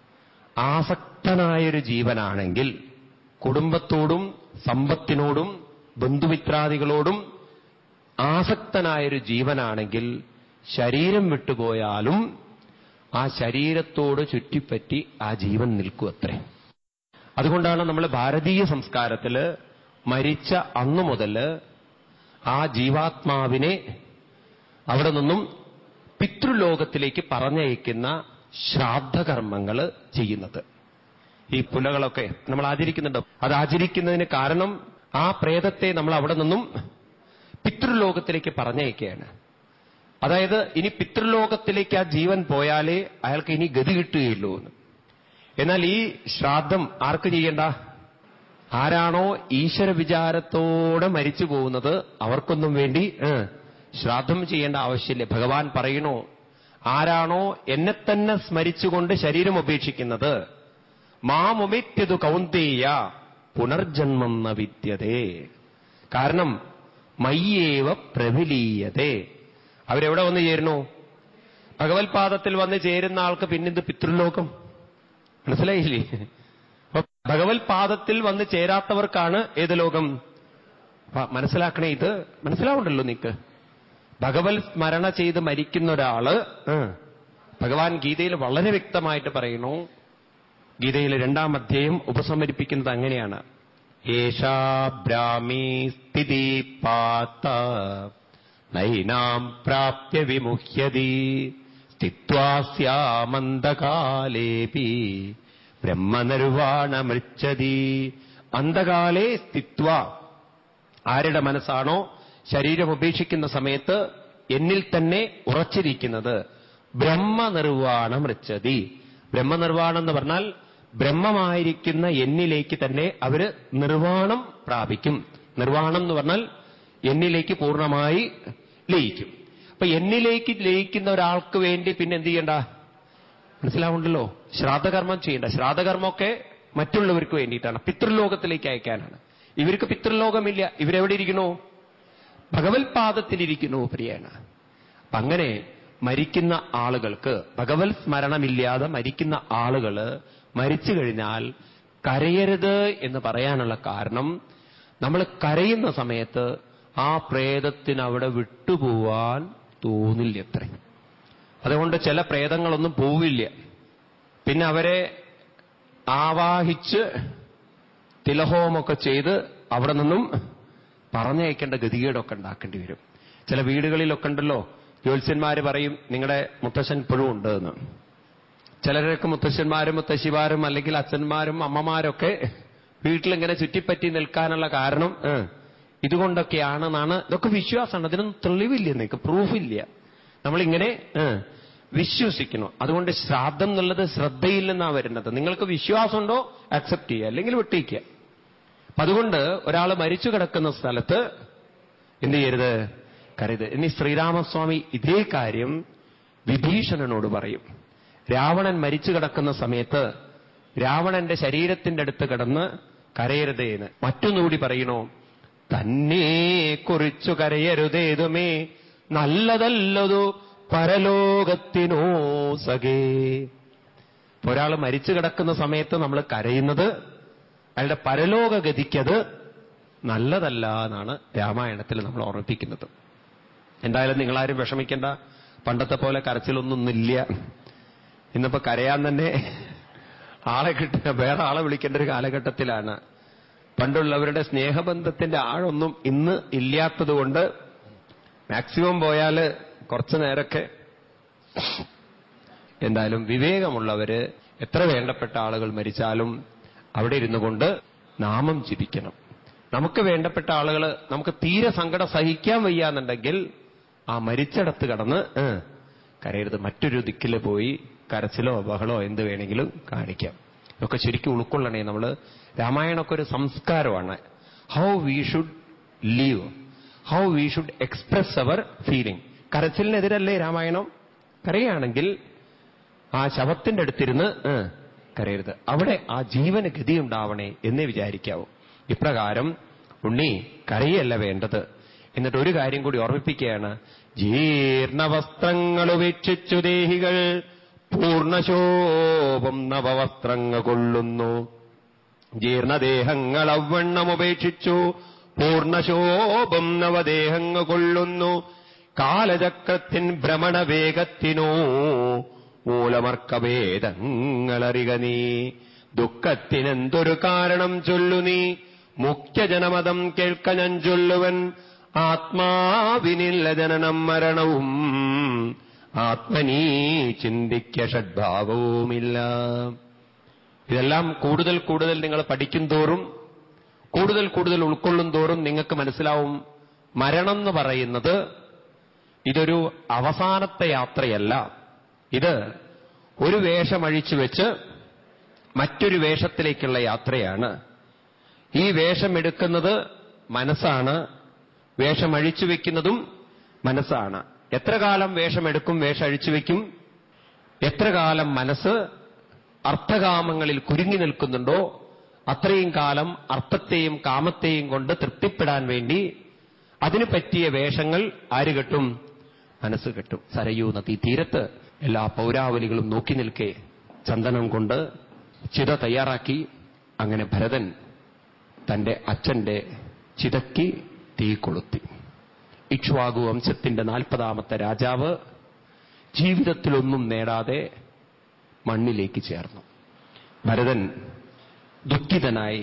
ആസക്തനായൊരു ജീവനാണെങ്കിൽ കുടുംബത്തോടും സമ്പത്തിനോടും ബന്ധുമിത്രാദികളോടും ആസക്തനായൊരു ജീവനാണെങ്കിൽ ശരീരം വിട്ടുപോയാലും ആ ശരീരത്തോട് ചുറ്റിപ്പറ്റി ആ ജീവൻ നിൽക്കും അത്രേ അതുകൊണ്ടാണ് നമ്മൾ ഭാരതീയ സംസ്കാരത്തിൽ മരിച്ച അന്നു മുതൽ ആ ജീവാത്മാവിനെ അവിടെ നിന്നും പിതൃലോകത്തിലേക്ക് പറഞ്ഞയക്കുന്ന ശ്രാദ്ധകർമ്മങ്ങൾ ചെയ്യുന്നത് ഈ പുലകളൊക്കെ നമ്മൾ ആചരിക്കുന്നുണ്ട് അത് ആചരിക്കുന്നതിന് കാരണം ആ പ്രേതത്തെ നമ്മൾ അവിടെ നിന്നും പിതൃലോകത്തിലേക്ക് പറഞ്ഞയക്കുകയാണ് അതായത് ഇനി പിതൃലോകത്തിലേക്ക് ആ ജീവൻ പോയാലേ അയാൾക്ക് ഇനി ഗതി കിട്ടുകയുള്ളൂ എന്ന് എന്നാൽ ഈ ശ്രാദ്ധം ആർക്ക് ചെയ്യണ്ട ആരാണോ ഈശ്വര വിചാരത്തോടെ മരിച്ചു പോകുന്നത് അവർക്കൊന്നും വേണ്ടി ഏ, ശ്രാദ്ധം ചെയ്യേണ്ട ആവശ്യമില്ല ഭഗവാൻ പറയണോ ആരാണോ എന്നെ തന്നെ സ്മരിച്ചുകൊണ്ട് ശരീരം ഉപേക്ഷിക്കുന്നത് മാമുമിത്യതു കൗന്തേയ പുനർജന്മം ന വിദ്യതേ കാരണം മയ്യേവ പ്രവിലീയതേ അവരെവിടെ വന്ന് ചേരുന്നു ഭഗവത്പാദത്തിൽ വന്ന് ചേരുന്ന ആൾക്ക് പിന്നിത് പിതൃലോകം മനസ്സിലായില്ലേ അപ്പൊ ഭഗവത്പാദത്തിൽ വന്ന് ചേരാത്തവർക്കാണ് ഏത് ലോകം അപ്പൊ മനസ്സിലാക്കണേ ഇത് മനസ്സിലാവുണ്ടല്ലോ നിക്ക് ഭഗവത് സ്മരണ ചെയ്ത് മരിക്കുന്ന ഒരാള് ആ, ഭഗവാൻ ഗീതയിൽ വളരെ വ്യക്തമായിട്ട് പറയുന്നു ഗീതയിൽ രണ്ടാം അധ്യായം ഉപസമരിപ്പിക്കുന്നത് അങ്ങനെയാണ് ഏഷാ ബ്രാഹ്മീ സ്ഥിതി പാത്ത നൈനാം പ്രാപ്യ വിമുഹ്യതി സ്ഥിത്വാ സ്യാമന്തകാലേപി ബ്രഹ്മനിർവാണമൃച്ഛതി അന്തകാലേ സ്ഥിത്വ ആരുടെ മനസ്സാണോ ശരീരം ഉപേക്ഷിക്കുന്ന സമയത്ത് എന്നിൽ തന്നെ ഉറച്ചിരിക്കുന്നത് ബ്രഹ്മനിർവാണം മൃച്ഛതി ബ്രഹ്മനിർവാണം എന്ന് പറഞ്ഞാൽ ബ്രഹ്മമായിരിക്കുന്ന എന്നിലേക്ക് തന്നെ അവര് നിർവാണം പ്രാപിക്കും നിർവാണം എന്ന് പറഞ്ഞാൽ എന്നിലേക്ക് പൂർണ്ണമായി ലയിക്കും അപ്പൊ എന്നിലേക്ക് ലയിക്കുന്ന ഒരാൾക്ക് വേണ്ടി പിന്നെ എന്ത് ചെയ്യണ്ട മനസ്സിലാവുണ്ടല്ലോ ശ്രാദ്ധകർമ്മം ചെയ്യണ്ട ശ്രാദ്ധകർമ്മമൊക്കെ മറ്റുള്ളവർക്ക് വേണ്ടിയിട്ടാണ് പിതൃലോകത്തിലേക്ക് അയക്കാനാണ് ഇവർക്ക് പിതൃലോകമില്ല ഇവരെവിടെ ഇരിക്കണോ ഭഗവത് പാദത്തിലിരിക്കുന്നു പ്രിയേണ അപ്പൊ അങ്ങനെ മരിക്കുന്ന ആളുകൾക്ക് ഭഗവത് സ്മരണമില്ലാതെ മരിക്കുന്ന ആളുകള് മരിച്ചു കഴിഞ്ഞാൽ കരയരുത് എന്ന് പറയാനുള്ള കാരണം നമ്മൾ കരയുന്ന സമയത്ത് ആ പ്രേതത്തിന് അവിടെ വിട്ടുപോവാൻ തോന്നില്ല അത്രേ അതുകൊണ്ട് ചില പ്രേതങ്ങളൊന്നും പോവില്ല പിന്നെ അവരെ ആവാഹിച്ച് തിലഹോമൊക്കെ ചെയ്ത് അവിടെ നിന്നും പറഞ്ഞയക്കേണ്ട ഗതികേടൊക്കെ ഉണ്ടാക്കേണ്ടി വരും ചില വീടുകളിലൊക്കെ ഉണ്ടല്ലോ ജ്യോത്സ്യന്മാര് പറയും നിങ്ങളുടെ മുത്തശ്ശൻ ഇപ്പോഴും ഉണ്ട് എന്ന് ചിലരൊക്കെ മുത്തശ്ശന്മാരും മുത്തശ്ശിമാരും അല്ലെങ്കിൽ അച്ഛന്മാരും അമ്മമാരൊക്കെ വീട്ടിലിങ്ങനെ ചുറ്റിപ്പറ്റി നിൽക്കാനുള്ള കാരണം ഏ, ഇതുകൊണ്ടൊക്കെയാണെന്നാണ് ഇതൊക്കെ വിശ്വാസമാണ് അതിനൊന്നും തെളിവില്ല നിങ്ങൾക്ക് പ്രൂഫില്ല നമ്മളിങ്ങനെ ഏ, വിശ്വസിക്കണം അതുകൊണ്ട് ശ്രാദ്ധം എന്നുള്ളത് ശ്രദ്ധയിൽ നിന്നാണ് വരുന്നത് നിങ്ങൾക്ക് വിശ്വാസമുണ്ടോ അക്സെപ്റ്റ് ചെയ്യുക അല്ലെങ്കിൽ വിട്ടേക്കുക അപ്പൊ അതുകൊണ്ട് ഒരാൾ മരിച്ചു കിടക്കുന്ന സ്ഥലത്ത് എന്ത് ചെയ്യരുത് കരുത് ഇനി ശ്രീരാമസ്വാമി ഇതേ കാര്യം വിഭീഷണനോട് പറയും രാവണൻ മരിച്ചു കിടക്കുന്ന സമയത്ത് രാവണന്റെ ശരീരത്തിന്റെ അടുത്ത് കിടന്ന് കരയരുതേ എന്ന് മറ്റൊന്നുകൂടി പറയണോ തന്നെ കുറിച്ചു കരയരുതേതുമേ നല്ലതല്ലതു പരലോകത്തിനോ സഖേ ഇപ്പൊ ഒരാൾ മരിച്ചു കിടക്കുന്ന സമയത്ത് നമ്മൾ കരയുന്നത് അയാളുടെ പരലോകഗതിക്കത് നല്ലതല്ല എന്നാണ് രാമായണത്തിൽ നമ്മൾ ഓർമ്മിപ്പിക്കുന്നത് എന്തായാലും നിങ്ങളാരും വിഷമിക്കേണ്ട പണ്ടത്തെ പോലെ കരച്ചിലൊന്നൊന്നില്ല ഇന്നിപ്പോ കരയാൻ തന്നെ ആളെ കിട്ടുക വേറെ ആളെ വിളിക്കേണ്ട ഒരു കാലഘട്ടത്തിലാണ് പണ്ടുള്ളവരുടെ സ്നേഹബന്ധത്തിന്റെ ആഴൊന്നും ഇന്ന് ഇല്ലാത്തതുകൊണ്ട് മാക്സിമം പോയാൽ കുറച്ചു നേരമൊക്കെ എന്തായാലും വിവേകമുള്ളവര് എത്ര വേണ്ടപ്പെട്ട ആളുകൾ മരിച്ചാലും അവിടെ ഇരുന്നു കൊണ്ട് നാമം ജപിക്കണം നമുക്ക് വേണ്ടപ്പെട്ട ആളുകൾ നമുക്ക് തീരെ സങ്കടം സഹിക്കാൻ വയ്യാന്നുണ്ടെങ്കിൽ ആ മരിച്ചിടത്ത് കടന്ന് ഏ, കരയരുത് മറ്റൊരു ദിക്കില് പോയി കരച്ചിലോ ബഹളോ എന്ത് വേണമെങ്കിലും കാണിക്കാം ഇതൊക്കെ ശരിക്കും ഉൾക്കൊള്ളണേ നമ്മൾ രാമായണമൊക്കെ ഒരു സംസ്കാരമാണ് how we should live how we should express our feeling കരച്ചിലിനെതിരല്ലേ രാമായണം കരയുകയാണെങ്കിൽ ആ ശവത്തിന്റെ അടുത്തിരുന്ന് ഏ, കരയരുത് അവിടെ ആ ജീവന് ഗതിയുണ്ടാവണേ എന്നേ വിചാരിക്കാവൂ ഇപ്രകാരം ഉണ്ണി കരയല്ല വേണ്ടത് എന്നിട്ട് ഒരു കാര്യം കൂടി ഓർമ്മിപ്പിക്കുകയാണ് ജീർണവസ്ത്രങ്ങൾ ഉപേക്ഷിച്ചു ദേഹികൾ പൂർണ്ണശോഭം നവവസ്ത്രങ്ങൾ കൊള്ളുന്നു ജീർണദേഹങ്ങൾ അവണ്ണം ഉപേക്ഷിച്ചു പൂർണ്ണശോഭം നവദേഹങ്ങ കൊള്ളുന്നു കാലചക്രത്തിൻ ഭ്രമണവേഗത്തിനോ മൂലമർക്കഭേദങ്ങളറിക നീ ദുഃഖത്തിനെന്തൊരു കാരണം ചൊല്ലു നീ മുഖ്യജനമതം കേൾക്ക ഞാൻ ചൊല്ലുവൻ ആത്മാവിനില്ല ജനനം മരണവും ആത്മനീ ചിന്തിക്ക ഷഡ്ഭാവവുമില്ല ഇതെല്ലാം കൂടുതൽ കൂടുതൽ നിങ്ങൾ പഠിക്കും തോറും കൂടുതൽ കൂടുതൽ ഉൾക്കൊള്ളും തോറും നിങ്ങൾക്ക് മനസ്സിലാവും മരണം എന്ന് പറയുന്നത് ഇതൊരു അവസാനത്തെ യാത്രയല്ല ഇത് ഒരു വേഷമഴിച്ചു വെച്ച് മറ്റൊരു വേഷത്തിലേക്കുള്ള യാത്രയാണ് ഈ വേഷമെടുക്കുന്നത് മനസ്സാണ് വേഷമഴിച്ചു വെക്കുന്നതും മനസ്സാണ് എത്ര കാലം വേഷമെടുക്കും വേഷമഴിച്ചു വെക്കും എത്ര കാലം മനസ്സ് അർത്ഥകാമങ്ങളിൽ കുരുങ്ങി നിൽക്കുന്നുണ്ടോ അത്രയും കാലം അർത്ഥത്തെയും കാമത്തെയും കൊണ്ട് തൃപ്തിപ്പെടാൻ വേണ്ടി അതിനു പറ്റിയ വേഷങ്ങൾ ആര് കെട്ടും മനസ്സ് കെട്ടും സരയൂ നദി തീരത്ത് എല്ലാ പൗരാവലികളും നോക്കി നിൽക്കെ ചന്ദനം കൊണ്ട് ചിത തയ്യാറാക്കി അങ്ങനെ ഭരതൻ തന്റെ അച്ഛന്റെ ചിതയ്ക്ക് തീ കൊളുത്തി ഇക്ഷ്വാകു വംശത്തിന്റെ നാൽപ്പതാമത്തെ രാജാവ് ജീവിതത്തിലൊന്നും നേടാതെ മണ്ണിലേക്ക് ചേർന്നു ഭരതൻ ദുഃഖിതനായി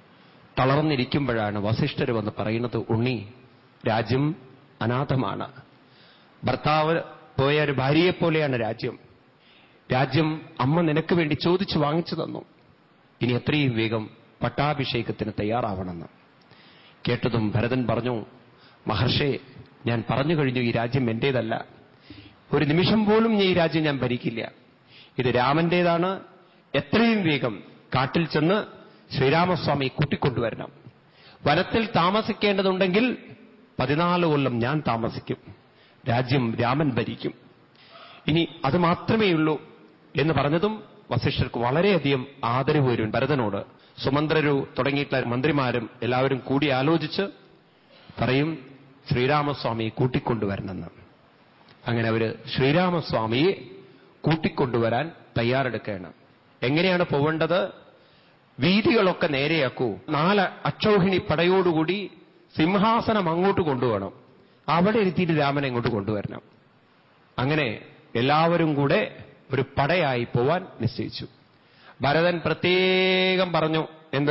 തളർന്നിരിക്കുമ്പോഴാണ് വസിഷ്ഠർ വന്ന് പറയുന്നത് ഉണ്ണി രാജ്യം അനാഥമാണ് ഭർത്താവ് പോയ ഒരു ഭാര്യയെപ്പോലെയാണ് രാജ്യം രാജ്യം അമ്മ നിനക്ക് വേണ്ടി ചോദിച്ചു വാങ്ങിച്ചു തന്നു ഇനി എത്രയും വേഗം പട്ടാഭിഷേകത്തിന് തയ്യാറാവണമെന്ന് കേട്ടതും ഭരതൻ പറഞ്ഞു മഹർഷേ ഞാൻ പറഞ്ഞു കഴിഞ്ഞു ഈ രാജ്യം എന്റേതല്ല ഒരു നിമിഷം പോലും ഈ രാജ്യം ഞാൻ ഭരിക്കില്ല ഇത് രാമന്റേതാണ് എത്രയും വേഗം കാട്ടിൽ ചെന്ന് ശ്രീരാമസ്വാമി കൂട്ടിക്കൊണ്ടുവരണം വനത്തിൽ താമസിക്കേണ്ടതുണ്ടെങ്കിൽ പതിനാല് കൊല്ലം ഞാൻ താമസിക്കും രാജ്യം രാമൻ ഭരിക്കും ഇനി അത് മാത്രമേ ഉള്ളൂ എന്ന് പറഞ്ഞതും വസിഷ്ഠർക്ക് വളരെയധികം ആദരവ് വരും ഭരതനോട് സുമന്ത്രരു തുടങ്ങിയിട്ടുള്ള മന്ത്രിമാരും എല്ലാവരും കൂടി ആലോചിച്ച് പറയും ശ്രീരാമസ്വാമിയെ കൂട്ടിക്കൊണ്ടുവരണമെന്ന് അങ്ങനെ അവര് ശ്രീരാമസ്വാമിയെ കൂട്ടിക്കൊണ്ടുവരാൻ തയ്യാറെടുക്കുകയാണ് എങ്ങനെയാണ് പോവേണ്ടത് വീതികളൊക്കെ നേരെയാക്കൂ നാല് അക്ഷൗഹിണി പടയോടുകൂടി സിംഹാസനം അങ്ങോട്ട് കൊണ്ടുപോകണം അവിടെ ഇരുത്തിയിട്ട് രാമനെ ഇങ്ങോട്ട് കൊണ്ടുവരണം അങ്ങനെ എല്ലാവരും കൂടെ ഒരു പടയായി പോവാൻ നിശ്ചയിച്ചു ഭരതൻ പ്രത്യേകം പറഞ്ഞു എന്ത്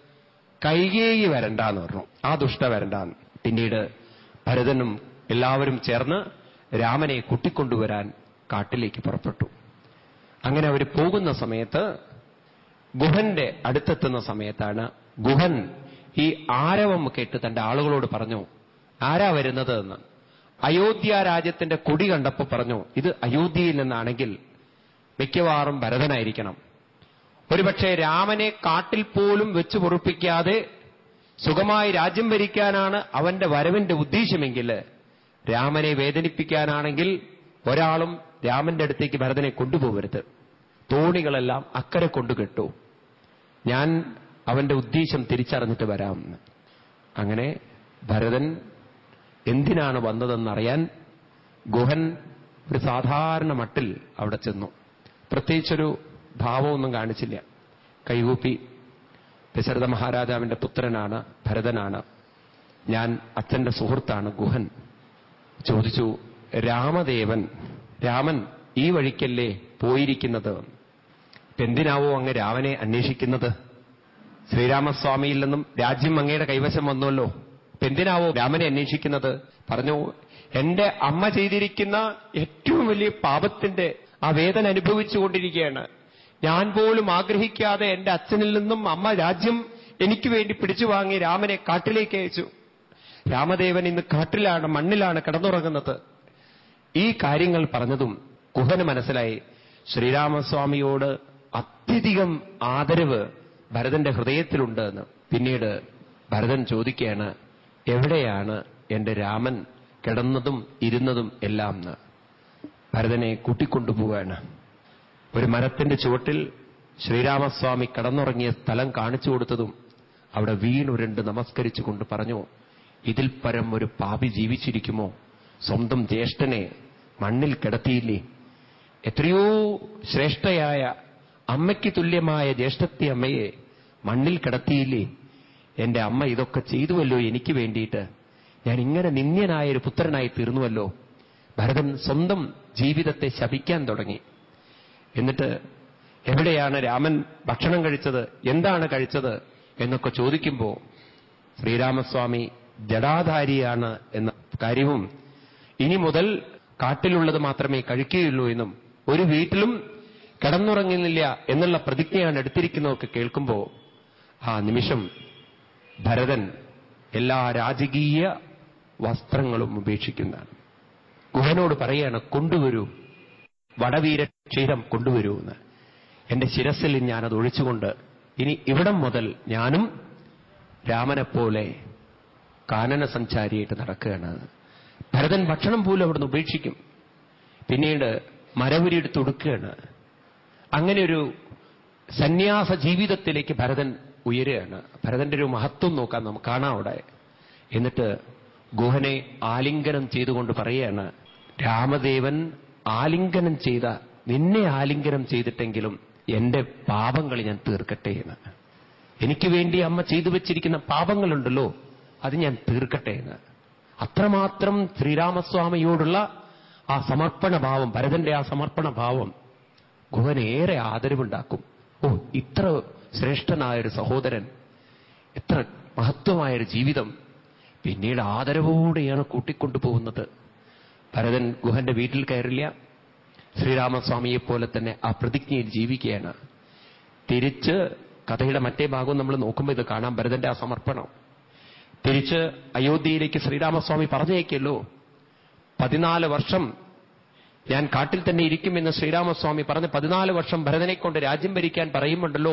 കൈകേയി വരണ്ടെന്ന് പറഞ്ഞു ആ ദുഷ്ട വരണ്ടെന്ന് പിന്നീട് ഭരതനും എല്ലാവരും ചേർന്ന് രാമനെ കൂട്ടിക്കൊണ്ടുവരാൻ കാട്ടിലേക്ക് പുറപ്പെട്ടു അങ്ങനെ അവർ പോകുന്ന സമയത്ത് ഗുഹന്റെ അടുത്തെത്തുന്ന സമയത്താണ് ഗുഹൻ ഈ ആരവം കേട്ട് തന്റെ ആളുകളോട് പറഞ്ഞു ആരാ വരുന്നത് എന്ന് അയോധ്യ രാജ്യത്തിന്റെ കൊടി കണ്ടപ്പോൾ പറഞ്ഞു ഇത് അയോധ്യയിൽ നിന്നാണെങ്കിൽ മിക്കവാറും ഭരതനായിരിക്കണം ഒരുപക്ഷെ രാമനെ കാട്ടിൽ പോലും വെച്ച് പൊറുപ്പിക്കാതെ സുഖമായി രാജ്യം ഭരിക്കാനാണ് അവന്റെ വരവിന്റെ ഉദ്ദേശമെങ്കിൽ രാമനെ വേദനിപ്പിക്കാനാണെങ്കിൽ ഒരാളും രാമന്റെ അടുത്തേക്ക് ഭരതനെ കൊണ്ടുപോകരുത് തോണികളെല്ലാം അക്കരെ കൊണ്ടുകെട്ടു ഞാൻ അവന്റെ ഉദ്ദേശം തിരിച്ചറിഞ്ഞിട്ട് വരാം അങ്ങനെ ഭരതൻ എന്തിനാണ് വന്നതെന്നറിയാൻ ഗുഹൻ ഒരു സാധാരണ മട്ടിൽ അവിടെ ചെന്നു പ്രത്യേകിച്ചൊരു ഭാവമൊന്നും കാണിച്ചില്ല കൈകൂപ്പി ദശരഥ മഹാരാജാവിന്റെ പുത്രനാണ് ഭരതനാണ് ഞാൻ അച്ഛന്റെ സുഹൃത്താണ് ഗുഹൻ ചോദിച്ചു രാമദേവൻ രാമൻ ഈ വഴിക്കല്ലേ പോയിരിക്കുന്നത് എന്തിനാവോ അങ്ങ് രാമനെ അന്വേഷിക്കുന്നത് ശ്രീരാമസ്വാമിയിൽ നിന്നും രാജ്യം അങ്ങയുടെ കൈവശം വന്നുവല്ലോ എന്തിനാവോ രാമനെ അന്വേഷിക്കുന്നത് പറഞ്ഞു എന്റെ അമ്മ ചെയ്തിരിക്കുന്ന ഏറ്റവും വലിയ പാപത്തിന്റെ ആ വേദന അനുഭവിച്ചുകൊണ്ടിരിക്കുകയാണ് ഞാൻ പോലും ആഗ്രഹിക്കാതെ എന്റെ അച്ഛനിൽ നിന്നും അമ്മ രാജ്യം എനിക്ക് വേണ്ടി പിടിച്ചു വാങ്ങി രാമനെ കാട്ടിലേക്ക് അയച്ചു രാമദേവൻ ഇന്ന് കാട്ടിലാണ് മണ്ണിലാണ് കിടന്നുറങ്ങുന്നത് ഈ കാര്യങ്ങൾ പറഞ്ഞതും കുഹന് മനസ്സിലായി ശ്രീരാമസ്വാമിയോട് അത്യധികം ആദരവ് ഭരതന്റെ ഹൃദയത്തിലുണ്ട് എന്ന് പിന്നീട് ഭരതൻ ചോദിക്കുകയാണ് എവിടെയാണ് എന്റെ രാമൻ കിടന്നതും ഇരുന്നതും എല്ലാം എന്ന് ഭരതനെ കൂട്ടിക്കൊണ്ടുപോവുകയാണ് ഒരു മരത്തിന്റെ ചുവട്ടിൽ ശ്രീരാമസ്വാമി കടന്നുറങ്ങിയ സ്ഥലം കാണിച്ചു കൊടുത്തതും അവിടെ വീണുരുണ്ട് നമസ്കരിച്ചുകൊണ്ട് പറഞ്ഞു ഇതിൽ പരം ഒരു പാപി ജീവിച്ചിരിക്കുമോ സ്വന്തം ജ്യേഷ്ഠനെ മണ്ണിൽ കിടത്തിയില്ലേ എത്രയോ ശ്രേഷ്ഠയായ അമ്മയ്ക്ക് തുല്യമായ ജ്യേഷ്ഠത്തി അമ്മയെ മണ്ണിൽ കിടത്തിയില്ലേ എന്റെ അമ്മ ഇതൊക്കെ ചെയ്തുവല്ലോ എനിക്ക് വേണ്ടിയിട്ട് ഞാൻ ഇങ്ങനെ നിന്ദ്യനായ ഒരു പുത്രനായി തീർന്നുവല്ലോ ഭരതൻ സ്വന്തം ജീവിതത്തെ ശപിക്കാൻ തുടങ്ങി എന്നിട്ട് എവിടെയാണ് രാമൻ ഭക്ഷണം കഴിച്ചത് എന്താണ് കഴിച്ചത് എന്നൊക്കെ ചോദിക്കുമ്പോൾ ശ്രീരാമസ്വാമി ജടാധാരിയാണ് എന്ന കാര്യവും ഇനി മുതൽ കാട്ടിലുള്ളത് മാത്രമേ കഴിക്കുകയുള്ളൂ എന്നും ഒരു വീട്ടിലും കിടന്നുറങ്ങുന്നില്ല എന്നുള്ള പ്രതിജ്ഞയാണ് എടുത്തിരിക്കുന്നതൊക്കെ കേൾക്കുമ്പോൾ ആ നിമിഷം ഭരതൻ എല്ലാ രാജകീയ വസ്ത്രങ്ങളും ഉപേക്ഷിക്കുന്നതാണ് ഗുഹനോട് പറയാണ് കൊണ്ടുവരൂ വടവീര ക്ഷീരം കൊണ്ടുവരൂ എന്ന് എന്റെ ശിരസിൽ ഞാനത് ഒഴിച്ചുകൊണ്ട് ഇനി ഇവിടം മുതൽ ഞാനും രാമനെപ്പോലെ കാനന സഞ്ചാരിയായിട്ട് നടക്കുകയാണ് ഭരതൻ ഭക്ഷണം പോലും അവിടുന്ന് ഉപേക്ഷിക്കും പിന്നീട് മരവുരി എടുത്ത് ഒടുക്കുകയാണ് അങ്ങനെ ഒരു സന്യാസ ജീവിതത്തിലേക്ക് ഭരതൻ ഉയരുകയാണ് ഭരതന്റെ ഒരു മഹത്വം നോക്കാൻ നമുക്ക് കാണാം അവിടെ എന്നിട്ട് ഗുഹനെ ആലിംഗനം ചെയ്തുകൊണ്ട് പറയുകയാണ് രാമദേവൻ ആലിംഗനം ചെയ്ത നിന്നെ ആലിംഗനം ചെയ്തിട്ടെങ്കിലും എന്റെ പാപങ്ങൾ ഞാൻ തീർക്കട്ടെ എന്ന് എനിക്ക് വേണ്ടി അമ്മ ചെയ്തു വെച്ചിരിക്കുന്ന പാപങ്ങളുണ്ടല്ലോ അത് ഞാൻ തീർക്കട്ടെ എന്ന് അത്രമാത്രം ശ്രീരാമസ്വാമിയോടുള്ള ആ സമർപ്പണ ഭാവം ഭരതന്റെ ആ സമർപ്പണ ഭാവം ഗുഹന് ഏറെ ആദരവുണ്ടാക്കും ഓ ഇത്ര ശ്രേഷ്ഠനായൊരു സഹോദരൻ എത്ര മഹത്വമായൊരു ജീവിതം പിന്നീട് ആദരവോടെയാണ് കൂട്ടിക്കൊണ്ടുപോകുന്നത് ഭരതൻ ഗുഹന്റെ വീട്ടിൽ കയറില്ല ശ്രീരാമസ്വാമിയെ പോലെ തന്നെ ആ പ്രതിജ്ഞയിൽ ജീവിക്കുകയാണ് തിരിച്ച് കഥയുടെ മറ്റേ ഭാഗം നമ്മൾ നോക്കുമ്പോൾ ഇത് കാണാം ഭരതന്റെ ആ സമർപ്പണം തിരിച്ച് അയോധ്യയിലേക്ക് ശ്രീരാമസ്വാമി പറഞ്ഞേക്കല്ലോ പതിനാല് വർഷം ഞാൻ കാട്ടിൽ തന്നെ ഇരിക്കുമെന്ന് ശ്രീരാമസ്വാമി പറഞ്ഞ് പതിനാല് വർഷം ഭരതനെ കൊണ്ട് രാജ്യം ഭരിക്കാൻ പറയുമുണ്ടല്ലോ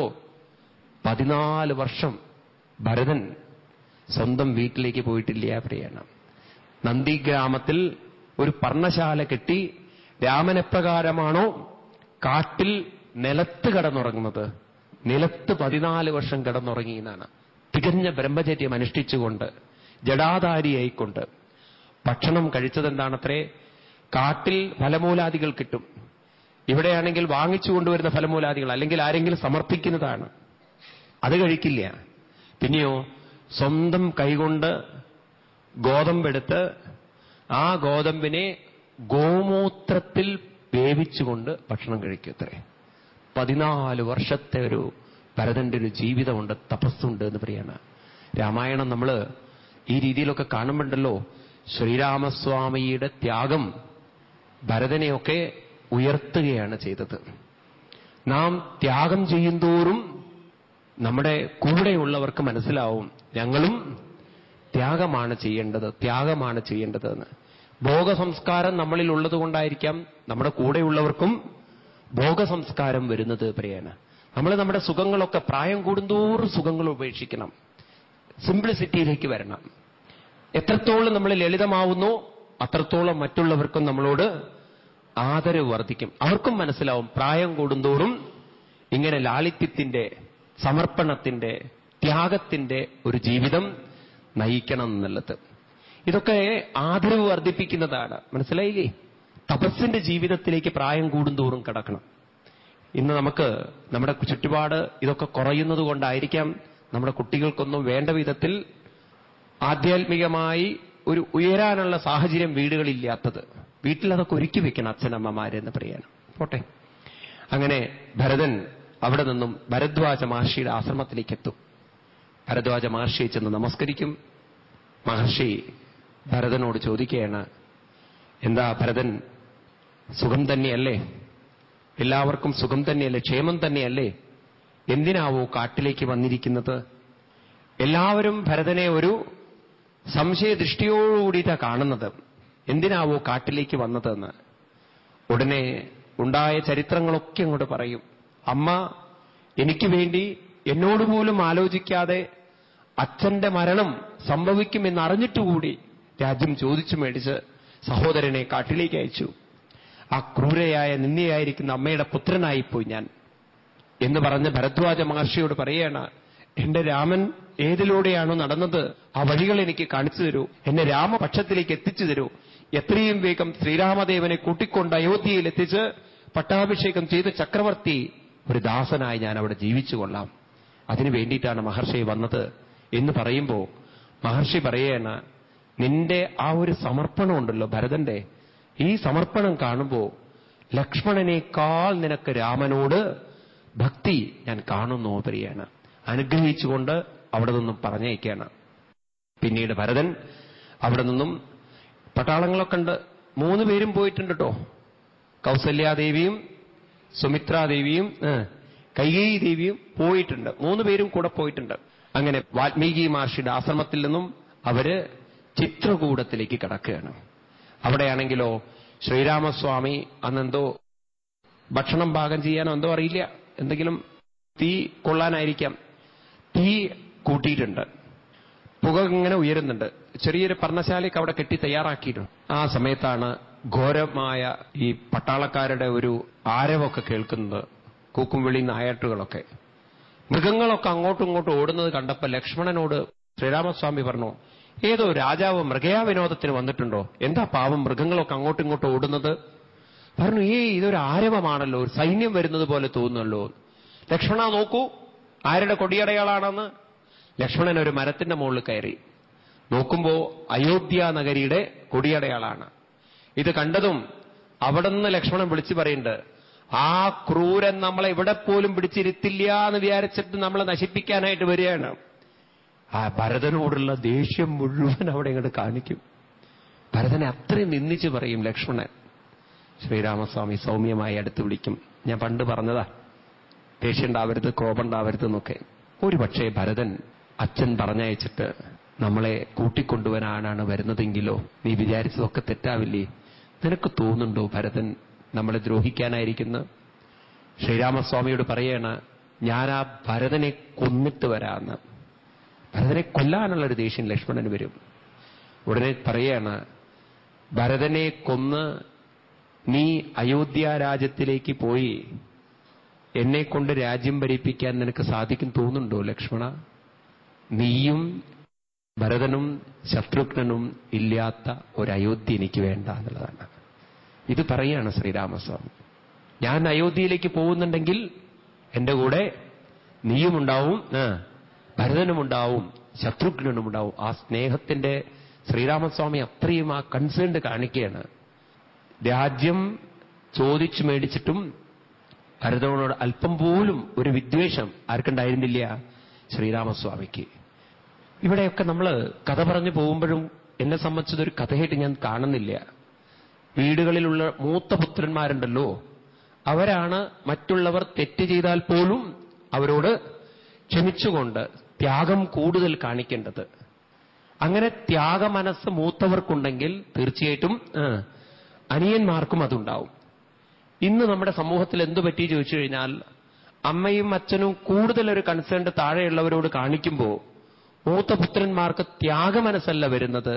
പതിനാല് വർഷം ഭരതൻ സ്വന്തം വീട്ടിലേക്ക് പോയിട്ടില്ല പറയണം നന്ദിഗ്രാമത്തിൽ ഒരു പർണശാല കെട്ടി രാമനെപ്രകാരമാണോ കാട്ടിൽ നിലത്ത് കടന്നുറങ്ങുന്നത് നിലത്ത് പതിനാല് വർഷം കിടന്നുറങ്ങി എന്നാണ് തികഞ്ഞ ബ്രഹ്മചര്യം അനുഷ്ഠിച്ചുകൊണ്ട് ജടാധാരിയായിക്കൊണ്ട് ഭക്ഷണം കഴിച്ചതെന്താണത്രേ കാട്ടിൽ ഫലമൂലാദികൾ കിട്ടും ഇവിടെയാണെങ്കിൽ വാങ്ങിച്ചു കൊണ്ടുവരുന്ന ഫലമൂലാദികൾ അല്ലെങ്കിൽ ആരെങ്കിലും സമർപ്പിക്കുന്നതാണ് അത് കഴിക്കില്ല പിന്നെയോ സ്വന്തം കൈകൊണ്ട് ഗോതമ്പെടുത്ത് ആ ഗോതമ്പിനെ ഗോമൂത്രത്തിൽ വേവിച്ചുകൊണ്ട് ഭക്ഷണം കഴിക്കത്രേ പതിനാല് വർഷത്തെ ഒരു ഭരതന്റെ ഒരു ജീവിതമുണ്ട് തപസ്സുണ്ട് എന്ന് പറയാണ് രാമായണം നമ്മൾ ഈ രീതിയിലൊക്കെ കാണുമ്പോണ്ടല്ലോ ശ്രീരാമസ്വാമിയുടെ ത്യാഗം ഭരതനെയൊക്കെ ഉയർത്തുകയാണ് ചെയ്തത് നാം ത്യാഗം ചെയ്യുന്തോറും നമ്മുടെ കൂടെയുള്ളവർക്ക് മനസ്സിലാവും ഞങ്ങളും ത്യാഗമാണ് ചെയ്യേണ്ടത് ത്യാഗമാണ് ചെയ്യേണ്ടത് എന്ന് ഭോഗസംസ്കാരം നമ്മളിൽ ഉള്ളത് കൊണ്ടായിരിക്കാം നമ്മുടെ കൂടെയുള്ളവർക്കും ഭോഗസംസ്കാരം വരുന്നത് പറയാണ് നമ്മൾ നമ്മുടെ സുഖങ്ങളൊക്കെ പ്രായം കൂടുന്തോറും സുഖങ്ങൾ ഉപേക്ഷിക്കണം സിംപ്ലിസിറ്റിയിലേക്ക് വരണം എത്രത്തോളം നമ്മൾ ലളിതമാവുന്നു അത്രത്തോളം മറ്റുള്ളവർക്കും നമ്മളോട് ആദരവ് വർദ്ധിക്കും അവർക്കും മനസ്സിലാവും പ്രായം കൂടുന്തോറും ഇങ്ങനെ ലാളിത്യത്തിന്റെ സമർപ്പണത്തിന്റെ ത്യാഗത്തിന്റെ ഒരു ജീവിതം നയിക്കണം എന്നുള്ളത് ഇതൊക്കെ ആദരവ് വർദ്ധിപ്പിക്കുന്നതാണ് മനസ്സിലായില്ലേ തപസ്സിന്റെ ജീവിതത്തിലേക്ക് പ്രായം കൂടുന്തോറും കടക്കണം ഇന്ന് നമുക്ക് നമ്മുടെ ചുറ്റുപാട് ഇതൊക്കെ കുറയുന്നത് കൊണ്ടായിരിക്കാം നമ്മുടെ കുട്ടികൾക്കൊന്നും വേണ്ട വിധത്തിൽ ആധ്യാത്മികമായി ഒരു ഉയരാനുള്ള സാഹചര്യം വീടുകളില്ലാത്തത് വീട്ടിൽ അതൊക്കെ ഒരുക്കി വെക്കണം അച്ഛനമ്മമാരെന്ന് പറയാനും പോട്ടെ അങ്ങനെ ഭരതൻ അവിടെ നിന്നും ഭരദ്വാജ മഹർഷിയുടെ ആശ്രമത്തിലേക്ക് എത്തും ഭരദ്വാജ മഹർഷിയെ ചെന്ന് നമസ്കരിക്കും മഹർഷി ഭരതനോട് ചോദിക്കുകയാണ് എന്താ ഭരതൻ സുഖം തന്നെയല്ലേ എല്ലാവർക്കും സുഖം തന്നെയല്ലേ ക്ഷേമം തന്നെയല്ലേ എന്തിനാവോ കാട്ടിലേക്ക് വന്നിരിക്കുന്നത് എല്ലാവരും ഭരതനെ ഒരു സംശയദൃഷ്ടിയോടുകൂടിയിട്ടാണ് കാണുന്നത് എന്തിനാവോ കാട്ടിലേക്ക് വന്നതെന്ന് ഉടനെ ഉണ്ടായ ചരിത്രങ്ങളൊക്കെ അങ്ങോട്ട് പറയും അമ്മ എനിക്ക് വേണ്ടി എന്നോട് പോലും ആലോചിക്കാതെ അച്ഛന്റെ മരണം സംഭവിക്കുമെന്ന് അറിഞ്ഞിട്ടുകൂടി രാജ്യം ചോദിച്ചു മേടിച്ച് സഹോദരനെ കാട്ടിലേക്ക് അയച്ചു ആ ക്രൂരയായ നിന്ദയായിരിക്കുന്ന അമ്മയുടെ പുത്രനായിപ്പോയി ഞാൻ എന്ന് പറഞ്ഞ് ഭരദ്വാജ മഹർഷിയോട് പറയാണ് എന്റെ രാമൻ ഏതിലൂടെയാണോ നടന്നത് ആ വഴികൾ എനിക്ക് കാണിച്ചു തരൂ എന്നെ രാമപക്ഷത്തിലേക്ക് എത്തിച്ചു തരൂ എത്രയും വേഗം ശ്രീരാമദേവനെ കൂട്ടിക്കൊണ്ട് അയോധ്യയിൽ എത്തിച്ച് പട്ടാഭിഷേകം ചെയ്ത ചക്രവർത്തി ഒരു ദാസനായി ഞാൻ അവിടെ ജീവിച്ചു കൊള്ളാം അതിനു വേണ്ടിയിട്ടാണ് മഹർഷി വന്നത് എന്ന് പറയുമ്പോൾ മഹർഷി പറയാണ് നിന്റെ ആ ഒരു സമർപ്പണം ഉണ്ടല്ലോ ഭരതന്റെ ഈ സമർപ്പണം കാണുമ്പോൾ ലക്ഷ്മണനേക്കാൾ നിനക്ക് രാമനോട് ഭക്തി ഞാൻ കാണുന്നു പ്രിയാണ് അനുഗ്രഹിച്ചുകൊണ്ട് അവിടെ നിന്നും പറഞ്ഞയക്കുകയാണ് പിന്നീട് ഭരതൻ അവിടെ നിന്നും പട്ടാളങ്ങളൊക്കെ ഉണ്ട് മൂന്ന് പേരും പോയിട്ടുണ്ട് കേട്ടോ കൗസല്യാദേവിയും സുമിത്രാദേവിയും കൈകേയി ദേവിയും പോയിട്ടുണ്ട് മൂന്ന് പേരും കൂടെ പോയിട്ടുണ്ട് അങ്ങനെ വാൽമീകി മഹർഷിയുടെ ആശ്രമത്തിൽ നിന്നും അവര് ചിത്രകൂടത്തിലേക്ക് കടക്കുകയാണ് അവിടെയാണെങ്കിലോ ശ്രീരാമസ്വാമി അന്നെന്തോ ഭക്ഷണം പാകം ചെയ്യാനോ എന്തോ അറിയില്ല എന്തെങ്കിലും തീ കൊള്ളാനായിരിക്കാം തീ കൂട്ടിയിട്ടുണ്ട് പുക ഇങ്ങനെ ഉയരുന്നുണ്ട് ചെറിയൊരു പർണശാലയ്ക്ക് അവിടെ കെട്ടി തയ്യാറാക്കിയിട്ടുണ്ട് ആ സമയത്താണ് ഘോരമായ ഈ പട്ടാളക്കാരുടെ ഒരു ആരവൊക്കെ കേൾക്കുന്നത് കൂക്കും വിളി നായാട്ടുകളൊക്കെ മൃഗങ്ങളൊക്കെ അങ്ങോട്ടും ഇങ്ങോട്ടും ഓടുന്നത് കണ്ടപ്പോൾ ലക്ഷ്മണനോട് ശ്രീരാമസ്വാമി പറഞ്ഞു ഏതോ രാജാവ് മൃഗയാ വിനോദത്തിന് വന്നിട്ടുണ്ടോ എന്താ പാവം മൃഗങ്ങളൊക്കെ അങ്ങോട്ടും ഇങ്ങോട്ടും ഓടുന്നത് പറഞ്ഞു ഏയ് ഇതൊരു ആരവമാണല്ലോ ഒരു സൈന്യം വരുന്നത് പോലെ തോന്നുന്നല്ലോ ലക്ഷ്മണ നോക്കൂ ആരുടെ കൊടിയടയാളാണെന്ന് ലക്ഷ്മണൻ ഒരു മരത്തിന്റെ മുകളിൽ കയറി നോക്കുമ്പോ അയോധ്യ നഗരിയുടെ കൊടിയടയാളാണ് ഇത് കണ്ടതും അവിടെ നിന്ന് ലക്ഷ്മണൻ വിളിച്ചു പറയുന്നുണ്ട് ആ ക്രൂരൻ നമ്മളെ ഇവിടെ പോലും പിടിച്ചിരുത്തില്ല എന്ന് വിചാരിച്ചിട്ട് നമ്മളെ നശിപ്പിക്കാനായിട്ട് വരികയാണ് ആ ഭരതനോടുള്ള ദേഷ്യം മുഴുവൻ അവിടെ ഇങ്ങോട്ട് കാണിക്കും ഭരതനെ അത്രയും നിന്ദിച്ച് പറയും ലക്ഷ്മണൻ ശ്രീരാമസ്വാമി സൗമ്യമായി അടുത്ത് വിളിക്കും ഞാൻ പണ്ട് പറഞ്ഞതാ ദേഷ്യണ്ടാവരുത് കോപമുണ്ടാവരുത് എന്നൊക്കെ ഒരു പക്ഷേ ഭരതൻ അച്ഛൻ പറഞ്ഞയച്ചിട്ട് നമ്മളെ കൂട്ടിക്കൊണ്ടുവരാനാണ് വരുന്നതെങ്കിലോ നീ വിചാരിച്ചതൊക്കെ തെറ്റാവില്ലേ നിനക്ക് തോന്നുന്നുണ്ടോ ഭരതൻ നമ്മളെ ദ്രോഹിക്കാനായിരിക്കുന്നു ശ്രീരാമസ്വാമിയോട് പറയാണ് ഞാൻ ആ ഭരതനെ കൊന്നിട്ട് വരാമെന്ന് ഭരതനെ കൊല്ലാനുള്ള ഒരു ദേഷ്യം ലക്ഷ്മണന് വരും ഉടനെ പറയാണ് ഭരതനെ കൊന്ന് നീ അയോധ്യ രാജ്യത്തിലേക്ക് പോയി എന്നെ കൊണ്ട് രാജ്യം ഭരിപ്പിക്കാൻ നിനക്ക് സാധിക്കും തോന്നുന്നുണ്ടോ ലക്ഷ്മണ നീയും ഭരതനും ശത്രുഘ്നനും ഇല്ലാത്ത ഒരു അയോധ്യ എനിക്ക് വേണ്ട എന്നുള്ളതാണ് ഇത് പറയാണ് ശ്രീരാമസ്വാമി ഞാൻ അയോധ്യയിലേക്ക് പോകുന്നുണ്ടെങ്കിൽ എന്റെ കൂടെ നീയുമുണ്ടാവും ആ, ഭരതനുമുണ്ടാവും ശത്രുഘ്നനുമുണ്ടാവും ആ സ്നേഹത്തിന്റെ ശ്രീരാമസ്വാമി അത്രയും ആ കൺസേൺഡ് കാണിക്കുകയാണ് രാജ്യം ചോദിച്ചു മേടിച്ചിട്ടും ഭരതനോട് അല്പം പോലും ഒരു വിദ്വേഷം ആർക്കുണ്ടായിരുന്നില്ല ശ്രീരാമസ്വാമിക്ക് ഇവിടെയൊക്കെ നമ്മൾ കഥ പറഞ്ഞു പോകുമ്പോഴും എന്നെ സംബന്ധിച്ചതൊരു കഥയായിട്ട് ഞാൻ കാണുന്നില്ല വീടുകളിലുള്ള മൂത്ത പുത്രന്മാരുണ്ടല്ലോ അവരാണ് മറ്റുള്ളവർ തെറ്റ് ചെയ്താൽ പോലും അവരോട് ക്ഷമിച്ചുകൊണ്ട് ത്യാഗം കൂടുതൽ കാണിക്കേണ്ടത് അങ്ങനെ ത്യാഗമനസ് മൂത്തവർക്കുണ്ടെങ്കിൽ തീർച്ചയായിട്ടും ആ, അനിയന്മാർക്കും അതുണ്ടാവും ഇന്ന് നമ്മുടെ സമൂഹത്തിൽ എന്തു പറ്റി ചോദിച്ചു കഴിഞ്ഞാൽ അമ്മയും അച്ഛനും കൂടുതൽ ഒരു കൺസേൺഡ് താഴെയുള്ളവരോട് കാണിക്കുമ്പോൾ മൂത്ത പുത്രന്മാർക്ക് ത്യാഗമനസ്സല്ല വരുന്നത്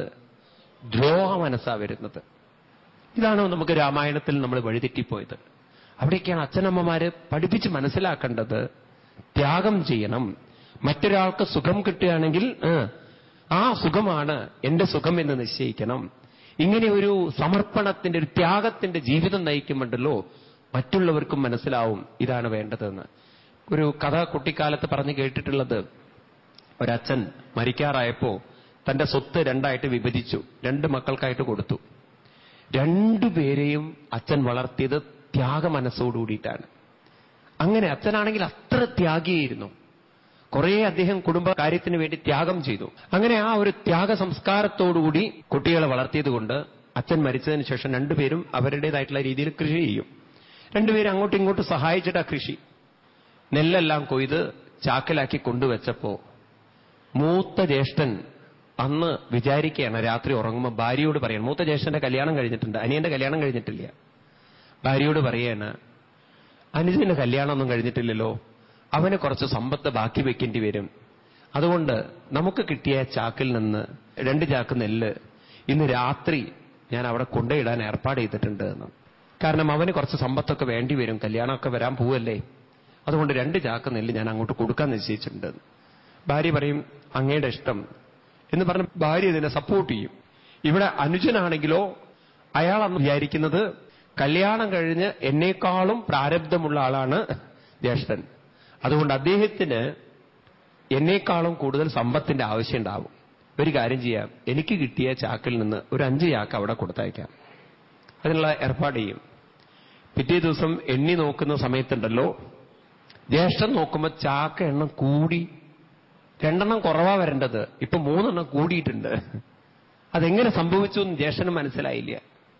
ദ്രോഹ മനസ്സാ വരുന്നത് ഇതാണ് നമുക്ക് രാമായണത്തിൽ നമ്മൾ വഴിതെറ്റിപ്പോയത് അവിടേക്കാണ് അച്ഛനമ്മമാര് പഠിപ്പിച്ച് മനസ്സിലാക്കേണ്ടത് ത്യാഗം ചെയ്യണം മറ്റൊരാൾക്ക് സുഖം കിട്ടുകയാണെങ്കിൽ ആ, ആ സുഖമാണ് എന്റെ സുഖം എന്ന് നിശ്ചയിക്കണം ഇങ്ങനെ ഒരു സമർപ്പണത്തിന്റെ ഒരു ത്യാഗത്തിന്റെ ജീവിതം നയിക്കുമുണ്ടല്ലോ മറ്റുള്ളവർക്കും മനസ്സിലാവും ഇതാണ് വേണ്ടതെന്ന് ഒരു കഥ കുട്ടിക്കാലത്ത് പറഞ്ഞു കേട്ടിട്ടുള്ളത് ഒരച്ഛൻ മരിക്കാറായപ്പോ തന്റെ സ്വത്ത് രണ്ടായിട്ട് വിഭജിച്ചു രണ്ട് മക്കൾക്കായിട്ട് കൊടുത്തു രണ്ടുപേരെയും അച്ഛൻ വളർത്തിയത് ത്യാഗ മനസ്സോടുകൂടിയിട്ടാണ് അങ്ങനെ അച്ഛനാണെങ്കിൽ അത്ര ത്യാഗിയായിരുന്നു കുറെ അദ്ദേഹം കുടുംബ കാര്യത്തിന് വേണ്ടി ത്യാഗം ചെയ്തു അങ്ങനെ ആ ഒരു ത്യാഗ സംസ്കാരത്തോടുകൂടി കുട്ടികളെ വളർത്തിയത് കൊണ്ട് അച്ഛൻ മരിച്ചതിന് ശേഷം രണ്ടുപേരും അവരുടേതായിട്ടുള്ള രീതിയിൽ കൃഷി ചെയ്യും രണ്ടുപേരും അങ്ങോട്ടും ഇങ്ങോട്ടും സഹായിച്ചിട്ടാ കൃഷി നെല്ലെല്ലാം കൊയ്ത് ചാക്കിലാക്കി കൊണ്ടുവച്ചപ്പോ മൂത്ത ജ്യേഷ്ഠൻ അന്ന് വിചാരിക്കുകയാണ് രാത്രി ഉറങ്ങുമ്പോൾ ഭാര്യയോട് പറയണം മൂത്ത ജ്യേഷ്ഠന്റെ കല്യാണം കഴിഞ്ഞിട്ടുണ്ട് അനിയന്റെ കല്യാണം കഴിഞ്ഞിട്ടില്ല ഭാര്യയോട് പറയാണ് അനുജന്റെ കല്യാണമൊന്നും കഴിഞ്ഞിട്ടില്ലല്ലോ അവന് കുറച്ച് സമ്പത്ത് ബാക്കി വെക്കേണ്ടി വരും അതുകൊണ്ട് നമുക്ക് കിട്ടിയ ചാക്കിൽ നിന്ന് രണ്ട് ചാക്ക് നെല്ല് ഇന്ന് രാത്രി ഞാൻ അവിടെ കൊണ്ടുപോയിടാൻ ഏർപ്പാട് ചെയ്തിട്ടുണ്ട് എന്ന് കാരണം അവന് കുറച്ച് സമ്പത്തൊക്കെ വേണ്ടി വരും കല്യാണമൊക്കെ വരാൻ പോവല്ലേ അതുകൊണ്ട് രണ്ട് ചാക്ക് നെല്ല് ഞാൻ അങ്ങോട്ട് കൊടുക്കാൻ നിശ്ചയിച്ചിട്ടുണ്ട് എന്ന്. ഭാര്യ പറയും അങ്ങയുടെ ഇഷ്ടം എന്ന് പറഞ്ഞ് ഭാര്യ ഇതിനെ സപ്പോർട്ട് ചെയ്യും ഇവിടെ അനുജനാണെങ്കിലോ അയാൾ അന്ന് വിചാരിക്കുന്നത് കല്യാണം കഴിഞ്ഞ് എന്നേക്കാളും പ്രാരബ്ധമുള്ള ആളാണ് ജ്യേഷ്ഠൻ അതുകൊണ്ട് അദ്ദേഹത്തിന് എന്നേക്കാളും കൂടുതൽ സമ്പത്തിന്റെ ആവശ്യം ഉണ്ടാവും ഒരു കാര്യം ചെയ്യാം എനിക്ക് കിട്ടിയ ചാക്കിൽ നിന്ന് ഒരു അഞ്ച് ചാക്ക് അവിടെ കൊടുത്തയക്കാം അതിനുള്ള ഏർപ്പാട് ചെയ്യും പിറ്റേ ദിവസം എണ്ണി നോക്കുന്ന സമയത്തുണ്ടല്ലോ ജ്യേഷ്ഠൻ നോക്കുമ്പോൾ ചാക്ക എണ്ണം കൂടി രണ്ടെണ്ണം കുറവാ വരേണ്ടത് ഇപ്പൊ മൂന്നെണ്ണം കൂടിയിട്ടുണ്ട് അതെങ്ങനെ സംഭവിച്ചു എന്ന് ജ്യേഷ്ഠന് മനസ്സിലായില്ല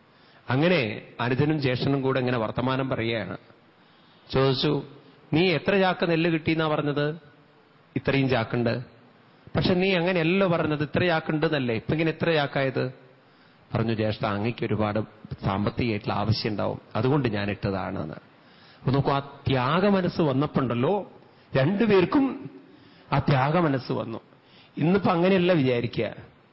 അങ്ങനെ അനുജനും ജ്യേഷ്ഠനും കൂടെ ഇങ്ങനെ വർത്തമാനം പറയുകയാണ് ചോദിച്ചു നീ എത്ര ചാക്ക് നെല്ല് കിട്ടിയെന്നാ പറഞ്ഞത് ഇത്രയും ചാക്കുണ്ട് പക്ഷെ നീ അങ്ങനെയല്ലോ പറഞ്ഞത് ഇത്ര ചാക്കുണ്ട് എന്നല്ലേ ഇപ്പൊ ഇങ്ങനെ എത്ര ചാക്കായത് പറഞ്ഞു ജ്യേഷ്ഠ അങ്ങയ്ക്ക് ഒരുപാട് സാമ്പത്തികമായിട്ടുള്ള ആവശ്യം ഉണ്ടാവും അതുകൊണ്ട് ഞാൻ ഇട്ടതാണെന്ന് അപ്പൊ നോക്കൂ ആ ത്യാഗ മനസ്സ് വന്നപ്പോണ്ടല്ലോ രണ്ടുപേർക്കും ആ ത്യാഗ മനസ്സ് വന്നു ഇന്നിപ്പോ അങ്ങനെയല്ല വിചാരിക്കുക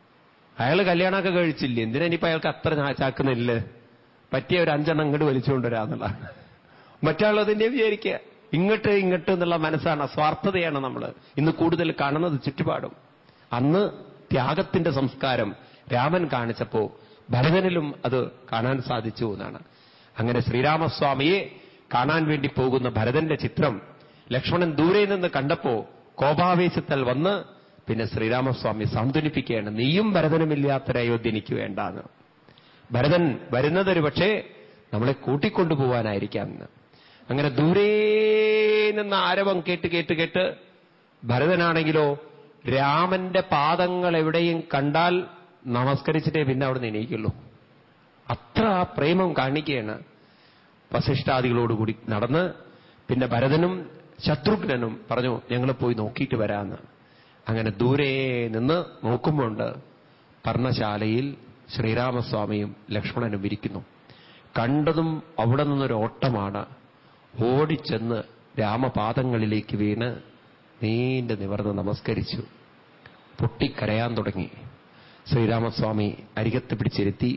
അയാൾ കല്യാണമൊക്കെ കഴിച്ചില്ലേ എന്തിനാ ഇനിയിപ്പോ അയാൾക്ക് അത്ര ചാ- ചാക്ക് നെല്ല് പറ്റിയ ഒരു അഞ്ചെണ്ണം ഇങ്ങോട്ട് വലിച്ചുകൊണ്ടുവരാന്നുള്ളതാണ് മറ്റാൾ അതിന്റെ വിചാരിക്കുക ഇങ്ങോട്ട് ഇങ്ങോട്ട് എന്നുള്ള മനസ്സാണ് സ്വാർത്ഥതയാണ് നമ്മൾ ഇന്ന് കൂടുതൽ കാണുന്നത് ചുറ്റുപാടും അന്ന് ത്യാഗത്തിന്റെ സംസ്കാരം രാമൻ കാണിച്ചപ്പോ ഭരതനിലും അത് കാണാൻ സാധിച്ചു എന്നാണ് അങ്ങനെ ശ്രീരാമസ്വാമിയെ കാണാൻ വേണ്ടി പോകുന്ന ഭരതന്റെ ചിത്രം ലക്ഷ്മണൻ ദൂരെ നിന്ന് കണ്ടപ്പോ കോപാവേശത്താൽ വന്ന് പിന്നെ ശ്രീരാമസ്വാമി സാന്ത്വനിപ്പിക്കുകയാണ് നീയും ഭരതനുമില്ലാത്തൊരു അയോധ്യ എനിക്ക് വേണ്ടാന്ന് ഭരതൻ വരുന്നതൊരു പക്ഷേ നമ്മളെ കൂട്ടിക്കൊണ്ടുപോവാനായിരിക്കാം എന്ന് അങ്ങനെ ദൂരേ നിന്ന് ആരവം കേട്ട് കേട്ട് കേട്ട് ഭരതനാണെങ്കിലോ രാമന്റെ പാദങ്ങൾ എവിടെയും കണ്ടാൽ നമസ്കരിച്ചിട്ടേ പിന്നെ അവിടെ നിന്ന് എണീക്കുള്ളൂ അത്ര ആ പ്രേമം കാണിക്കുകയാണ് വസിഷ്ഠാദികളോടുകൂടി നടന്ന് പിന്നെ ഭരതനും ശത്രുഘ്നനും പറഞ്ഞു ഞങ്ങൾ പോയി നോക്കിയിട്ട് വരാമെന്ന് അങ്ങനെ ദൂരെ നിന്ന് നോക്കുമ്പോണ്ട് പർണശാലയിൽ ശ്രീരാമസ്വാമിയും ലക്ഷ്മണനും ഇരിക്കുന്നു കണ്ടതും അവിടെ നിന്നൊരു ഓട്ടമാണ് ഓടിച്ചെന്ന് രാമപാദങ്ങളിലേക്ക് വീണ് നീണ്ടു നിവർന്ന് നമസ്കരിച്ചു പൊട്ടിക്കരയാൻ തുടങ്ങി ശ്രീരാമസ്വാമി അരികത്ത് പിടിച്ചിരുത്തി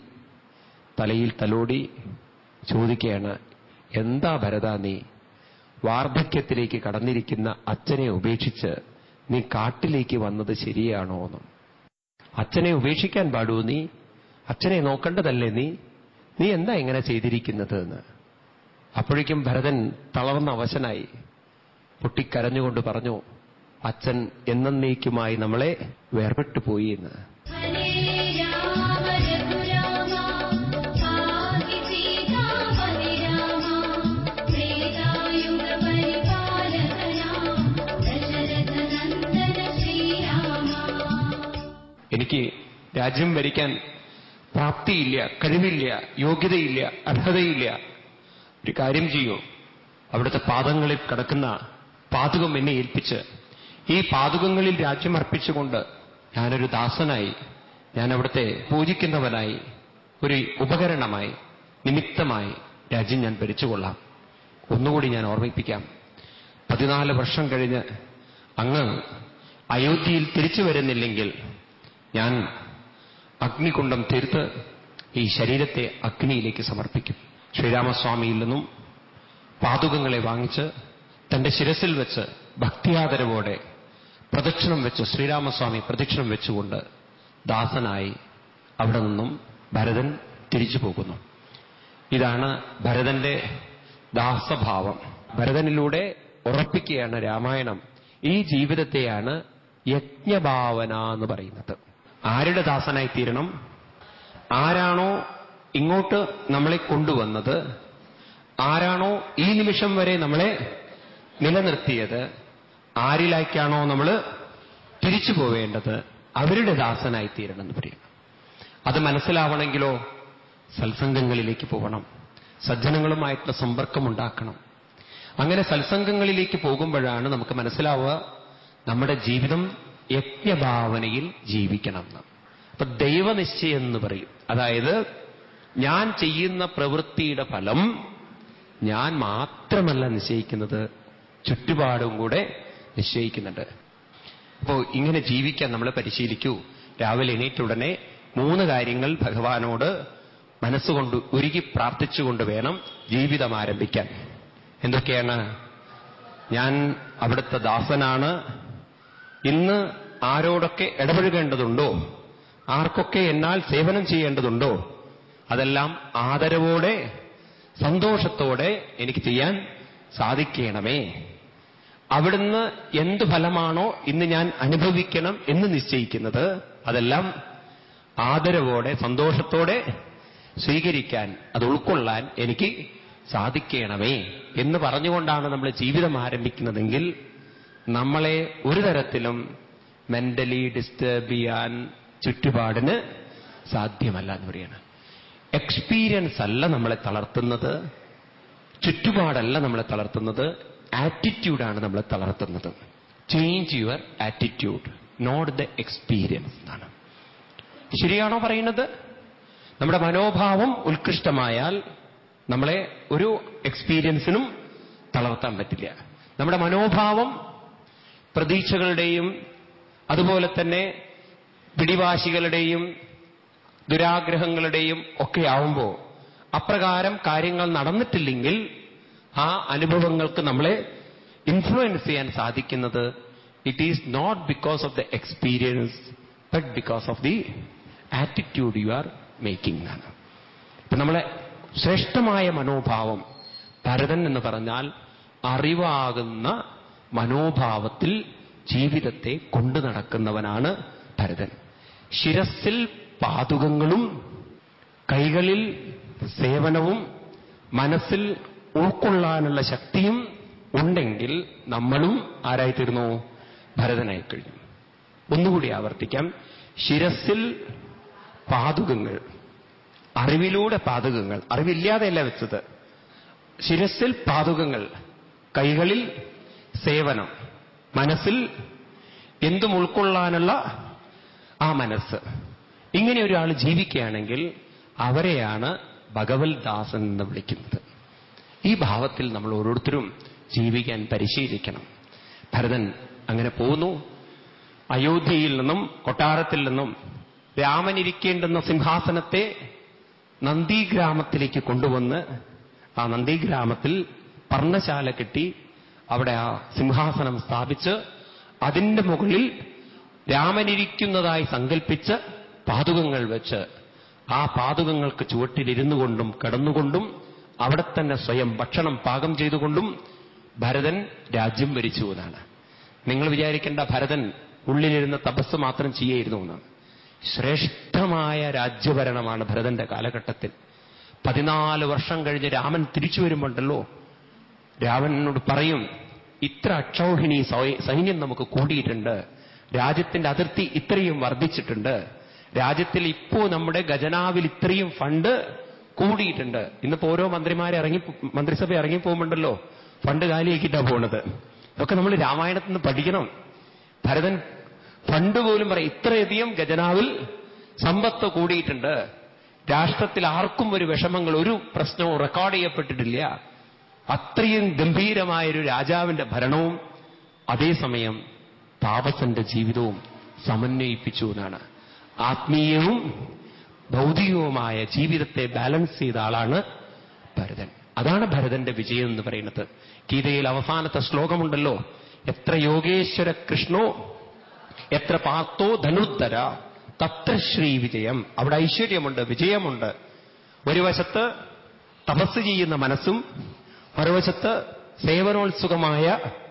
തലയിൽ തലോടി ചോദിക്കുകയാണ് എന്താ ഭരത നീ വാർദ്ധക്യത്തിലേക്ക് കടന്നിരിക്കുന്ന അച്ഛനെ ഉപേക്ഷിച്ച് നീ കാട്ടിലേക്ക് വന്നത് ശരിയാണോ എന്ന് അച്ഛനെ ഉപേക്ഷിക്കാൻ പാടുവോ നീ അച്ഛനെ നോക്കേണ്ടതല്ലേ നീ നീ എന്താ ഇങ്ങനെ ചെയ്തിരിക്കുന്നത് എന്ന് അപ്പോഴേക്കും ഭരതൻ തളർന്ന അവശനായി പൊട്ടിക്കരഞ്ഞുകൊണ്ട് പറഞ്ഞു അച്ഛൻ എന്നേക്കുമായി നമ്മളെ വേർപെട്ടു പോയി എന്ന് ഹരേ രാമ രഘുരാമ പാഹി സീതാപതി രാമ ത്രേതായുഗ പരിപാലക രാമ ദശരഥ നന്ദന ശ്രീരാമ എനിക്ക് രാജ്യം ഭരിക്കാൻ പ്രാപ്തിയില്ല കഴിവില്ല യോഗ്യതയില്ല അർഹതയില്ല ഒരു കാര്യം ചെയ്യൂ അവിടുത്തെ പാദങ്ങളിൽ കിടക്കുന്ന പാതുകം എന്നെ ഏൽപ്പിച്ച് ഈ പാതുകങ്ങളിൽ രാജ്യം അർപ്പിച്ചുകൊണ്ട് ഞാനൊരു ദാസനായി ഞാൻ അവിടുത്തെ പൂജിക്കുന്നവനായി ഒരു ഉപകരണമായി നിമിത്തമായി രാജ്യം ഞാൻ ഭരിച്ചുകൊള്ളാം ഒന്നുകൂടി ഞാൻ ഓർമ്മിപ്പിക്കാം പതിനാല് വർഷം കഴിഞ്ഞ് അങ്ങ് അയോധ്യയിൽ തിരിച്ചു വരുന്നില്ലെങ്കിൽ ഞാൻ അഗ്നികുണ്ഡം തീർത്ത് ഈ ശരീരത്തെ അഗ്നിയിലേക്ക് സമർപ്പിക്കും ശ്രീരാമസ്വാമിയിൽ നിന്നും പാതുകങ്ങളെ വാങ്ങിച്ച് തന്റെ ശിരസിൽ വെച്ച് ഭക്തിയാദരവോടെ പ്രദക്ഷിണം വെച്ച് ശ്രീരാമസ്വാമി പ്രദക്ഷിണം വെച്ചുകൊണ്ട് ദാസനായി അവിടെ നിന്നും ഭരതൻ തിരിച്ചു പോകുന്നു ഇതാണ് ഭരതന്റെ ദാസഭാവം ഭരതനിലൂടെ ഉറപ്പിക്കുകയാണ് രാമായണം ഈ ജീവിതത്തെയാണ് യജ്ഞഭാവന എന്ന് പറയുന്നത് ആരുടെ ദാസനായി തീരണം ആരാണോ ഇങ്ങോട്ട് നമ്മളെ കൊണ്ടുവന്നത് ആരാണോ ഈ നിമിഷം വരെ നമ്മളെ നിലനിർത്തിയത് ആരിലേക്കാണോ നമ്മൾ തിരിച്ചു പോവേണ്ടത് അവരുടെ ദാസനായി തീരണം എന്ന് പറയുന്നു അത് മനസ്സിലാവണമെങ്കിലോ സത്സംഗങ്ങളിലേക്ക് പോകണം സജ്ജനങ്ങളുമായിട്ടുള്ള സമ്പർക്കം ഉണ്ടാക്കണം അങ്ങനെ സത്സംഗങ്ങളിലേക്ക് പോകുമ്പോഴാണ് നമുക്ക് മനസ്സിലാവുക നമ്മുടെ ജീവിതം യജ്ഞഭാവനയിൽ ജീവിക്കണം എന്ന് അപ്പൊ ദൈവനിശ്ചയം എന്ന് പറയും അതായത് ഞാൻ ചെയ്യുന്ന പ്രവൃത്തിയുടെ ഫലം ഞാൻ മാത്രമല്ല നിശ്ചയിക്കുന്നത് ചുറ്റുപാടും കൂടെ നിശ്ചയിക്കുന്നുണ്ട് അപ്പോ ഇങ്ങനെ ജീവിക്കാൻ നമ്മൾ പരിശീലിക്കൂ രാവിലെ എണീറ്റ ഉടനെ മൂന്ന് കാര്യങ്ങൾ ഭഗവാനോട് മനസ്സുകൊണ്ട് ഉരുകി പ്രാർത്ഥിച്ചുകൊണ്ട് വേണം ജീവിതം ആരംഭിക്കാൻ എന്തൊക്കെയാണ് ഞാൻ അവിടുത്തെ ദാസനാണ് ഇന്ന് ആരോടൊക്കെ ഇടപഴകേണ്ടതുണ്ടോ ആർക്കൊക്കെ എന്നാൽ സേവനം ചെയ്യേണ്ടതുണ്ടോ അതെല്ലാം ആദരവോടെ സന്തോഷത്തോടെ എനിക്ക് ചെയ്യാൻ സാധിക്കണമേ അവിടുന്ന് എന്ത് ഫലമാണോ ഇന്ന് ഞാൻ അനുഭവിക്കണം എന്ന് നിശ്ചയിക്കുന്നത് അതെല്ലാം ആദരവോടെ സന്തോഷത്തോടെ സ്വീകരിക്കാൻ അത് ഉൾക്കൊള്ളാൻ എനിക്ക് സാധിക്കണമേ എന്ന് പറഞ്ഞുകൊണ്ടാണ് നമ്മൾ ജീവിതം ആരംഭിക്കുന്നതെങ്കിൽ നമ്മളെ ഒരു തരത്തിലും മെന്റലി ഡിസ്റ്റർബ് ചെയ്യാൻ ചുറ്റുപാടിന് സാധ്യമല്ല എന്ന് പറയാണ് എക്സ്പീരിയൻസ് അല്ല നമ്മളെ തളർത്തുന്നത് ചുറ്റുപാടല്ല നമ്മളെ തളർത്തുന്നത് ആറ്റിറ്റ്യൂഡാണ് നമ്മളെ തളർത്തുന്നത് change your attitude not the experience എന്നാണ് ശരിയാണോ പറയുന്നത് നമ്മുടെ മനോഭാവം ഉത്കൃഷ്ടമായാൽ നമ്മളെ ഒരു എക്സ്പീരിയൻസിനും തളർത്താൻ പറ്റില്ല നമ്മുടെ മനോഭാവം പ്രതീക്ഷകളുടെയും അതുപോലെ തന്നെ പിടിവാശികളുടെയും ദുരാഗ്രഹങ്ങളുടെയും ഒക്കെ ആവുമ്പോൾ അപ്രകാരം കാര്യങ്ങൾ നടന്നിട്ടില്ലെങ്കിൽ ആ അനുഭവങ്ങൾക്ക് നമ്മളെ ഇൻഫ്ലുവൻസ് ചെയ്യാൻ സാധിക്കുന്നത് it is not because of the experience but because of the attitude you are making എന്നാണ് ഇപ്പൊ നമ്മളെ ശ്രേഷ്ഠമായ മനോഭാവം ഭരതൻ എന്ന് പറഞ്ഞാൽ അറിവാകുന്ന മനോഭാവത്തിൽ ജീവിതത്തെ കൊണ്ടു നടക്കുന്നവനാണ് ഭരതൻ ശിരസിൽ പാതുകങ്ങളും കൈകളിൽ സേവനവും മനസ്സിൽ ഉൾക്കൊള്ളാനുള്ള ശക്തിയും ഉണ്ടെങ്കിൽ നമ്മളും ആരായിത്തീർന്നു ഭരതനായി കഴിഞ്ഞു ഒന്നുകൂടി ആവർത്തിക്കാം ശിരസിൽ പാതുകങ്ങൾ അറിവിലൂടെ പാതുകങ്ങൾ അറിവില്ലാതെയല്ല വെച്ചത് ശിരസിൽ പാതുകങ്ങൾ കൈകളിൽ സേവനം മനസ്സിൽ എന്തും ഉൾക്കൊള്ളാനുള്ള ആ മനസ്സ് ഇങ്ങനെ ഒരാൾ ജീവിക്കുകയാണെങ്കിൽ അവരെയാണ് ഭഗവത് ദാസൻ എന്ന് വിളിക്കുന്നത് ഈ ഭാവത്തിൽ നമ്മൾ ഓരോരുത്തരും ജീവിക്കാൻ പരിശീലിക്കണം ഭരതൻ അങ്ങനെ പോകുന്നു അയോധ്യയിൽ നിന്നും കൊട്ടാരത്തിൽ നിന്നും രാമനിരിക്കേണ്ടുന്ന സിംഹാസനത്തെ നന്ദിഗ്രാമത്തിലേക്ക് കൊണ്ടുവന്ന് ആ നന്ദിഗ്രാമത്തിൽ പർണശാല കെട്ടി അവിടെ ആ സിംഹാസനം സ്ഥാപിച്ച് അതിന്റെ മുകളിൽ രാമനിരിക്കുന്നതായി സങ്കല്പിച്ച് പാതുകങ്ങൾ വെച്ച് ആ പാതുകങ്ങൾക്ക് ചുവട്ടിലിരുന്നു കൊണ്ടും കിടന്നുകൊണ്ടും അവിടെ തന്നെ സ്വയം ഭക്ഷണം പാകം ചെയ്തുകൊണ്ടും ഭരതൻ രാജ്യം ഭരിച്ചു എന്നാണ് നിങ്ങൾ വിചാരിക്കേണ്ട ഭരതൻ ഉള്ളിലിരുന്ന തപസ് മാത്രം ചെയ്യായിരുന്നു എന്നാണ് ശ്രേഷ്ഠമായ രാജ്യഭരണമാണ് ഭരതന്റെ കാലഘട്ടത്തിൽ പതിനാല് വർഷം കഴിഞ്ഞ് രാമൻ തിരിച്ചു വരുമ്പോണ്ടല്ലോ രാവണനോട് പറയും ഇത്ര അക്ഷൗഹിണി സൈ- സൈന്യം നമുക്ക് കൂടിയിട്ടുണ്ട് രാജ്യത്തിന്റെ അതിർത്തി ഇത്രയും വർദ്ധിച്ചിട്ടുണ്ട് രാജ്യത്തിൽ ഇപ്പോ നമ്മുടെ ഖജനാവിൽ ഇത്രയും ഫണ്ട് കൂടിയിട്ടുണ്ട് ഇന്നിപ്പോ ഓരോ മന്ത്രിമാരെ ഇറങ്ങി മന്ത്രിസഭ ഇറങ്ങി പോകുമ്പോണ്ടല്ലോ ഫണ്ട് കാലിയാക്കിയിട്ടാ പോണത് ഇതൊക്കെ നമ്മൾ രാമായണത്തിൽ നിന്ന് പഠിക്കണം ഭരതൻ ഫണ്ട് പോലും പറയും ഇത്രയധികം ഖജനാവിൽ സമ്പത്ത് കൂടിയിട്ടുണ്ട് രാഷ്ട്രത്തിൽ ആർക്കും ഒരു വിഷമങ്ങൾ ഒരു പ്രശ്നവും റെക്കോർഡ് ചെയ്യപ്പെട്ടിട്ടില്ല അത്രയും ഗംഭീരമായൊരു രാജാവിന്റെ ഭരണവും അതേസമയം താപസന്റെ ജീവിതവും സമന്വയിപ്പിച്ചു എന്നാണ് ആത്മീയവും ഭൗതികവുമായ ജീവിതത്തെ ബാലൻസ് ചെയ്ത ആളാണ് ഭരതൻ അതാണ് ഭരതന്റെ വിജയം എന്ന് പറയുന്നത് ഗീതയിൽ അവസാനത്തെ ശ്ലോകമുണ്ടല്ലോ എത്ര യോഗേശ്വര കൃഷ്ണോ എത്ര പാത്തോ ധനുദ്ധര തത്ര ശ്രീ വിജയം അവിടെ ഐശ്വര്യമുണ്ട് വിജയമുണ്ട് ഒരു വശത്ത് തപസ് ചെയ്യുന്ന മനസ്സും മറുവശത്ത് സേവനോത്സുകമായ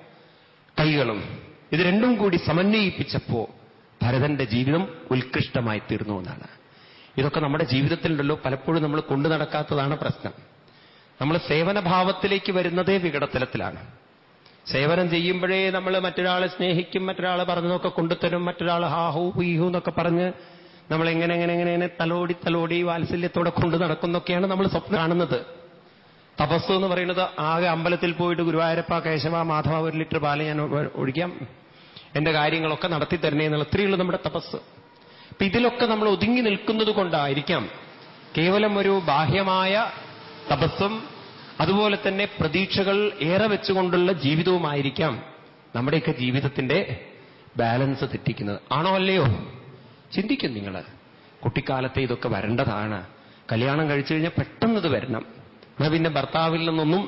കൈകളും ഇത് രണ്ടും കൂടി സമന്വയിപ്പിച്ചപ്പോ ഭരതന്റെ ജീവിതം ഉത്കൃഷ്ടമായി തീർന്നു എന്നാണ് ഇതൊക്കെ നമ്മുടെ ജീവിതത്തിലുണ്ടല്ലോ പലപ്പോഴും നമ്മൾ കൊണ്ടു നടക്കാത്തതാണ് പ്രശ്നം നമ്മൾ സേവനഭാവത്തിലേക്ക് വരുന്നതേ വികടത്തലത്തിലാണ് സേവനം ചെയ്യുമ്പോഴേ നമ്മൾ മറ്റൊരാളെ സ്നേഹിക്കും മറ്റൊരാളെ പറഞ്ഞതൊക്കെ കൊണ്ടുതരും മറ്റൊരാൾ ഹാഹു ഹീഹു എന്നൊക്കെ പറഞ്ഞ് നമ്മൾ എങ്ങനെ എങ്ങനെ എങ്ങനെ എങ്ങനെ തലോടി തലോടി വാത്സല്യത്തോടെ കൊണ്ടു നടക്കുന്നൊക്കെയാണ് നമ്മൾ സ്വപ്നം കാണുന്നത് തപസ് എന്ന് പറയുന്നത് ആകെ അമ്പലത്തിൽ പോയിട്ട് ഗുരുവായൂരപ്പ കേശവ മാധവ ഒരു ലിറ്റർ പാല് ഞാൻ ഒ- ഒഴിക്കാം എന്റെ കാര്യങ്ങളൊക്കെ നടത്തി തരണേ എന്നുള്ള ഇത്രയുള്ളൂ നമ്മുടെ തപസ് അപ്പൊ ഇതിലൊക്കെ നമ്മൾ ഒതുങ്ങി നിൽക്കുന്നത് കൊണ്ടായിരിക്കാം കേവലം ഒരു ബാഹ്യമായ തപസ്സും അതുപോലെ തന്നെ പ്രതീക്ഷകൾ ഏറെ വെച്ചുകൊണ്ടുള്ള ജീവിതവുമായിരിക്കാം നമ്മുടെയൊക്കെ ജീവിതത്തിന്റെ ബാലൻസ് തെറ്റിക്കുന്നത് ആണോ അല്ലയോ ചിന്തിക്കും നിങ്ങൾ കുട്ടിക്കാലത്തെ ഇതൊക്കെ വരേണ്ടതാണ് കല്യാണം കഴിച്ചു കഴിഞ്ഞാൽ പെട്ടെന്ന് ഇത് വരണം എന്നാൽ പിന്നെ ഭർത്താവിൽ നിന്നൊന്നും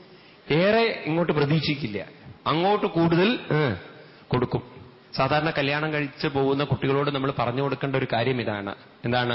ഏറെ ഇങ്ങോട്ട് പ്രതീക്ഷിക്കില്ല അങ്ങോട്ട് കൂടുതൽ ഏ, കൊടുക്കും സാധാരണ കല്യാണം കഴിച്ച് പോകുന്ന കുട്ടികളോട് നമ്മൾ പറഞ്ഞു കൊടുക്കേണ്ട ഒരു കാര്യം ഇതാണ് എന്താണ്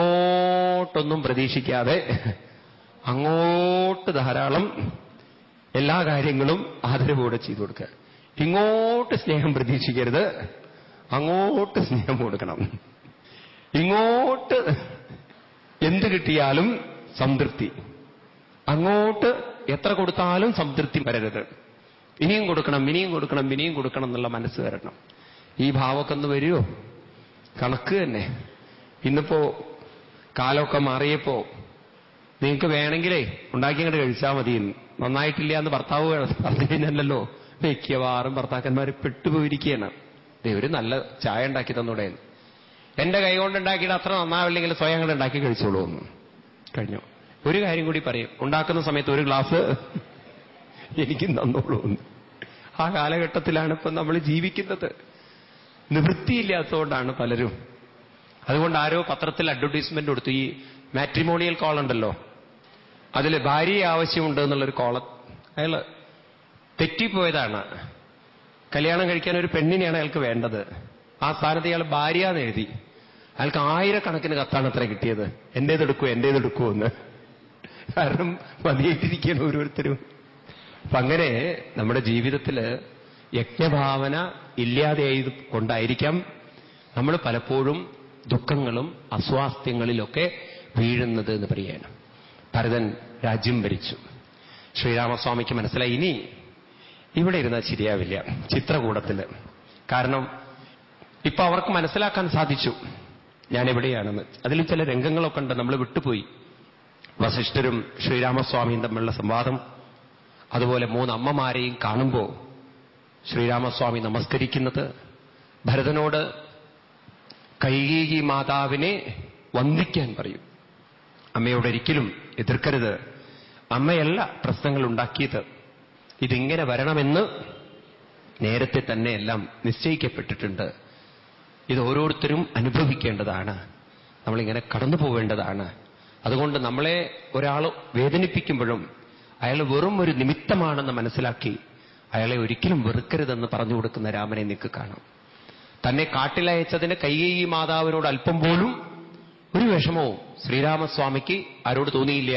ഇങ്ങോട്ടൊന്നും പ്രതീക്ഷിക്കാതെ അങ്ങോട്ട് ധാരാളം എല്ലാ കാര്യങ്ങളും ആദരവോടെ ചെയ്തു കൊടുക്കുക ഇങ്ങോട്ട് സ്നേഹം പ്രതീക്ഷിക്കരുത് അങ്ങോട്ട് സ്നേഹം കൊടുക്കണം ഇങ്ങോട്ട് എന്ത് കിട്ടിയാലും സംതൃപ്തി അങ്ങോട്ട് എത്ര കൊടുത്താലും സംതൃപ്തി വരരുത് ഇനിയും കൊടുക്കണം ഇനിയും കൊടുക്കണം ഇനിയും കൊടുക്കണം എന്നുള്ള മനസ്സ് വരണം ഈ ഭാവമൊക്കെ ഒന്ന് വരുമോ കണക്ക് തന്നെ ഇന്നിപ്പോ കാലമൊക്കെ മാറിയപ്പോ നിങ്ങൾക്ക് വേണമെങ്കിലേ ഉണ്ടാക്കി അങ്ങോട്ട് കഴിച്ചാൽ മതി നന്നായിട്ടില്ല എന്ന് ഭർത്താവ് പറഞ്ഞു കഴിഞ്ഞല്ലോ മിക്കവാറും ഭർത്താക്കന്മാർ പെട്ടുപോയിരിക്കുകയാണ് ദേ ഒരു നല്ല ചായ ഉണ്ടാക്കി തന്നൂടെ എന്റെ കൈ കൊണ്ട് ഉണ്ടാക്കിയിട്ട് അത്ര നന്നാവില്ലെങ്കിൽ സ്വയം അങ്ങോട്ട് ഉണ്ടാക്കി കഴിച്ചോളൂ എന്ന് കഴിഞ്ഞു ഒരു കാര്യം കൂടി പറയും ഉണ്ടാക്കുന്ന സമയത്ത് ഒരു ഗ്ലാസ് എനിക്കും തന്നോളൂ എന്ന് ആ കാലഘട്ടത്തിലാണ് ഇപ്പം നമ്മൾ ജീവിക്കുന്നത് നിവൃത്തിയില്ലാത്തതുകൊണ്ടാണ് പലരും അതുകൊണ്ട് ആരോ പത്രത്തിൽ അഡ്വർടൈസ്മെന്റ് കൊടുത്തു ഈ മാട്രിമോണിയൽ കോൾ ഉണ്ടല്ലോ അതിൽ ഭാര്യയെ ആവശ്യമുണ്ട് എന്നുള്ളൊരു കോള അയാൾ തെറ്റിപ്പോയതാണ് കല്യാണം കഴിക്കാൻ ഒരു പെണ്ണിനെയാണ് അയാൾക്ക് വേണ്ടത് ആ സ്ഥാനത്ത് ഇയാൾ ഭാര്യ എന്ന് എഴുതി അയാൾക്ക് ആയിരക്കണക്കിന് കത്താണ് അത്ര കിട്ടിയത് എന്റേതെടുക്കൂ എന്റേതെടുക്കൂ എന്ന് കാരണം മതിയേറ്റിരിക്കുകയാണ് ഓരോരുത്തരും അപ്പൊ അങ്ങനെ നമ്മുടെ ജീവിതത്തില് യജ്ഞഭാവന ഇല്ലാതെയായത് കൊണ്ടായിരിക്കാം നമ്മൾ പലപ്പോഴും ദുഃഖങ്ങളും അസ്വാസ്ഥ്യങ്ങളിലൊക്കെ വീഴുന്നത് എന്ന് പറയാണ് ഭരതൻ രാജ്യം ഭരിച്ചു ശ്രീരാമസ്വാമിക്ക് മനസ്സിലായി ഇനി ഇവിടെ ഇരുന്നാൽ ശരിയാവില്ല ചിത്രകൂടത്തില് കാരണം ഇപ്പൊ അവർക്ക് മനസ്സിലാക്കാൻ സാധിച്ചു ഞാൻ എവിടെയാണെന്ന് അതിൽ ചില രംഗങ്ങളൊക്കെ ഉണ്ട് നമ്മൾ വിട്ടുപോയി വസിഷ്ഠരും ശ്രീരാമസ്വാമിയും തമ്മിലുള്ള സംവാദം അതുപോലെ മൂന്ന് അമ്മമാരെയും കാണുമ്പോൾ ശ്രീരാമസ്വാമി നമസ്കരിക്കുന്നത് ഭരതനോട് കൈകേകി മാതാവിനെ വന്ദിക്കാൻ പറയും അമ്മയോട് ഒരിക്കലും എതിർക്കരുത് അമ്മയല്ല പ്രശ്നങ്ങൾ ഉണ്ടാക്കിയത് ഇതിങ്ങനെ വരണമെന്ന് നേരത്തെ തന്നെ എല്ലാം നിശ്ചയിക്കപ്പെട്ടിട്ടുണ്ട് ഇത് ഓരോരുത്തരും അനുഭവിക്കേണ്ടതാണ് നമ്മളിങ്ങനെ കടന്നു പോവേണ്ടതാണ് അതുകൊണ്ട് നമ്മളെ ഒരാൾ വേദനിപ്പിക്കുമ്പോഴും അയാൾ വെറും ഒരു നിമിത്തമാണെന്ന് മനസ്സിലാക്കി അയാളെ ഒരിക്കലും വെറുക്കരുതെന്ന് പറഞ്ഞു കൊടുക്കുന്ന രാമനെ നിൽക്ക് കാണാം തന്നെ കാട്ടിലയച്ചതിന് കൈകേയി മാതാവിനോട് അല്പം പോലും ഒരു വിഷമവും ശ്രീരാമസ്വാമിക്ക് ആരോട് തോന്നിയില്ല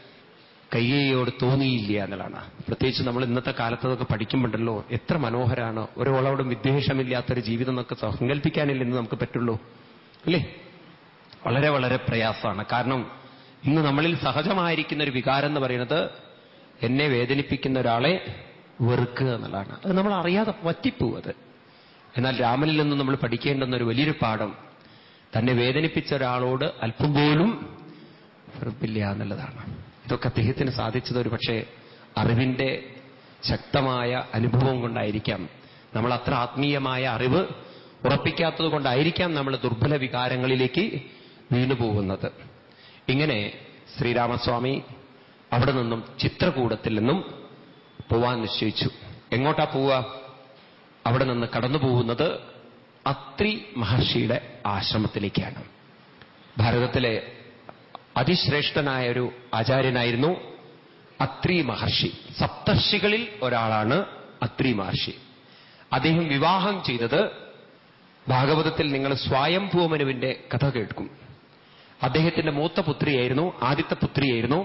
കൈകേയോട് തോന്നിയില്ല എന്നുള്ളതാണ് പ്രത്യേകിച്ച് നമ്മൾ ഇന്നത്തെ കാലത്തതൊക്കെ പഠിക്കുമ്പോണ്ടല്ലോ എത്ര മനോഹരാണ് ഒരാളോടും വിദ്വേഷമില്ലാത്തൊരു ജീവിതം നമുക്ക് സങ്കല്പിക്കാനില്ലെന്ന് നമുക്ക് പറ്റുള്ളൂ അല്ലേ വളരെ വളരെ പ്രയാസമാണ് കാരണം ഇന്ന് നമ്മളിൽ സഹജമായിരിക്കുന്ന ഒരു വികാരം എന്ന് പറയുന്നത് എന്നെ വേദനിപ്പിക്കുന്ന ഒരാളെ വെറുക്കുക എന്നുള്ളതാണ് അത് നമ്മൾ അറിയാതെ പറ്റിപ്പോവും അത് എന്നാൽ രാമനിൽ നിന്ന് നമ്മൾ പഠിക്കേണ്ടുന്ന ഒരു വലിയൊരു പാഠം തന്നെ വേദനിപ്പിച്ച ഒരാളോട് അല്പം പോലും വെറുപ്പില്ല എന്നുള്ളതാണ് ഇതൊക്കെ അദ്ദേഹത്തിന് സാധിച്ചത് ഒരു പക്ഷേ അറിവിന്റെ ശക്തമായ അനുഭവം കൊണ്ടായിരിക്കാം നമ്മൾ അത്ര ആത്മീയമായ അറിവ് ഉറപ്പിക്കാത്തത് കൊണ്ടായിരിക്കാം നമ്മൾ ദുർബല വികാരങ്ങളിലേക്ക് വീണു പോകുന്നത് ഇങ്ങനെ ശ്രീരാമസ്വാമി അവിടെ നിന്നും ചിത്രകൂടത്തിൽ നിന്നും പോവാൻ നിശ്ചയിച്ചു എങ്ങോട്ടാ പോവുക അവിടെ നിന്ന് കടന്നു പോകുന്നത് അത്രി മഹർഷിയുടെ ആശ്രമത്തിലേക്കാണ് ഭാരതത്തിലെ അതിശ്രേഷ്ഠനായ ഒരു ആചാര്യനായിരുന്നു അത്രി മഹർഷി സപ്തർഷികളിൽ ഒരാളാണ് അത്രി മഹർഷി അദ്ദേഹം വിവാഹം ചെയ്തത് ഭാഗവതത്തിൽ നിങ്ങൾ സ്വയംഭൂമനുവിന്റെ കഥ കേൾക്കും അദ്ദേഹത്തിന്റെ മൂത്ത പുത്രിയായിരുന്നു ആദ്യത്തെ പുത്രിയായിരുന്നു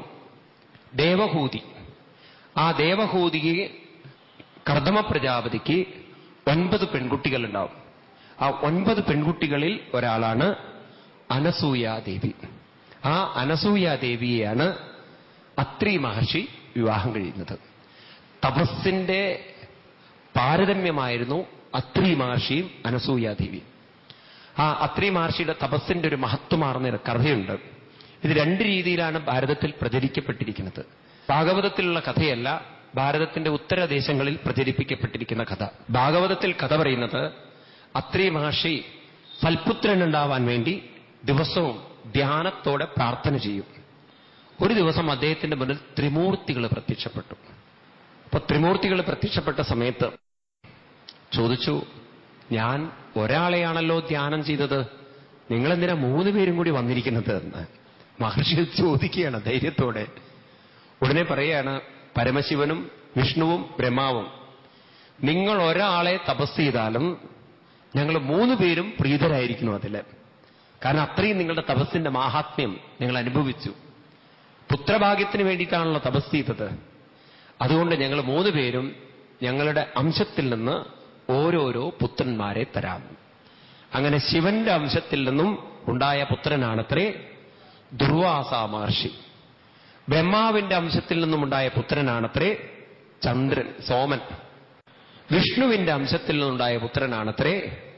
ദേവഹൂതി ആ ദേവഹൂതിക്ക് കർദമ പ്രജാപതിക്ക് ഒൻപത് പെൺകുട്ടികൾ ഉണ്ടാവും ആ ഒൻപത് പെൺകുട്ടികളിൽ ഒരാളാണ് അനസൂയാദേവി ആ അനസൂയാദേവിയെയാണ് അത്രി മഹർഷി വിവാഹം കഴിയുന്നത് തപസ്സിന്റെ പാരതമ്യമായിരുന്നു അത്രി മഹർഷിയും അനസൂയാദേവിയും ആ അത്രി മഹർഷിയുടെ തപസ്സിന്റെ ഒരു മഹത്വമാർന്ന ഒരു കഥയുണ്ട് ഇത് രണ്ട് രീതിയിലാണ് ഭാരതത്തിൽ പ്രചരിക്കപ്പെട്ടിരിക്കുന്നത് ഭാഗവതത്തിലുള്ള കഥയല്ല ഭാരതത്തിന്റെ ഉത്തരദേശങ്ങളിൽ പ്രചരിപ്പിക്കപ്പെട്ടിരിക്കുന്ന കഥ ഭാഗവതത്തിൽ കഥ പറയുന്നത് അത്രി മഹർഷി സൽപുത്രനുണ്ടാവാൻ വേണ്ടി ദിവസവും ധ്യാനത്തോടെ പ്രാർത്ഥന ചെയ്യും ഒരു ദിവസം അദ്ദേഹത്തിന്റെ മുന്നിൽ ത്രിമൂർത്തികൾ പ്രത്യക്ഷപ്പെട്ടു അപ്പൊ ത്രിമൂർത്തികൾ പ്രത്യക്ഷപ്പെട്ട സമയത്ത് ചോദിച്ചു ഞാൻ ഒരാളെയാണല്ലോ ധ്യാനം ചെയ്തത് നിങ്ങളെന്തിനാ മൂന്ന് പേരും കൂടി വന്നിരിക്കുന്നത് എന്ന് മഹർഷി ചോദിക്കുകയാണ് ധൈര്യത്തോടെ ഉടനെ പറയാണ് പരമശിവനും വിഷ്ണുവും ബ്രഹ്മാവും നിങ്ങൾ ഒരാളെ തപസ് ചെയ്താലും ഞങ്ങൾ മൂന്ന് പേരും പ്രീതരായിരിക്കുന്നു അതില് കാരണം അത്രയും നിങ്ങളുടെ തപസ്സിന്റെ മാഹാത്മ്യം നിങ്ങൾ അനുഭവിച്ചു പുത്രഭാഗ്യത്തിന് വേണ്ടിയിട്ടാണല്ലോ തപസ് ചെയ്തത് അതുകൊണ്ട് ഞങ്ങൾ മൂന്ന് പേരും ഞങ്ങളുടെ അംശത്തിൽ നിന്ന് ഓരോരോ പുത്രന്മാരെ തരാം അങ്ങനെ ശിവന്റെ അംശത്തിൽ നിന്നും ഉണ്ടായ പുത്രനാണത്രേ ദുർവാസ മഹർഷി ബ്രഹ്മാവിന്റെ അംശത്തിൽ നിന്നുമുണ്ടായ പുത്രനാണത്രേ ചന്ദ്രൻ സോമൻ വിഷ്ണുവിന്റെ അംശത്തിൽ നിന്നുണ്ടായ പുത്രനാണത്രേ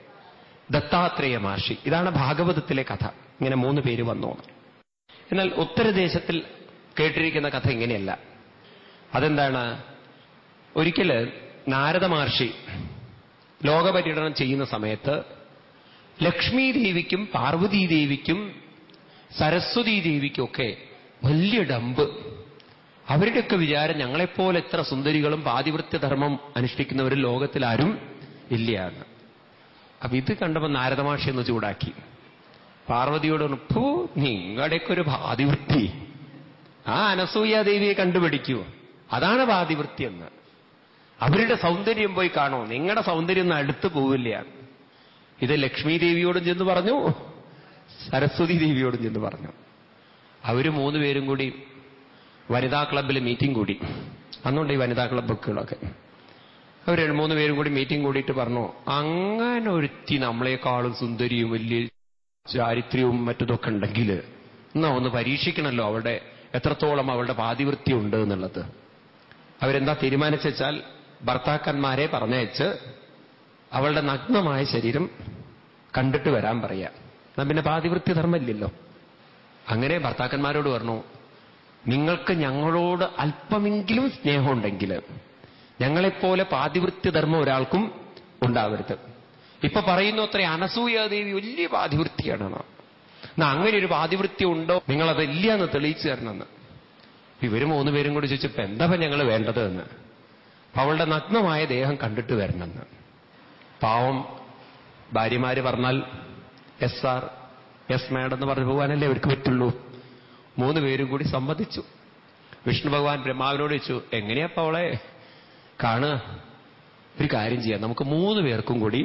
ദത്താത്രേയ മഹർഷി ഇതാണ് ഭാഗവതത്തിലെ കഥ ഇങ്ങനെ മൂന്ന് പേര് വന്നു എന്നാൽ ഉത്തരദേശത്തിൽ കേട്ടിരിക്കുന്ന കഥ ഇങ്ങനെയല്ല അതെന്താണ് ഒരിക്കല് നാരദ മഹർഷി ലോകപര്യടനം ചെയ്യുന്ന സമയത്ത് ലക്ഷ്മി ദേവിക്കും പാർവതീ ദേവിക്കും സരസ്വതീ ദേവിക്കൊക്കെ വലിയ ഡമ്പ് അവരുടെയൊക്കെ വിചാരം ഞങ്ങളെപ്പോലെ എത്ര സുന്ദരികളും പാതിവൃത്യധർമ്മം അനുഷ്ഠിക്കുന്നവർ ലോകത്തിൽ ആരും ഇല്ല എന്ന് അപ്പൊ ഇത് കണ്ടപ്പോ നാരദമാഷി ഒന്ന് ചൂടാക്കി പാർവതിയോട് പറഞ്ഞു പൂ നിങ്ങളുടെയൊക്കെ ഒരു പാതിവൃത്തി ആ അനസൂയാദേവിയെ കണ്ടുപിടിക്കൂ അതാണ് പാതിവൃത്തി എന്ന് അവരുടെ സൗന്ദര്യം പോയി കാണോ നിങ്ങളുടെ സൗന്ദര്യം ഒന്നും അടുത്ത് പോവില്ല ഇത് ലക്ഷ്മി ദേവിയോടും ചെന്ന് പറഞ്ഞു സരസ്വതി ദേവിയോടും ചെന്ന് പറഞ്ഞു അവര് മൂന്ന് പേരും കൂടി വനിതാ ക്ലബിൽ മീറ്റിംഗ് കൂടി അന്നുണ്ട് ഈ വനിതാ ക്ലബ് ബുക്കുകളൊക്കെ അവർ രണ്ട് മൂന്ന് പേരും കൂടി മീറ്റിംഗ് കൂടിയിട്ട് പറഞ്ഞു അങ്ങനെ ഒരുത്തി നമ്മളെക്കാളും സുന്ദരിയും വലിയ ചാരിത്ര്യവും മറ്റതൊക്കെ ഉണ്ടെങ്കിൽ എന്നാ ഒന്ന് പരീക്ഷിക്കണമല്ലോ അവളുടെ എത്രത്തോളം അവളുടെ പാതിവൃത്തി ഉണ്ട് എന്നുള്ളത് അവരെന്താ തീരുമാനിച്ചാൽ ഭർത്താക്കന്മാരെ പറഞ്ഞയച്ച് അവളുടെ നഗ്നമായ ശരീരം കണ്ടിട്ട് വരാൻ പറയാ എന്നാ പിന്നെ പാതിവൃത്തി ധർമ്മമില്ലല്ലോ അങ്ങനെ ഭർത്താക്കന്മാരോട് പറഞ്ഞു നിങ്ങൾക്ക് ഞങ്ങളോട് അല്പമെങ്കിലും സ്നേഹമുണ്ടെങ്കിൽ ഞങ്ങളെപ്പോലെ പാതിവൃത്യ ധർമ്മം ഒരാൾക്കും ഉണ്ടാവരുത് ഇപ്പൊ പറയുന്നു അത്ര അനസൂയാദേവി വലിയ പാതിവൃത്തിയാണ് എന്നാ അങ്ങനെ ഒരു പാതിവൃത്തി ഉണ്ടോ നിങ്ങളത് ഇല്ല എന്ന് തെളിയിച്ചു തരണമെന്ന് ഇവര് മൂന്ന് പേരും കൂടി ചോദിച്ചപ്പോ എന്താ ഞങ്ങൾ വേണ്ടത് എന്ന് അപ്പൊ അവളുടെ നഗ്നമായ ദേഹം കണ്ടിട്ട് വരണമെന്ന് പാവം ഭാര്യമാര് പറഞ്ഞാൽ എസ് ആർ എസ് മാഡം എന്ന് പറഞ്ഞു പോകാനല്ലേ അവർക്ക് പറ്റുള്ളൂ മൂന്ന് പേരും കൂടി സമ്മതിച്ചു വിഷ്ണു ഭഗവാൻ ബ്രഹ്മാവിനോട് ചോദിച്ചു എങ്ങനെയാപ്പ അവളെ കാണുക ഒരു കാര്യം ചെയ്യാം നമുക്ക് മൂന്ന് പേർക്കും കൂടി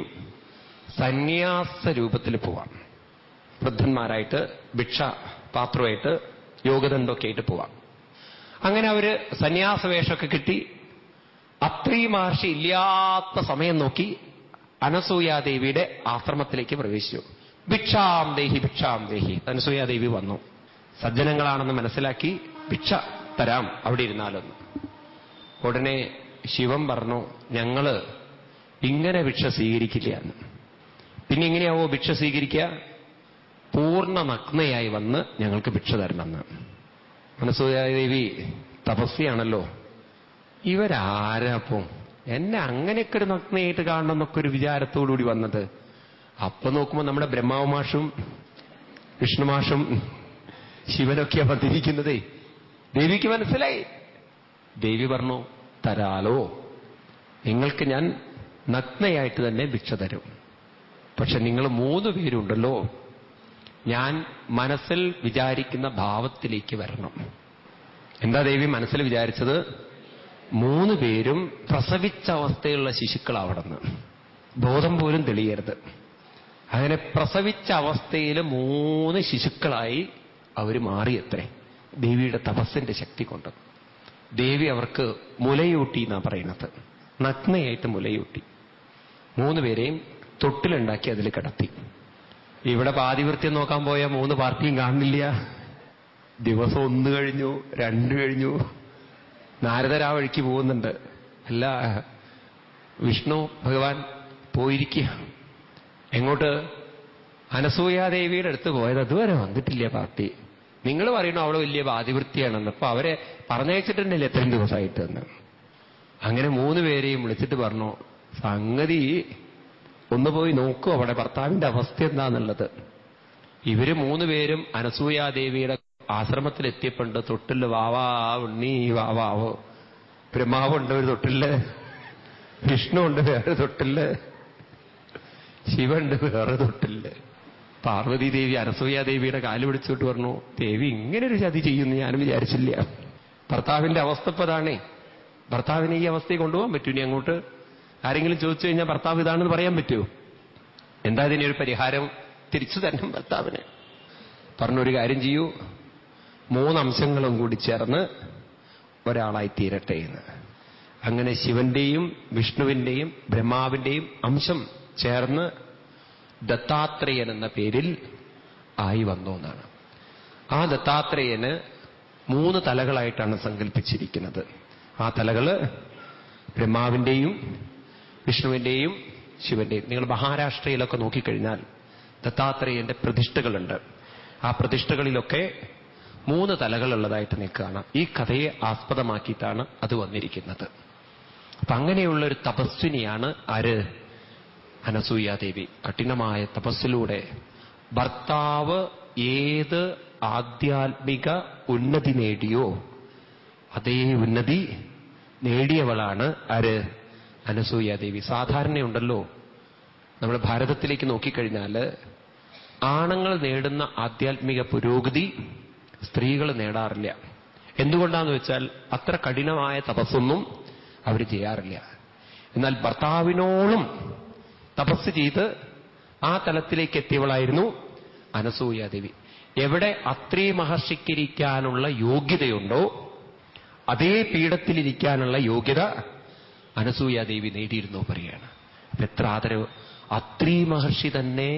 സന്യാസ രൂപത്തിൽ പോവാം വൃദ്ധന്മാരായിട്ട് ഭിക്ഷ പാത്രമായിട്ട് യോഗദണ്ഡൊക്കെ ആയിട്ട് പോവാം അങ്ങനെ അവര് സന്യാസ വേഷമൊക്കെ കിട്ടി അത്രി മഹർഷി ഇല്ലാത്ത സമയം നോക്കി അനസൂയാദേവിയുടെ ആശ്രമത്തിലേക്ക് പ്രവേശിച്ചു ഭിക്ഷാം ദേഹി ഭിക്ഷാം ദേഹി അനസൂയാദേവി വന്നു സജ്ജനങ്ങളാണെന്ന് മനസ്സിലാക്കി ഭിക്ഷ തരാം അവിടെ ഇരുന്നാലൊന്ന് ഉടനെ ശിവൻ പറഞ്ഞു ഞങ്ങള് ഇങ്ങനെ ഭിക്ഷ സ്വീകരിക്കില്ല എന്ന് പിന്നെ എങ്ങനെയാവോ ഭിക്ഷ സ്വീകരിക്കുക പൂർണ്ണ നഗ്നയായി വന്ന് ഞങ്ങൾക്ക് ഭിക്ഷ തരണമെന്ന് മനസ്സൂയാദേവി തപസ്യാണല്ലോ ഇവരാരാപ്പം എന്നെ അങ്ങനെയൊക്കെ ഒരു നഗ്നയായിട്ട് കാണണം എന്നൊക്കെ ഒരു വിചാരത്തോടുകൂടി വന്നത് അപ്പൊ നോക്കുമ്പോൾ നമ്മുടെ ബ്രഹ്മാവുമാഷും വിഷ്ണുമാഷും ശിവനൊക്കെയാ വന്നിരിക്കുന്നതേ ദേവിക്ക് മനസ്സിലായി ദേവി പറഞ്ഞു തരാലോ നിങ്ങൾക്ക് ഞാൻ നഗ്നയായിട്ട് തന്നെ ഭിക്ഷ തരും പക്ഷെ നിങ്ങൾ മൂന്ന് പേരുണ്ടല്ലോ ഞാൻ മനസ്സിൽ വിചാരിക്കുന്ന ഭാവത്തിലേക്ക് വരണം എന്താ ദേവി മനസ്സിൽ വിചാരിച്ചത് മൂന്ന് പേരും പ്രസവിച്ച അവസ്ഥയുള്ള ശിശുക്കളാവണമെന്ന് ബോധം പോലും തെളിയരുത് അങ്ങനെ പ്രസവിച്ച അവസ്ഥയിൽ മൂന്ന് ശിശുക്കളായി അവർ മാറിയത്രേ ദേവിയുടെ തപസ്സിന്റെ ശക്തി കൊണ്ട് ദേവി അവർക്ക് മുലയൂട്ടി എന്നാ പറയുന്നത് നഗ്നയായിട്ട് മുലയൂട്ടി മൂന്ന് പേരെയും തൊട്ടിലുണ്ടാക്കി അതിൽ കിടത്തി ഇവിടെ പാതിവൃത്യം നോക്കാൻ പോയ മൂന്ന് പാർട്ടിയും കാണുന്നില്ല ദിവസം ഒന്ന് കഴിഞ്ഞു രണ്ട് കഴിഞ്ഞു നാരദരാ വഴിക്ക് പോകുന്നുണ്ട് അല്ല വിഷ്ണു ഭഗവാൻ പോയിരിക്കുക എങ്ങോട്ട് അനസൂയാദേവിയുടെ അടുത്ത് പോയത് അതുവരെ വന്നിട്ടില്ല പാർട്ടി നിങ്ങൾ പറയണു അവള് വലിയ പാതിവൃത്തിയാണെന്ന് അപ്പൊ അവരെ പറഞ്ഞയച്ചിട്ടുണ്ടല്ലേ എത്രയും ദിവസമായിട്ട് എന്ന് അങ്ങനെ മൂന്ന് പേരെയും വിളിച്ചിട്ട് പറഞ്ഞു സംഗതി ഒന്ന് പോയി നോക്കൂ അവിടെ ഭർത്താവിന്റെ അവസ്ഥ എന്താന്നുള്ളത് ഇവര് മൂന്ന് പേരും അനസൂയാദേവിയുടെ ആശ്രമത്തിലെത്തിയപ്പോണ്ട് തൊട്ടില് വാവാ ഉണ്ണി വാവാവോ ബ്രഹ്മാവുണ്ട് ഒരു തൊട്ടില് വിഷ്ണു ഉണ്ട് വേറെ തൊട്ടില് ശിവണ്ട് വേറെ തൊട്ടില് പാർവതി ദേവി അനസൂയാദേവിയുടെ കാല് പിടിച്ചിട്ട് പറഞ്ഞു ദേവി ഇങ്ങനെ ഒരു ചതി ചെയ്യുന്നു ഞാനും വിചാരിച്ചില്ല ഭർത്താവിന്റെ അവസ്ഥ ഇപ്പൊ അതാണേ ഭർത്താവിനെ ഈ അവസ്ഥയിൽ കൊണ്ടുപോകാൻ പറ്റൂ ഇനി അങ്ങോട്ട് ആരെങ്കിലും ചോദിച്ചു കഴിഞ്ഞാൽ ഭർത്താവ് ഇതാണെന്ന് പറയാൻ പറ്റുമോ എന്താ ഇതിനൊരു പരിഹാരം തിരിച്ചു തരണം ഭർത്താവിന് പറഞ്ഞൊരു കാര്യം ചെയ്യൂ മൂന്നംശങ്ങളും കൂടി ചേർന്ന് ഒരാളായി തീരട്ടെ എന്ന് അങ്ങനെ ശിവന്റെയും വിഷ്ണുവിന്റെയും ബ്രഹ്മാവിന്റെയും അംശം ചേർന്ന് ദത്താത്രേയൻ എന്ന പേരിൽ ആയി വന്നു എന്നാണ് ആ ദത്താത്രേയന് മൂന്ന് തലകളായിട്ടാണ് സങ്കല്പിച്ചിരിക്കുന്നത് ആ തലകള് ബ്രഹ്മാവിന്റെയും വിഷ്ണുവിന്റെയും ശിവന്റെയും നിങ്ങൾ മഹാരാഷ്ട്രയിലൊക്കെ നോക്കിക്കഴിഞ്ഞാൽ ദത്താത്രേയന്റെ പ്രതിഷ്ഠകളുണ്ട് ആ പ്രതിഷ്ഠകളിലൊക്കെ മൂന്ന് തലകളുള്ളതായിട്ട് നിങ്ങൾക്ക് കാണാം ഈ കഥയെ ആസ്പദമാക്കിയിട്ടാണ് അത് വന്നിരിക്കുന്നത് അപ്പൊ അങ്ങനെയുള്ള ഒരു തപസ്വിനിയാണ് ആര് അനസൂയാദേവി കഠിനമായ തപസ്സിലൂടെ ഭർത്താവ് ഏത് ആധ്യാത്മിക ഉന്നതി നേടിയോ അതേ ഉന്നതി നേടിയവളാണ് ആര് അനസൂയാദേവി സാധാരണയുണ്ടല്ലോ നമ്മൾ ഭാരതത്തിലേക്ക് നോക്കിക്കഴിഞ്ഞാൽ ആണുങ്ങൾ നേടുന്ന ആധ്യാത്മിക പുരോഗതി സ്ത്രീകൾ നേടാറില്ല എന്തുകൊണ്ടാന്ന് വെച്ചാൽ അത്ര കഠിനമായ തപസ്സൊന്നും അവർ ചെയ്യാറില്ല എന്നാൽ ഭർത്താവിനോളം തപസ് ചെയ്ത് ആ തലത്തിലേക്ക് എത്തിയവളായിരുന്നു അനസൂയാദേവി എവിടെ അത്രി മഹർഷിക്കിരിക്കാനുള്ള യോഗ്യതയുണ്ടോ അതേ പീഠത്തിലിരിക്കാനുള്ള യോഗ്യത അനസൂയാദേവി നേടിയിരുന്നു പറയാണ് അപ്പൊ എത്ര ആദരവ് അത്രി മഹർഷി തന്നെ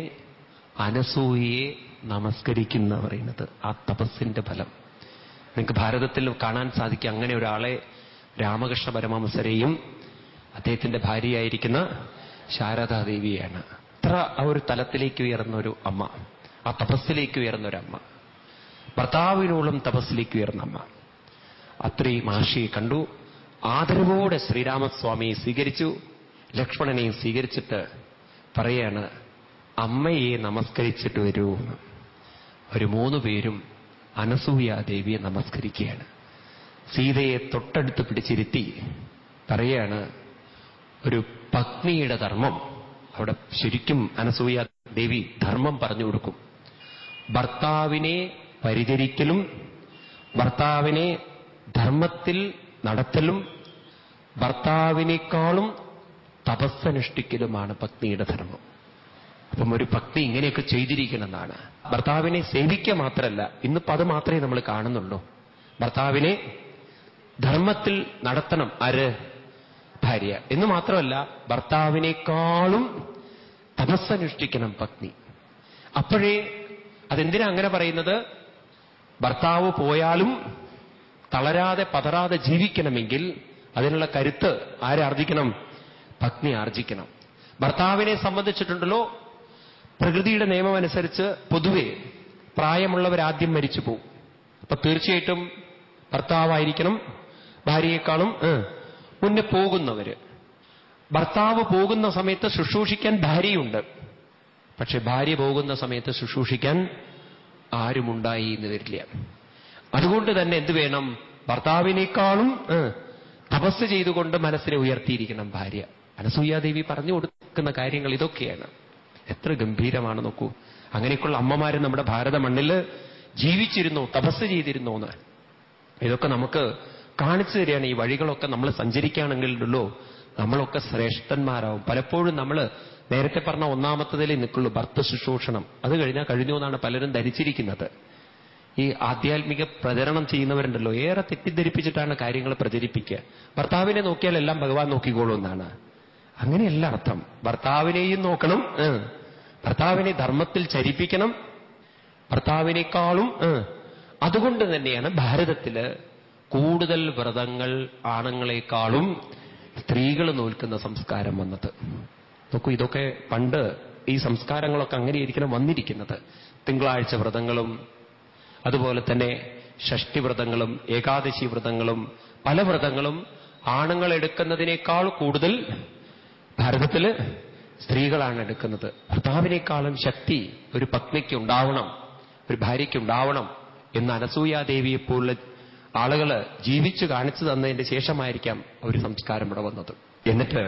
അനസൂയയെ നമസ്കരിക്കുന്ന പറയുന്നത് ആ തപസ്സിന്റെ ഫലം നിങ്ങൾക്ക് ഭാരതത്തിൽ കാണാൻ സാധിക്കും അങ്ങനെ ഒരാളെ രാമകൃഷ്ണ പരമഹംസരെയും അദ്ദേഹത്തിന്റെ ഭാര്യയായിരിക്കുന്ന ശാരദാദേവിയാണ് അത്ര ആ ഒരു തലത്തിലേക്ക് ഉയർന്ന ഒരു അമ്മ ആ തപസ്സിലേക്ക് ഉയർന്ന ഒരു അമ്മ ഭർത്താവിനോളം തപസ്സിലേക്ക് ഉയർന്ന അമ്മ അത്രയും മഹർഷിയെ കണ്ടു ആദരവോടെ ശ്രീരാമസ്വാമിയെ സ്വീകരിച്ചു ലക്ഷ്മണനെയും സ്വീകരിച്ചിട്ട് പറയാണ് അമ്മയെ നമസ്കരിച്ചിട്ട് വരൂ എന്ന്. ഒരു മൂന്ന് പേരും അനസൂയാദേവിയെ നമസ്കരിക്കുകയാണ് സീതയെ തൊട്ടടുത്ത് പിടിച്ചിരുത്തി പറയാണ് ഒരു പത്നിയുടെ ധർമ്മം അവിടെ ശരിക്കും അനസൂയ ദേവി ധർമ്മം പറഞ്ഞു കൊടുക്കും ഭർത്താവിനെ പരിചരിക്കലും ഭർത്താവിനെ ധർമ്മത്തിൽ നടത്തലും ഭർത്താവിനേക്കാളും തപസ്സനുഷ്ഠിക്കലുമാണ് പത്നിയുടെ ധർമ്മം അപ്പം ഒരു ഭക്തി ഇങ്ങനെയൊക്കെ ചെയ്തിരിക്കണമെന്നാണ് ഭർത്താവിനെ സേവിക്കുക മാത്രമല്ല ഇന്നിപ്പോ അത് മാത്രമേ നമ്മൾ കാണുന്നുള്ളൂ ഭർത്താവിനെ ധർമ്മത്തിൽ നടത്തണം ആര് ഭാര്യ എന്ന് മാത്രമല്ല ഭർത്താവിനേക്കാളും തപസ്സനുഷ്ഠിക്കണം പത്നി അപ്പോഴേ അതെന്തിനാ അങ്ങനെ പറയുന്നത് ഭർത്താവ് പോയാലും തളരാതെ പതറാതെ ജീവിക്കണമെങ്കിൽ അതിനുള്ള കരുത്ത് ആരാർജിക്കണം പത്നി ആർജിക്കണം ഭർത്താവിനെ സംബന്ധിച്ചിട്ടുണ്ടല്ലോ പ്രകൃതിയുടെ നിയമം അനുസരിച്ച് പൊതുവെ പ്രായമുള്ളവരാദ്യം മരിച്ചു പോകും അപ്പൊ തീർച്ചയായിട്ടും ഭർത്താവായിരിക്കണം ഭാര്യയെക്കാളും ഏ, മുന്നേ പോകുന്നവര് ഭർത്താവ് പോകുന്ന സമയത്ത് ശുശ്രൂഷിക്കാൻ ഭാര്യയുണ്ട് പക്ഷെ ഭാര്യ പോകുന്ന സമയത്ത് ശുശ്രൂഷിക്കാൻ ആരുമുണ്ടായി എന്ന് വരില്ല അതുകൊണ്ട് തന്നെ എന്ത് വേണം ഭർത്താവിനേക്കാളും ഏ, തപസ് ചെയ്തുകൊണ്ട് മനസ്സിനെ ഉയർത്തിയിരിക്കണം ഭാര്യ അനസൂയാദേവി പറഞ്ഞു കൊടുക്കുന്ന കാര്യങ്ങൾ ഇതൊക്കെയാണ് എത്ര ഗംഭീരമാണ് നോക്കൂ അങ്ങനെയൊക്കെയുള്ള അമ്മമാര് നമ്മുടെ ഭാരത മണ്ണിൽ ജീവിച്ചിരുന്നു തപസ് ചെയ്തിരുന്നു എന്ന് ഇതൊക്കെ നമുക്ക് കാണിച്ചു തരികയാണ് ഈ വഴികളൊക്കെ നമ്മൾ സഞ്ചരിക്കുകയാണെങ്കിലല്ലോ നമ്മളൊക്കെ ശ്രേഷ്ഠന്മാരാവും പലപ്പോഴും നമ്മൾ നേരത്തെ പറഞ്ഞ ഒന്നാമത്തതിലേ നിൽക്കുള്ളൂ ഭർത്ത ശുശ്രൂഷണം അത് കഴിഞ്ഞാൽ കഴിഞ്ഞു എന്നാണ് പലരും ധരിച്ചിരിക്കുന്നത് ഈ ആധ്യാത്മിക പ്രചരണം ചെയ്യുന്നവരുണ്ടല്ലോ ഏറെ തെറ്റിദ്ധരിപ്പിച്ചിട്ടാണ് കാര്യങ്ങൾ പ്രചരിപ്പിക്കുക ഭർത്താവിനെ നോക്കിയാൽ എല്ലാം ഭഗവാൻ നോക്കിക്കോളൂ എന്നാണ് അങ്ങനെയല്ല അർത്ഥം ഭർത്താവിനെയും നോക്കണം ഏ. ഭർത്താവിനെ ധർമ്മത്തിൽ ചരിപ്പിക്കണം ഭർത്താവിനേക്കാളും ഏ. അതുകൊണ്ട് തന്നെയാണ് ഭാരതത്തില് കൂടുതൽ വ്രതങ്ങൾ ആണുങ്ങളെക്കാളും സ്ത്രീകൾ നോൽക്കുന്ന സംസ്കാരം വന്നത് നോക്കൂ ഇതൊക്കെ പണ്ട് ഈ സംസ്കാരങ്ങളൊക്കെ അങ്ങനെയായിരിക്കണം വന്നിരിക്കുന്നത് തിങ്കളാഴ്ച വ്രതങ്ങളും അതുപോലെ തന്നെ ഷഷ്ടി വ്രതങ്ങളും ഏകാദശി വ്രതങ്ങളും പല വ്രതങ്ങളും ആണുങ്ങൾ എടുക്കുന്നതിനേക്കാൾ കൂടുതൽ ഭാരതത്തില് സ്ത്രീകളാണ് എടുക്കുന്നത് ഭർത്താവിനേക്കാളും ശക്തി ഒരു പത്നിക്ക് ഉണ്ടാവണം ഒരു ഭാര്യയ്ക്ക് ഉണ്ടാവണം എന്ന് അനസൂയാദേവിയെപ്പോലുള്ള ആളുകൾ ജീവിച്ചു കാണിച്ചു തന്നതിന്റെ ശേഷമായിരിക്കാം ഒരു സംസ്കാരം ഇവിടെ വന്നത് എന്നിട്ട്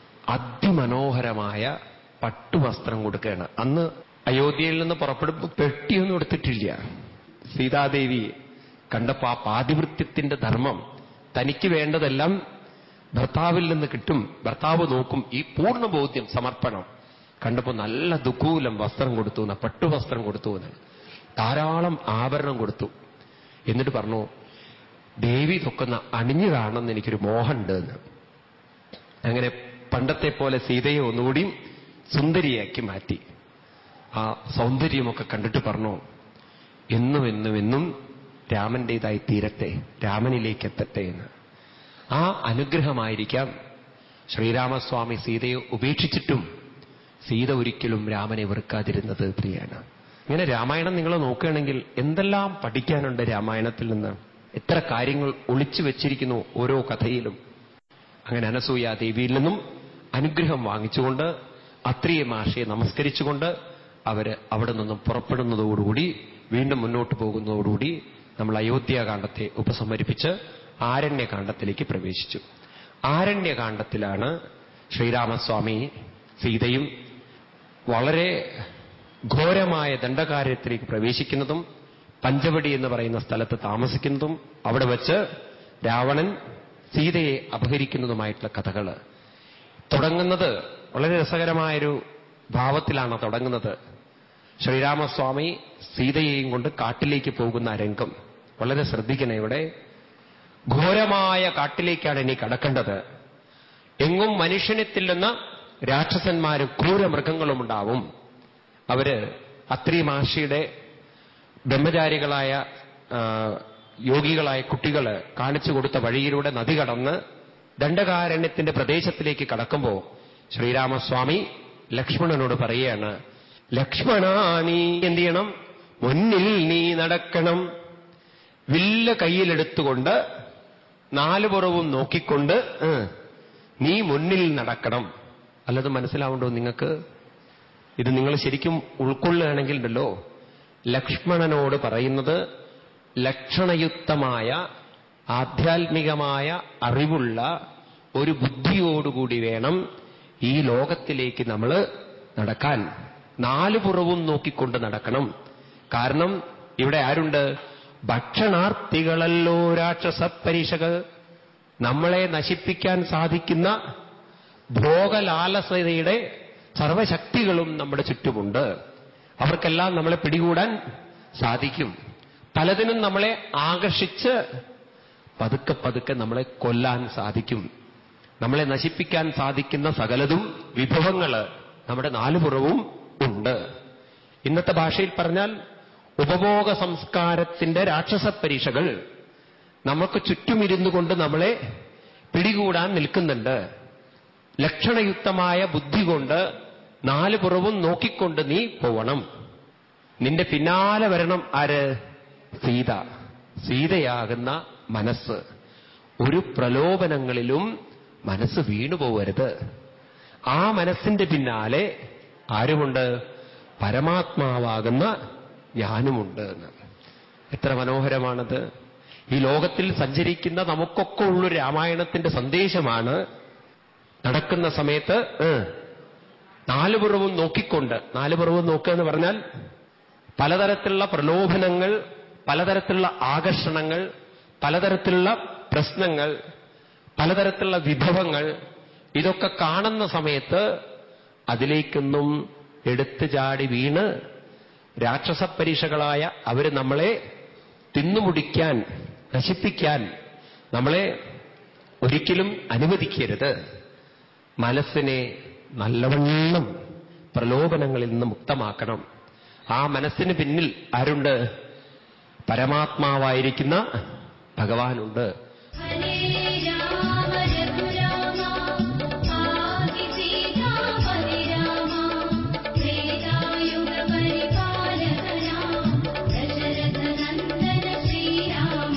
അതിമനോഹരമായ പട്ടുവസ്ത്രം കൊടുക്കുകയാണ് അന്ന് അയോധ്യയിൽ നിന്ന് പുറപ്പെടുമ്പോൾ പെട്ടിയൊന്നും എടുത്തിട്ടില്ല സീതാദേവി കണ്ടപ്പോ ആ പാതിവൃത്യത്തിന്റെ ധർമ്മം തനിക്ക് വേണ്ടതെല്ലാം ഭർത്താവിൽ നിന്ന് കിട്ടും ഭർത്താവ് നോക്കും ഈ പൂർണ്ണ ബോധ്യം സമർപ്പണം കണ്ടപ്പോ നല്ല ദുഃഖൂലം വസ്ത്രം കൊടുത്തു എന്ന് പട്ടുവസ്ത്രം കൊടുത്തു എന്ന് ധാരാളം ആഭരണം കൊടുത്തു എന്നിട്ട് പറഞ്ഞു ദേവി ഇതൊക്കെ ഒന്ന് അണിഞ്ഞു കാണണമെന്ന് എനിക്കൊരു മോഹമുണ്ട് എന്ന് അങ്ങനെ പണ്ടത്തെ പോലെ സീതയെ ഒന്നുകൂടി സുന്ദരിയാക്കി മാറ്റി ആ സൗന്ദര്യമൊക്കെ കണ്ടിട്ട് പറഞ്ഞു എന്നും എന്നും എന്നും രാമന്റേതായി തീരട്ടെ രാമനിലേക്ക് എത്തട്ടെ എന്ന് ആ അനുഗ്രഹമായിരിക്കാം ശ്രീരാമസ്വാമി സീതയെ ഉപേക്ഷിച്ചിട്ടും സീത ഒരിക്കലും രാമനെ വെറുക്കാതിരുന്നത് പ്രിയാണ് ഇങ്ങനെ രാമായണം നിങ്ങൾ നോക്കുകയാണെങ്കിൽ എന്തെല്ലാം പഠിക്കാനുണ്ട് രാമായണത്തിൽ നിന്ന് എത്ര കാര്യങ്ങൾ ഒളിച്ചു വെച്ചിരിക്കുന്നു ഓരോ കഥയിലും അങ്ങനെ അനസൂയ ദേവിയിൽ നിന്നും അനുഗ്രഹം വാങ്ങിച്ചുകൊണ്ട് അത്രിയ മാഷയെ നമസ്കരിച്ചുകൊണ്ട് അവര് അവിടെ നിന്നും പുറപ്പെടുന്നതോടുകൂടി വീണ്ടും മുന്നോട്ട് പോകുന്നതോടുകൂടി നമ്മൾ അയോധ്യാകാന്ഡത്തെ ഉപസംഹരിപ്പിച്ച് ആരണ്യകാന്ഡത്തിലേക്ക് പ്രവേശിച്ചു ആരണ്യകാന്ഡത്തിലാണ് ശ്രീരാമസ്വാമി സീതയും വളരെ ഘോരമായ ദണ്ഡകാര്യത്തിലേക്ക് പ്രവേശിക്കുന്നതും പഞ്ചവടി എന്ന് പറയുന്ന സ്ഥലത്ത് താമസിക്കുന്നതും അവിടെ വച്ച് രാവണൻ സീതയെ അപഹരിക്കുന്നതുമായിട്ടുള്ള കഥകൾ തുടങ്ങുന്നത് വളരെ രസകരമായൊരു ഭാവത്തിലാണ് തുടങ്ങുന്നത് ശ്രീരാമസ്വാമി സീതയെയും കൊണ്ട് കാട്ടിലേക്ക് പോകുന്ന ആ രംഗം വളരെ ശ്രദ്ധിക്കണം ഇവിടെ ഘോരമായ കാട്ടിലേക്കാണ് ഇനി കടക്കേണ്ടത് എങ്ങും മനുഷ്യനെത്തില്ലെന്ന രാക്ഷസന്മാരും ക്രൂരമൃഗങ്ങളും ഉണ്ടാവും അവര് അത്രി മഹർഷിയുടെ ബ്രഹ്മചാരികളായ ആ, യോഗികളായ കുട്ടികള് കാണിച്ചു കൊടുത്ത വഴിയിലൂടെ നദി കടന്ന് ദണ്ഡകാരണ്യത്തിന്റെ പ്രദേശത്തിലേക്ക് കടക്കുമ്പോ ശ്രീരാമസ്വാമി ലക്ഷ്മണനോട് പറയുകയാണ് ലക്ഷ്മണ നീ എന്ത് ചെയ്യണം മുന്നിൽ നീ നടക്കണം വില്ല് കയ്യിലെടുത്തുകൊണ്ട് നാലു പുറവും നോക്കിക്കൊണ്ട് ഏ, നീ മുന്നിൽ നടക്കണം അല്ലത് മനസ്സിലാവുണ്ടോ നിങ്ങൾക്ക് ഇത് നിങ്ങൾ ശരിക്കും ഉൾക്കൊള്ളുകയാണെങ്കിൽ ഉണ്ടല്ലോ ലക്ഷ്മണനോട് പറയുന്നത് ലക്ഷണയുക്തമായ ആധ്യാത്മികമായ അറിവുള്ള ഒരു ബുദ്ധിയോടുകൂടി വേണം ഈ ലോകത്തിലേക്ക് നമ്മൾ നടക്കാൻ നാലു പുറവും നോക്കിക്കൊണ്ട് നടക്കണം കാരണം ഇവിടെ ആരുണ്ട് ഭക്ഷണാർത്ഥികളല്ലോ രാക്ഷസ പരീക്ഷകൾ നമ്മളെ നശിപ്പിക്കാൻ സാധിക്കുന്ന ഭോഗലാലസതയുടെ സർവശക്തികളും നമ്മുടെ ചുറ്റുമുണ്ട് അവർക്കെല്ലാം നമ്മളെ പിടികൂടാൻ സാധിക്കും പലതിനും നമ്മളെ ആകർഷിച്ച് പതുക്കെ പതുക്കെ നമ്മളെ കൊല്ലാൻ സാധിക്കും നമ്മളെ നശിപ്പിക്കാൻ സാധിക്കുന്ന സകലതും വിഭവങ്ങള് നമ്മുടെ നാലുപുറവും ഉണ്ട് ഇന്നത്തെ ഭാഷയിൽ പറഞ്ഞാൽ ഉപഭോഗ സംസ്കാരത്തിന്റെ രാക്ഷസ പരീക്ഷകൾ നമുക്ക് ചുറ്റുമിരുന്നു കൊണ്ട് നമ്മളെ പിടികൂടാൻ നിൽക്കുന്നുണ്ട് ലക്ഷണയുക്തമായ ബുദ്ധി കൊണ്ട് നാല് പുറവും നോക്കിക്കൊണ്ട് നീ പോവണം നിന്റെ പിന്നാലെ വരണം ആര് സീത സീതയാകുന്ന മനസ്സ് ഒരു പ്രലോഭനങ്ങളിലും മനസ്സ് വീണുപോകരുത് ആ മനസ്സിന്റെ പിന്നാലെ ആരുമുണ്ട് പരമാത്മാവാകുന്ന ഞാനുമുണ്ട് എന്ന് എത്ര മനോഹരമാണത് ഈ ലോകത്തിൽ സഞ്ചരിക്കുന്ന നമുക്കൊക്കെ ഉള്ളൊരു രാമായണത്തിന്റെ സന്ദേശമാണ് നടക്കുന്ന സമയത്ത് ഏ, നാല് പുറവും നോക്കിക്കൊണ്ട് നാല് പുറവും നോക്കുക എന്ന് പറഞ്ഞാൽ പലതരത്തിലുള്ള പ്രലോഭനങ്ങൾ പലതരത്തിലുള്ള ആകർഷണങ്ങൾ പലതരത്തിലുള്ള പ്രശ്നങ്ങൾ പലതരത്തിലുള്ള വിഭവങ്ങൾ ഇതൊക്കെ കാണുന്ന സമയത്ത് അതിലേക്കൊന്നും എടുത്തു ചാടി വീണ് രാക്ഷസ പരീക്ഷകളായ അവര് നമ്മളെ തിന്നുമുടിക്കാൻ നശിപ്പിക്കാൻ നമ്മളെ ഒരിക്കലും അനുവദിക്കരുത് മനസ്സിനെ നല്ലവണ്ണം പ്രലോഭനങ്ങളിൽ നിന്ന് മുക്തമാക്കണം ആ മനസ്സിന് പിന്നിൽ ആരുണ്ട് പരമാത്മാവായിരിക്കുന്ന ഭഗവാനുണ്ട് ഹരേ രാമ രഘുരാമ ആദി സീതാപതി രാമ ത്രേതായുഗ പരിപാലക രാമ ദശരഥ നന്ദന ശ്രീരാമ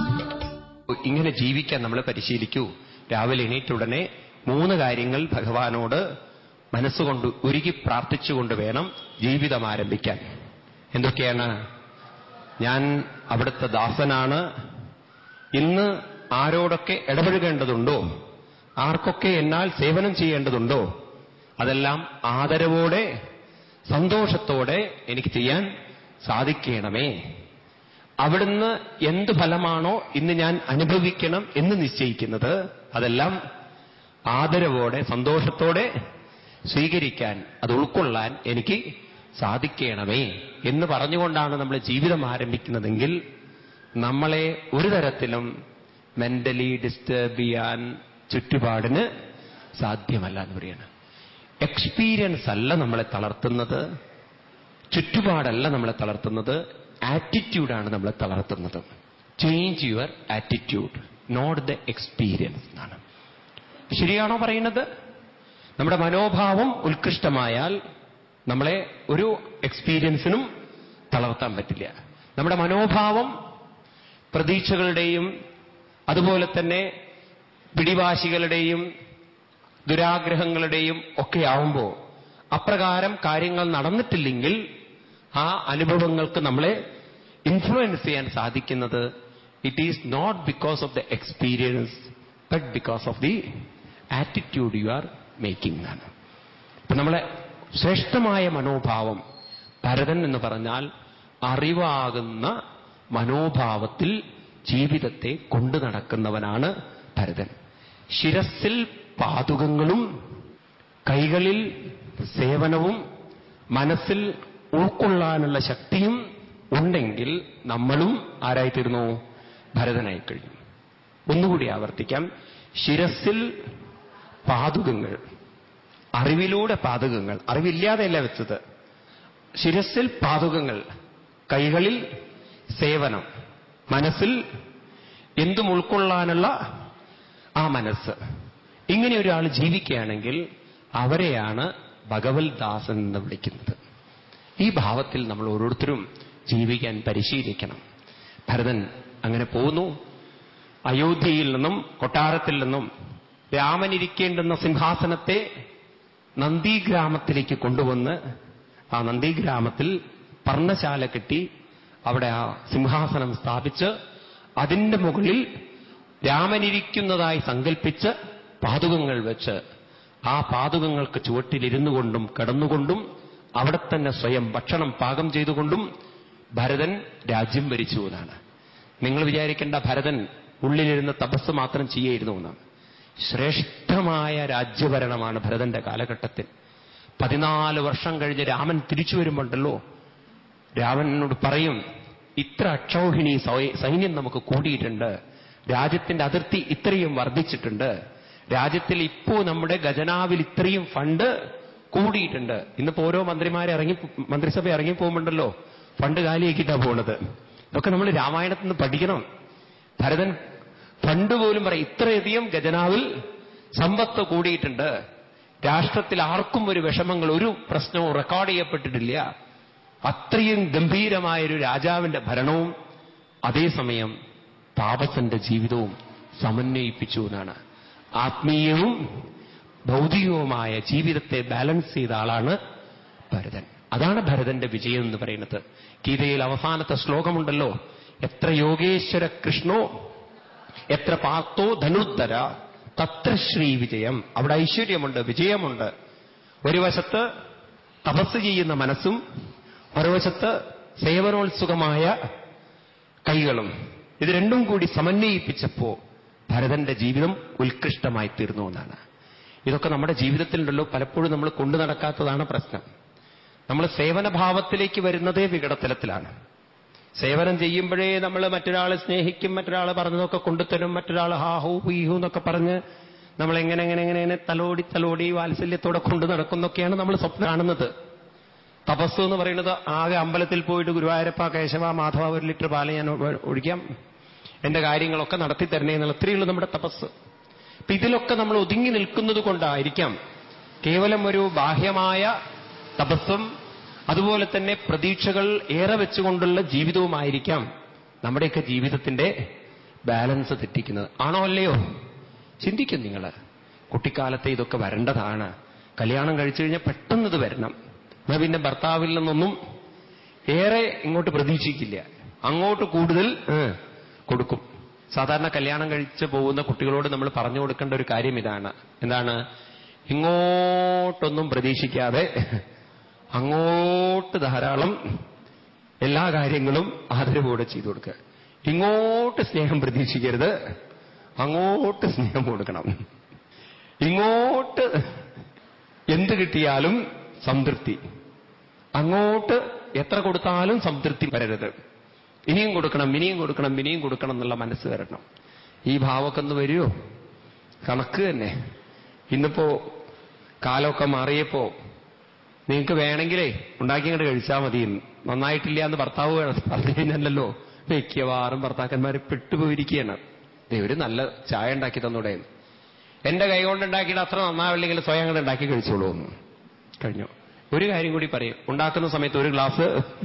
ഇങ്ങനെ ജീവിക്കാൻ നമ്മൾ പരിശീലിക്കൂ രാവിലെ എണീറ്റുടനെ മൂന്ന് കാര്യങ്ങൾ ഭഗവാനോട് മനസ്സുകൊണ്ട് ഉരുകി പ്രാർത്ഥിച്ചുകൊണ്ട് വേണം ജീവിതം ആരംഭിക്കാൻ എന്തൊക്കെയാണ് ഞാൻ അവിടുത്തെ ദാസനാണ് ഇന്ന് ആരോടൊക്കെ ഇടപഴകേണ്ടതുണ്ടോ ആർക്കൊക്കെ എന്നാൽ സേവനം ചെയ്യേണ്ടതുണ്ടോ അതെല്ലാം ആദരവോടെ സന്തോഷത്തോടെ എനിക്ക് ചെയ്യാൻ സാധിക്കണമേ അവിടുന്ന് എന്ത് ഫലമാണോ ഇന്ന് ഞാൻ അനുഭവിക്കണം എന്ന് നിശ്ചയിക്കുന്നത് അതെല്ലാം ആദരവോടെ സന്തോഷത്തോടെ സ്വീകരിക്കാൻ അത് ഉൾക്കൊള്ളാൻ എനിക്ക് സാധിക്കണമേ എന്ന് പറഞ്ഞുകൊണ്ടാണ് നമ്മൾ ജീവിതം ആരംഭിക്കുന്നതെങ്കിൽ നമ്മളെ ഒരു തരത്തിലും മെന്റലി ഡിസ്റ്റർബ് ചെയ്യാൻ ചുറ്റുപാടിന് സാധ്യമല്ല എന്ന് പറയാണ് എക്സ്പീരിയൻസ് അല്ല നമ്മളെ തളർത്തുന്നത് ചുറ്റുപാടല്ല നമ്മളെ തളർത്തുന്നത് ആറ്റിറ്റ്യൂഡാണ് നമ്മളെ തളർത്തുന്നത് change your attitude not the experience എന്നാണ് ശരിയാണോ പറയുന്നത് നമ്മുടെ മനോഭാവം ഉത്കൃഷ്ടമായാൽ നമ്മളെ ഒരു എക്സ്പീരിയൻസിനും തളർത്താൻ പറ്റില്ല നമ്മുടെ മനോഭാവം പ്രതീക്ഷകളുടെയും അതുപോലെ തന്നെ പിടിവാശികളുടെയും ദുരാഗ്രഹങ്ങളുടെയും ഒക്കെ ആവുമ്പോൾ അപ്രകാരം കാര്യങ്ങൾ നടന്നിട്ടില്ലെങ്കിൽ ആ അനുഭവങ്ങൾക്ക് നമ്മളെ ഇൻഫ്ലുവൻസ് ചെയ്യാൻ സാധിക്കുന്നത് it is not because of the experience but because of the attitude you are making എന്നാണ് അപ്പൊ നമ്മളെ ശ്രേഷ്ഠമായ മനോഭാവം ഭരതൻ എന്ന് പറഞ്ഞാൽ അറിവാകുന്ന മനോഭാവത്തിൽ ജീവിതത്തെ കൊണ്ടു നടക്കുന്നവനാണ് ഭരതൻ ശിരസിൽ പാതുകങ്ങളും കൈകളിൽ സേവനവും മനസ്സിൽ ഉൾക്കൊള്ളാനുള്ള ശക്തിയും ഉണ്ടെങ്കിൽ നമ്മളും ആരായിത്തീരുന്നു ഭരതനായി കഴിഞ്ഞു ഒന്നുകൂടി ആവർത്തിക്കാം ശിരസിൽ പാതുകങ്ങൾ അറിവിലൂടെ പാതുകങ്ങൾ അറിവില്ലാതെയല്ല വെച്ചത് ശിരസിൽ പാതുകങ്ങൾ കൈകളിൽ സേവനം മനസ്സിൽ എന്തും ഉൾക്കൊള്ളാനുള്ള ആ മനസ്സ് ഇങ്ങനെ ഒരാൾ ജീവിക്കുകയാണെങ്കിൽ അവരെയാണ് ഭഗവത് ദാസൻ എന്ന് വിളിക്കുന്നത് ഈ ഭാവത്തിൽ നമ്മൾ ഓരോരുത്തരും ജീവിക്കാൻ പരിശീലിക്കണം ഭരതൻ അങ്ങനെ പോകുന്നു അയോധ്യയിൽ നിന്നും കൊട്ടാരത്തിൽ നിന്നും രാമനിരിക്കേണ്ടുന്ന സിംഹാസനത്തെ നന്ദിഗ്രാമത്തിലേക്ക് കൊണ്ടുവന്ന് ആ നന്ദിഗ്രാമത്തിൽ പർണശാല കെട്ടി അവിടെ ആ സിംഹാസനം സ്ഥാപിച്ച് അതിന്റെ മുകളിൽ രാമനിരിക്കുന്നതായി സങ്കല്പിച്ച് പാതുകങ്ങൾ വെച്ച് ആ പാതുകങ്ങൾക്ക് ചുവട്ടിലിരുന്നു കൊണ്ടും കിടന്നുകൊണ്ടും അവിടെ തന്നെ സ്വയം ഭക്ഷണം പാകം ചെയ്തുകൊണ്ടും ഭരതൻ രാജ്യം ഭരിച്ചു എന്നാണ് നിങ്ങൾ വിചാരിക്കേണ്ട ഭരതൻ ഉള്ളിലിരുന്ന് തപസ് മാത്രം ചെയ്യായിരുന്നു എന്നാണ് ശ്രേഷ്ഠമായ രാജ്യഭരണമാണ് ഭരതന്റെ കാലഘട്ടത്തിൽ പതിനാല് വർഷം കഴിഞ്ഞ് രാമൻ തിരിച്ചു വരുമ്പോണ്ടല്ലോ രാവണനോട് പറയും ഇത്ര അക്ഷൗഹിണി സൈ- സൈന്യം നമുക്ക് കൂടിയിട്ടുണ്ട് രാജ്യത്തിന്റെ അതിർത്തി ഇത്രയും വർദ്ധിച്ചിട്ടുണ്ട് രാജ്യത്തിൽ ഇപ്പോ നമ്മുടെ ഖജനാവിൽ ഇത്രയും ഫണ്ട് കൂടിയിട്ടുണ്ട് ഇന്നിപ്പോ ഓരോ മന്ത്രിമാരെ ഇറങ്ങി മന്ത്രിസഭ ഇറങ്ങി പോകുമ്പോണ്ടല്ലോ ഫണ്ട് കാലിയാക്കിയിട്ടാ പോണത് ഇതൊക്കെ നമ്മൾ രാമായണത്തിൽ നിന്ന് പഠിക്കണം ഭരതൻ ഫണ്ട് പോലും പറയും ഇത്രയധികം ഖജനാവിൽ സമ്പത്ത് കൂടിയിട്ടുണ്ട് രാഷ്ട്രത്തിൽ ആർക്കും ഒരു വിഷമങ്ങൾ ഒരു പ്രശ്നവും റെക്കോർഡ് ചെയ്യപ്പെട്ടിട്ടില്ല അത്രയും ഗംഭീരമായൊരു രാജാവിന്റെ ഭരണവും അതേസമയം താപസന്റെ ജീവിതവും സമന്വയിപ്പിച്ചു എന്നാണ് ആത്മീയവും ഭൗതികവുമായ ജീവിതത്തെ ബാലൻസ് ചെയ്ത ആളാണ് ഭരതൻ അതാണ് ഭരതന്റെ വിജയം എന്ന് പറയുന്നത് ഗീതയിൽ അവസാനത്തെ ശ്ലോകമുണ്ടല്ലോ എത്ര യോഗേശ്വര കൃഷ്ണോ എത്ര പാത്തോ ധനുദ്ധര തത്ര ശ്രീ വിജയം അവിടെ ഐശ്വര്യമുണ്ട് വിജയമുണ്ട് ഒരു വശത്ത് തപസ് ചെയ്യുന്ന മനസ്സും മറുവശത്ത് സേവനോത്സുകമായ കൈകളും ഇത് രണ്ടും കൂടി സമന്വയിപ്പിച്ചപ്പോ ഭരതന്റെ ജീവിതം ഉത്കൃഷ്ടമായി തീർന്നു എന്നാണ് ഇതൊക്കെ നമ്മുടെ ജീവിതത്തിലുണ്ടല്ലോ പലപ്പോഴും നമ്മൾ കൊണ്ടു നടക്കാത്തതാണ് പ്രശ്നം നമ്മൾ സേവനഭാവത്തിലേക്ക് വരുന്നതേ വികടത്തലത്തിലാണ് സേവനം ചെയ്യുമ്പോഴേ നമ്മൾ മറ്റൊരാളെ സ്നേഹിക്കും മറ്റൊരാളെ പറഞ്ഞതൊക്കെ കൊണ്ടുതരും മറ്റൊരാൾ ഹാ ഹൂ ഹീഹു എന്നൊക്കെ പറഞ്ഞ് നമ്മൾ എങ്ങനെ എങ്ങനെ എങ്ങനെ എങ്ങനെ തലോടി തലോടി വാത്സല്യത്തോടെ കൊണ്ടു നടക്കുന്നൊക്കെയാണ് നമ്മൾ സ്വപ്നം കാണുന്നത് തപസ് എന്ന് പറയുന്നത് ആകെ അമ്പലത്തിൽ പോയിട്ട് ഗുരുവായൂരപ്പ കേശവ മാധവ ഒരു ലിറ്റർ പാല് ഞാൻ ഒ- ഒഴിക്കാം എന്റെ കാര്യങ്ങളൊക്കെ നടത്തി തരണേ എന്നുള്ള ഇത്രയുള്ളൂ നമ്മുടെ തപസ് അപ്പൊ ഇതിലൊക്കെ നമ്മൾ ഒതുങ്ങി നിൽക്കുന്നത് കൊണ്ടായിരിക്കാം കേവലം ഒരു ബാഹ്യമായ തപസ്സും അതുപോലെ തന്നെ പ്രതീക്ഷകൾ ഏറെ വെച്ചുകൊണ്ടുള്ള ജീവിതവുമായിരിക്കാം നമ്മുടെയൊക്കെ ജീവിതത്തിന്റെ ബാലൻസ് തെറ്റിക്കുന്നത് ആണോ അല്ലയോ ചിന്തിക്കും നിങ്ങൾ കുട്ടിക്കാലത്തെ ഇതൊക്കെ വരേണ്ടതാണ് കല്യാണം കഴിച്ചു കഴിഞ്ഞാൽ പെട്ടെന്ന് ഇത് വരണം എന്നാ പിന്നെ ഭർത്താവിൽ നിന്നൊന്നും ഏറെ ഇങ്ങോട്ട് പ്രതീക്ഷിക്കില്ല അങ്ങോട്ട് കൂടുതൽ ഏ, കൊടുക്കും സാധാരണ കല്യാണം കഴിച്ച് പോകുന്ന കുട്ടികളോട് നമ്മൾ പറഞ്ഞു കൊടുക്കേണ്ട ഒരു കാര്യം ഇതാണ് എന്താണ് ഇങ്ങോട്ടൊന്നും പ്രതീക്ഷിക്കാതെ അങ്ങോട്ട് ധാരാളം എല്ലാ കാര്യങ്ങളും ആദരവോടെ ചെയ്തു കൊടുക്കുക ഇങ്ങോട്ട് സ്നേഹം പ്രതീക്ഷിക്കരുത് അങ്ങോട്ട് സ്നേഹം കൊടുക്കണം ഇങ്ങോട്ട് എന്ത് കിട്ടിയാലും സംതൃപ്തി അങ്ങോട്ട് എത്ര കൊടുത്താലും സംതൃപ്തി വരരുത് ഇനിയും കൊടുക്കണം ഇനിയും കൊടുക്കണം ഇനിയും കൊടുക്കണം എന്നുള്ള മനസ്സ് വരണം ഈ ഭാവമൊക്കെ ഒന്ന് വരുമോ കണക്ക് തന്നെ ഇന്നിപ്പോ കാലമൊക്കെ മാറിയപ്പോ നിങ്ങൾക്ക് വേണമെങ്കിലേ ഉണ്ടാക്കി അങ്ങോട്ട് കഴിച്ചാൽ മതി നന്നായിട്ടില്ല എന്ന് ഭർത്താവ് പറഞ്ഞു കഴിഞ്ഞല്ലോ മിക്കവാറും ഭർത്താക്കന്മാർ പെട്ടുപോയിരിക്കുകയാണ് ദേ ഒരു നല്ല ചായ ഉണ്ടാക്കി തന്നൂടെ എന്റെ കൈ കൊണ്ട് ഉണ്ടാക്കിയിട്ട് അത്ര നന്നാവില്ലെങ്കിൽ സ്വയം അങ്ങോട്ട് ഉണ്ടാക്കി കഴിച്ചോളൂ എന്ന് കഴിഞ്ഞു ഒരു കാര്യം കൂടി പറയും ഉണ്ടാക്കുന്ന സമയത്ത് ഒരു ഗ്ലാസ്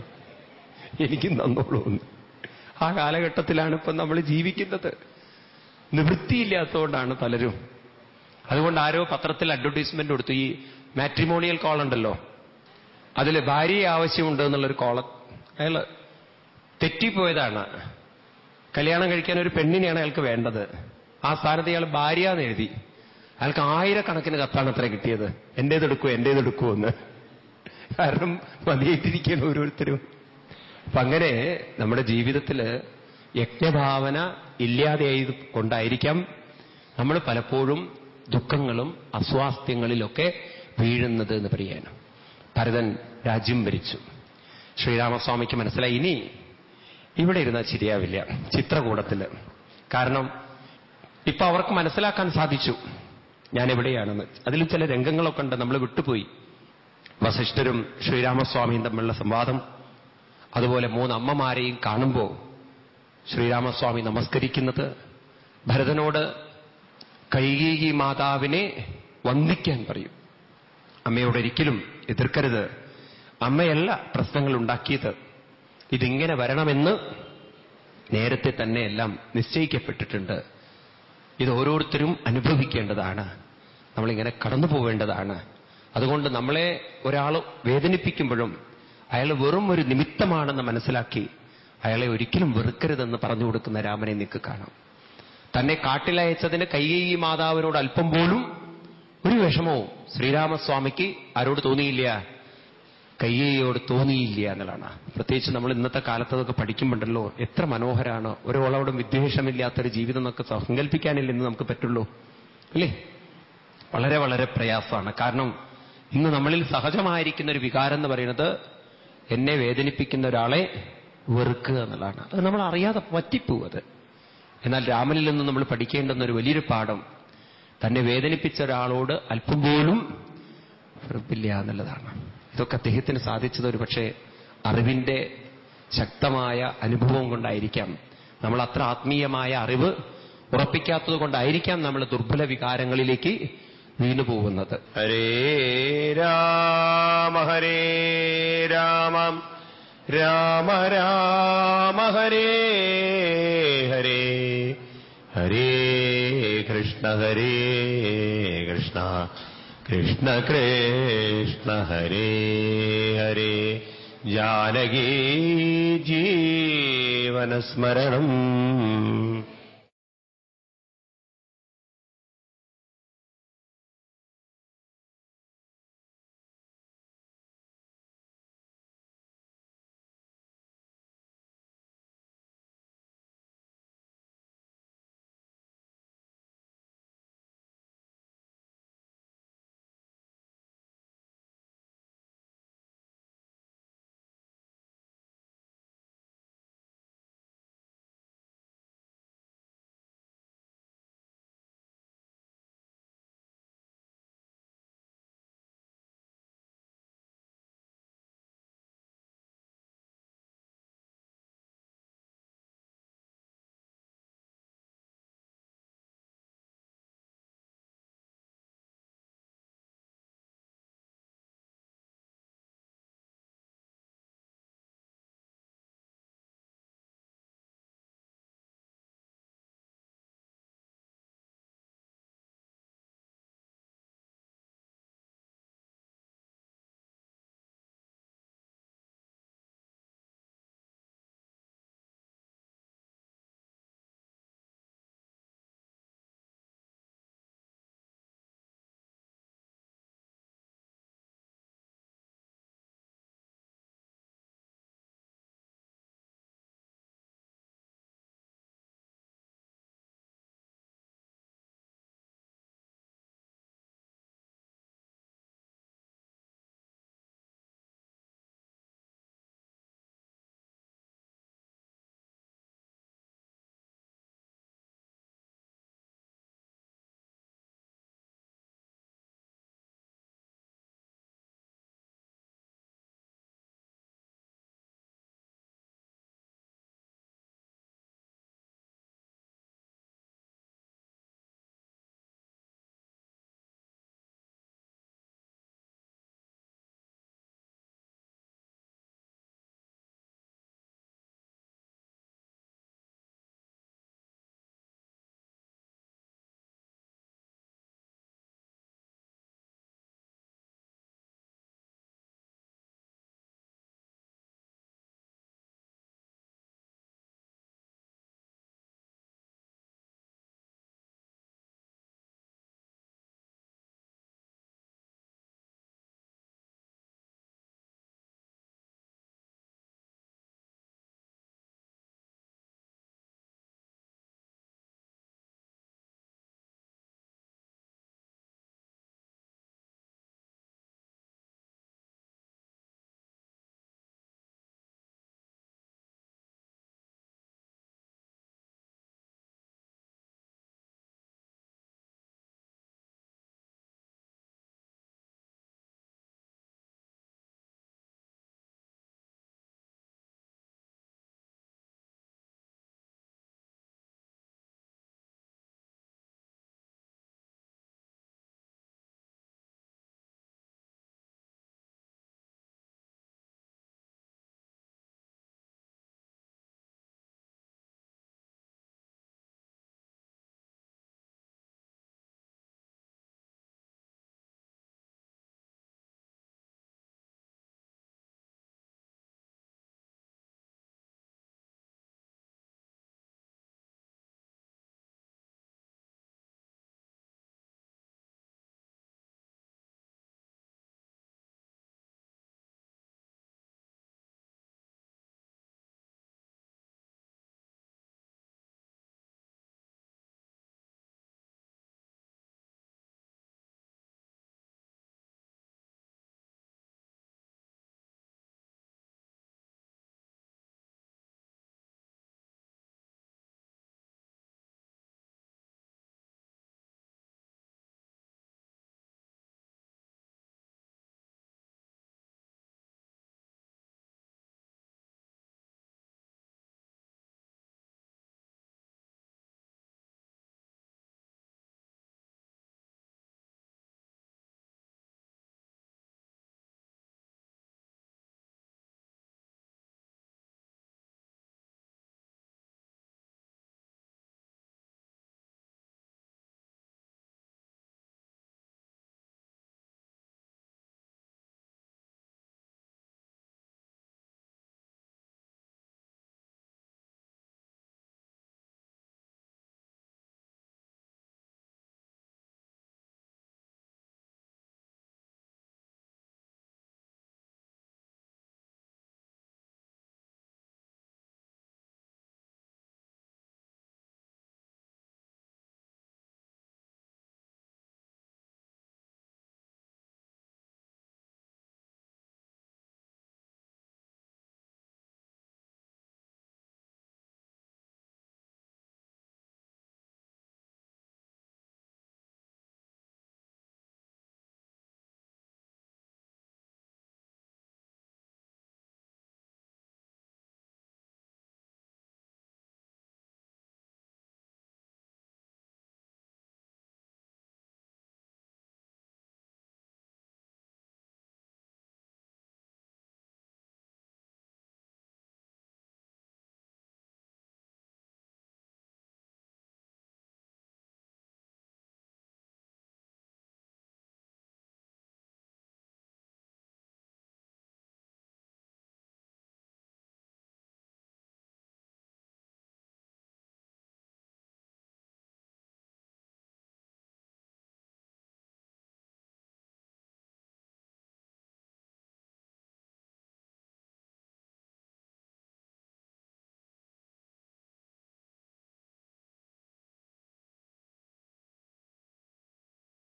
എനിക്കും തന്നോളൂ എന്ന് ആ കാലഘട്ടത്തിലാണ് ഇപ്പം നമ്മൾ ജീവിക്കുന്നത് നിവൃത്തിയില്ലാത്തതുകൊണ്ടാണ് പലരും അതുകൊണ്ട് ആരോ പത്രത്തിൽ അഡ്വർടൈസ്മെന്റ് കൊടുത്തു ഈ മാട്രിമോണിയൽ കോൾ ഉണ്ടല്ലോ അതിൽ ഭാര്യയെ ആവശ്യമുണ്ട് എന്നുള്ളൊരു കോള അയാൾ തെറ്റിപ്പോയതാണ് കല്യാണം കഴിക്കാൻ ഒരു പെണ്ണിനെയാണ് അയാൾക്ക് വേണ്ടത് ആ സ്ഥാനത്ത് ഇയാൾ ഭാര്യ എന്ന് എഴുതി അയാൾക്ക് ആയിരക്കണക്കിന് കത്താണ് അത്ര കിട്ടിയത് എന്റേതെടുക്കൂ എന്റേതെടുക്കൂ എന്ന് കാരണം മതിയേറ്റിരിക്കുകയാണ് ഓരോരുത്തരും അപ്പൊ അങ്ങനെ നമ്മുടെ ജീവിതത്തില് യജ്ഞഭാവന ഇല്ലാതെയായത് കൊണ്ടായിരിക്കാം നമ്മൾ പലപ്പോഴും ദുഃഖങ്ങളും അസ്വാസ്ഥ്യങ്ങളിലൊക്കെ വീഴുന്നത് എന്ന് പറയാനും ഭരതൻ രാജ്യം ഭരിച്ചു ശ്രീരാമസ്വാമിക്ക് മനസ്സിലായി ഇനി ഇവിടെ ഇരുന്നാൽ ശരിയാവില്ല ചിത്രകൂടത്തില് കാരണം ഇപ്പൊ അവർക്ക് മനസ്സിലാക്കാൻ സാധിച്ചു ഞാൻ എവിടെയാണെന്ന് അതിൽ ചില രംഗങ്ങളൊക്കെ ഉണ്ട് നമ്മൾ വിട്ടുപോയി വസിഷ്ഠരും ശ്രീരാമസ്വാമിയും തമ്മിലുള്ള സംവാദം അതുപോലെ മൂന്ന് അമ്മമാരെയും കാണുമ്പോൾ ശ്രീരാമസ്വാമി നമസ്കരിക്കുന്നത് ഭരതനോട് കൈകീകി മാതാവിനെ വന്ദിക്കാൻ പറയും അമ്മയോട് ഒരിക്കലും എതിർക്കരുത് അമ്മയല്ല പ്രശ്നങ്ങൾ ഉണ്ടാക്കിയത് ഇതിങ്ങനെ വരണമെന്ന് നേരത്തെ തന്നെ എല്ലാം നിശ്ചയിക്കപ്പെട്ടിട്ടുണ്ട് ഇത് ഓരോരുത്തരും അനുഭവിക്കേണ്ടതാണ് നമ്മളിങ്ങനെ കടന്നു പോവേണ്ടതാണ് അതുകൊണ്ട് നമ്മളെ ഒരാൾ വേദനിപ്പിക്കുമ്പോഴും അയാൾ വെറും ഒരു നിമിത്തമാണെന്ന് മനസ്സിലാക്കി അയാളെ ഒരിക്കലും വെറുക്കരുതെന്ന് പറഞ്ഞു കൊടുക്കുന്ന രാമനെ നിൽക്ക് കാണാം തന്നെ കാട്ടിലയച്ചതിന് കൈകേയി മാതാവിനോട് അല്പം പോലും ഒരു വിഷമവും ശ്രീരാമസ്വാമിക്ക് ആരോട് തോന്നിയില്ല കയ്യയോട് തോന്നിയില്ല എന്നുള്ളതാണ് പ്രത്യേകിച്ച് നമ്മൾ ഇന്നത്തെ കാലത്ത് അതൊക്കെ പഠിക്കുമ്പോണ്ടല്ലോ എത്ര മനോഹരാണ് ഒരാളോടും വിദ്വേഷമില്ലാത്തൊരു ജീവിതം നമുക്ക് സങ്കല്പിക്കാനില്ല എന്ന് നമുക്ക് പറ്റുള്ളൂ അല്ലേ വളരെ വളരെ പ്രയാസമാണ് കാരണം ഇന്ന് നമ്മളിൽ സഹജമായിരിക്കുന്ന ഒരു വികാരം എന്ന് പറയുന്നത് എന്നെ വേദനിപ്പിക്കുന്ന ഒരാളെ വെറുക്കുക എന്നുള്ളതാണ് അത് നമ്മൾ അറിയാതെ പറ്റിപ്പോവും അത് എന്നാൽ രാമനിൽ നിന്ന് നമ്മൾ പഠിക്കേണ്ടുന്ന ഒരു വലിയൊരു പാഠം തന്നെ വേദനിപ്പിച്ച ഒരാളോട് അല്പം പോലും വെറുപ്പില്ല എന്നുള്ളതാണ് ഇതൊക്കെ അദ്ദേഹത്തിന് സാധിച്ചത് ഒരു പക്ഷേ അറിവിന്റെ ശക്തമായ അനുഭവം കൊണ്ടായിരിക്കാം നമ്മൾ അത്ര ആത്മീയമായ അറിവ് ഉറപ്പിക്കാത്തത് കൊണ്ടായിരിക്കാം നമ്മൾ ദുർബല വികാരങ്ങളിലേക്ക് വീണു പോകുന്നത് ഹരേ രാമ ഹരേ രാമ രാമ രാമ ഹരേ ഹരേ ഹരേ കൃഷ്ണ ഹരേ കൃഷ്ണ കൃഷ്ണ കൃഷ്ണ ഹരേ ഹരേ ജാനകീ ജീവനസ്മരണം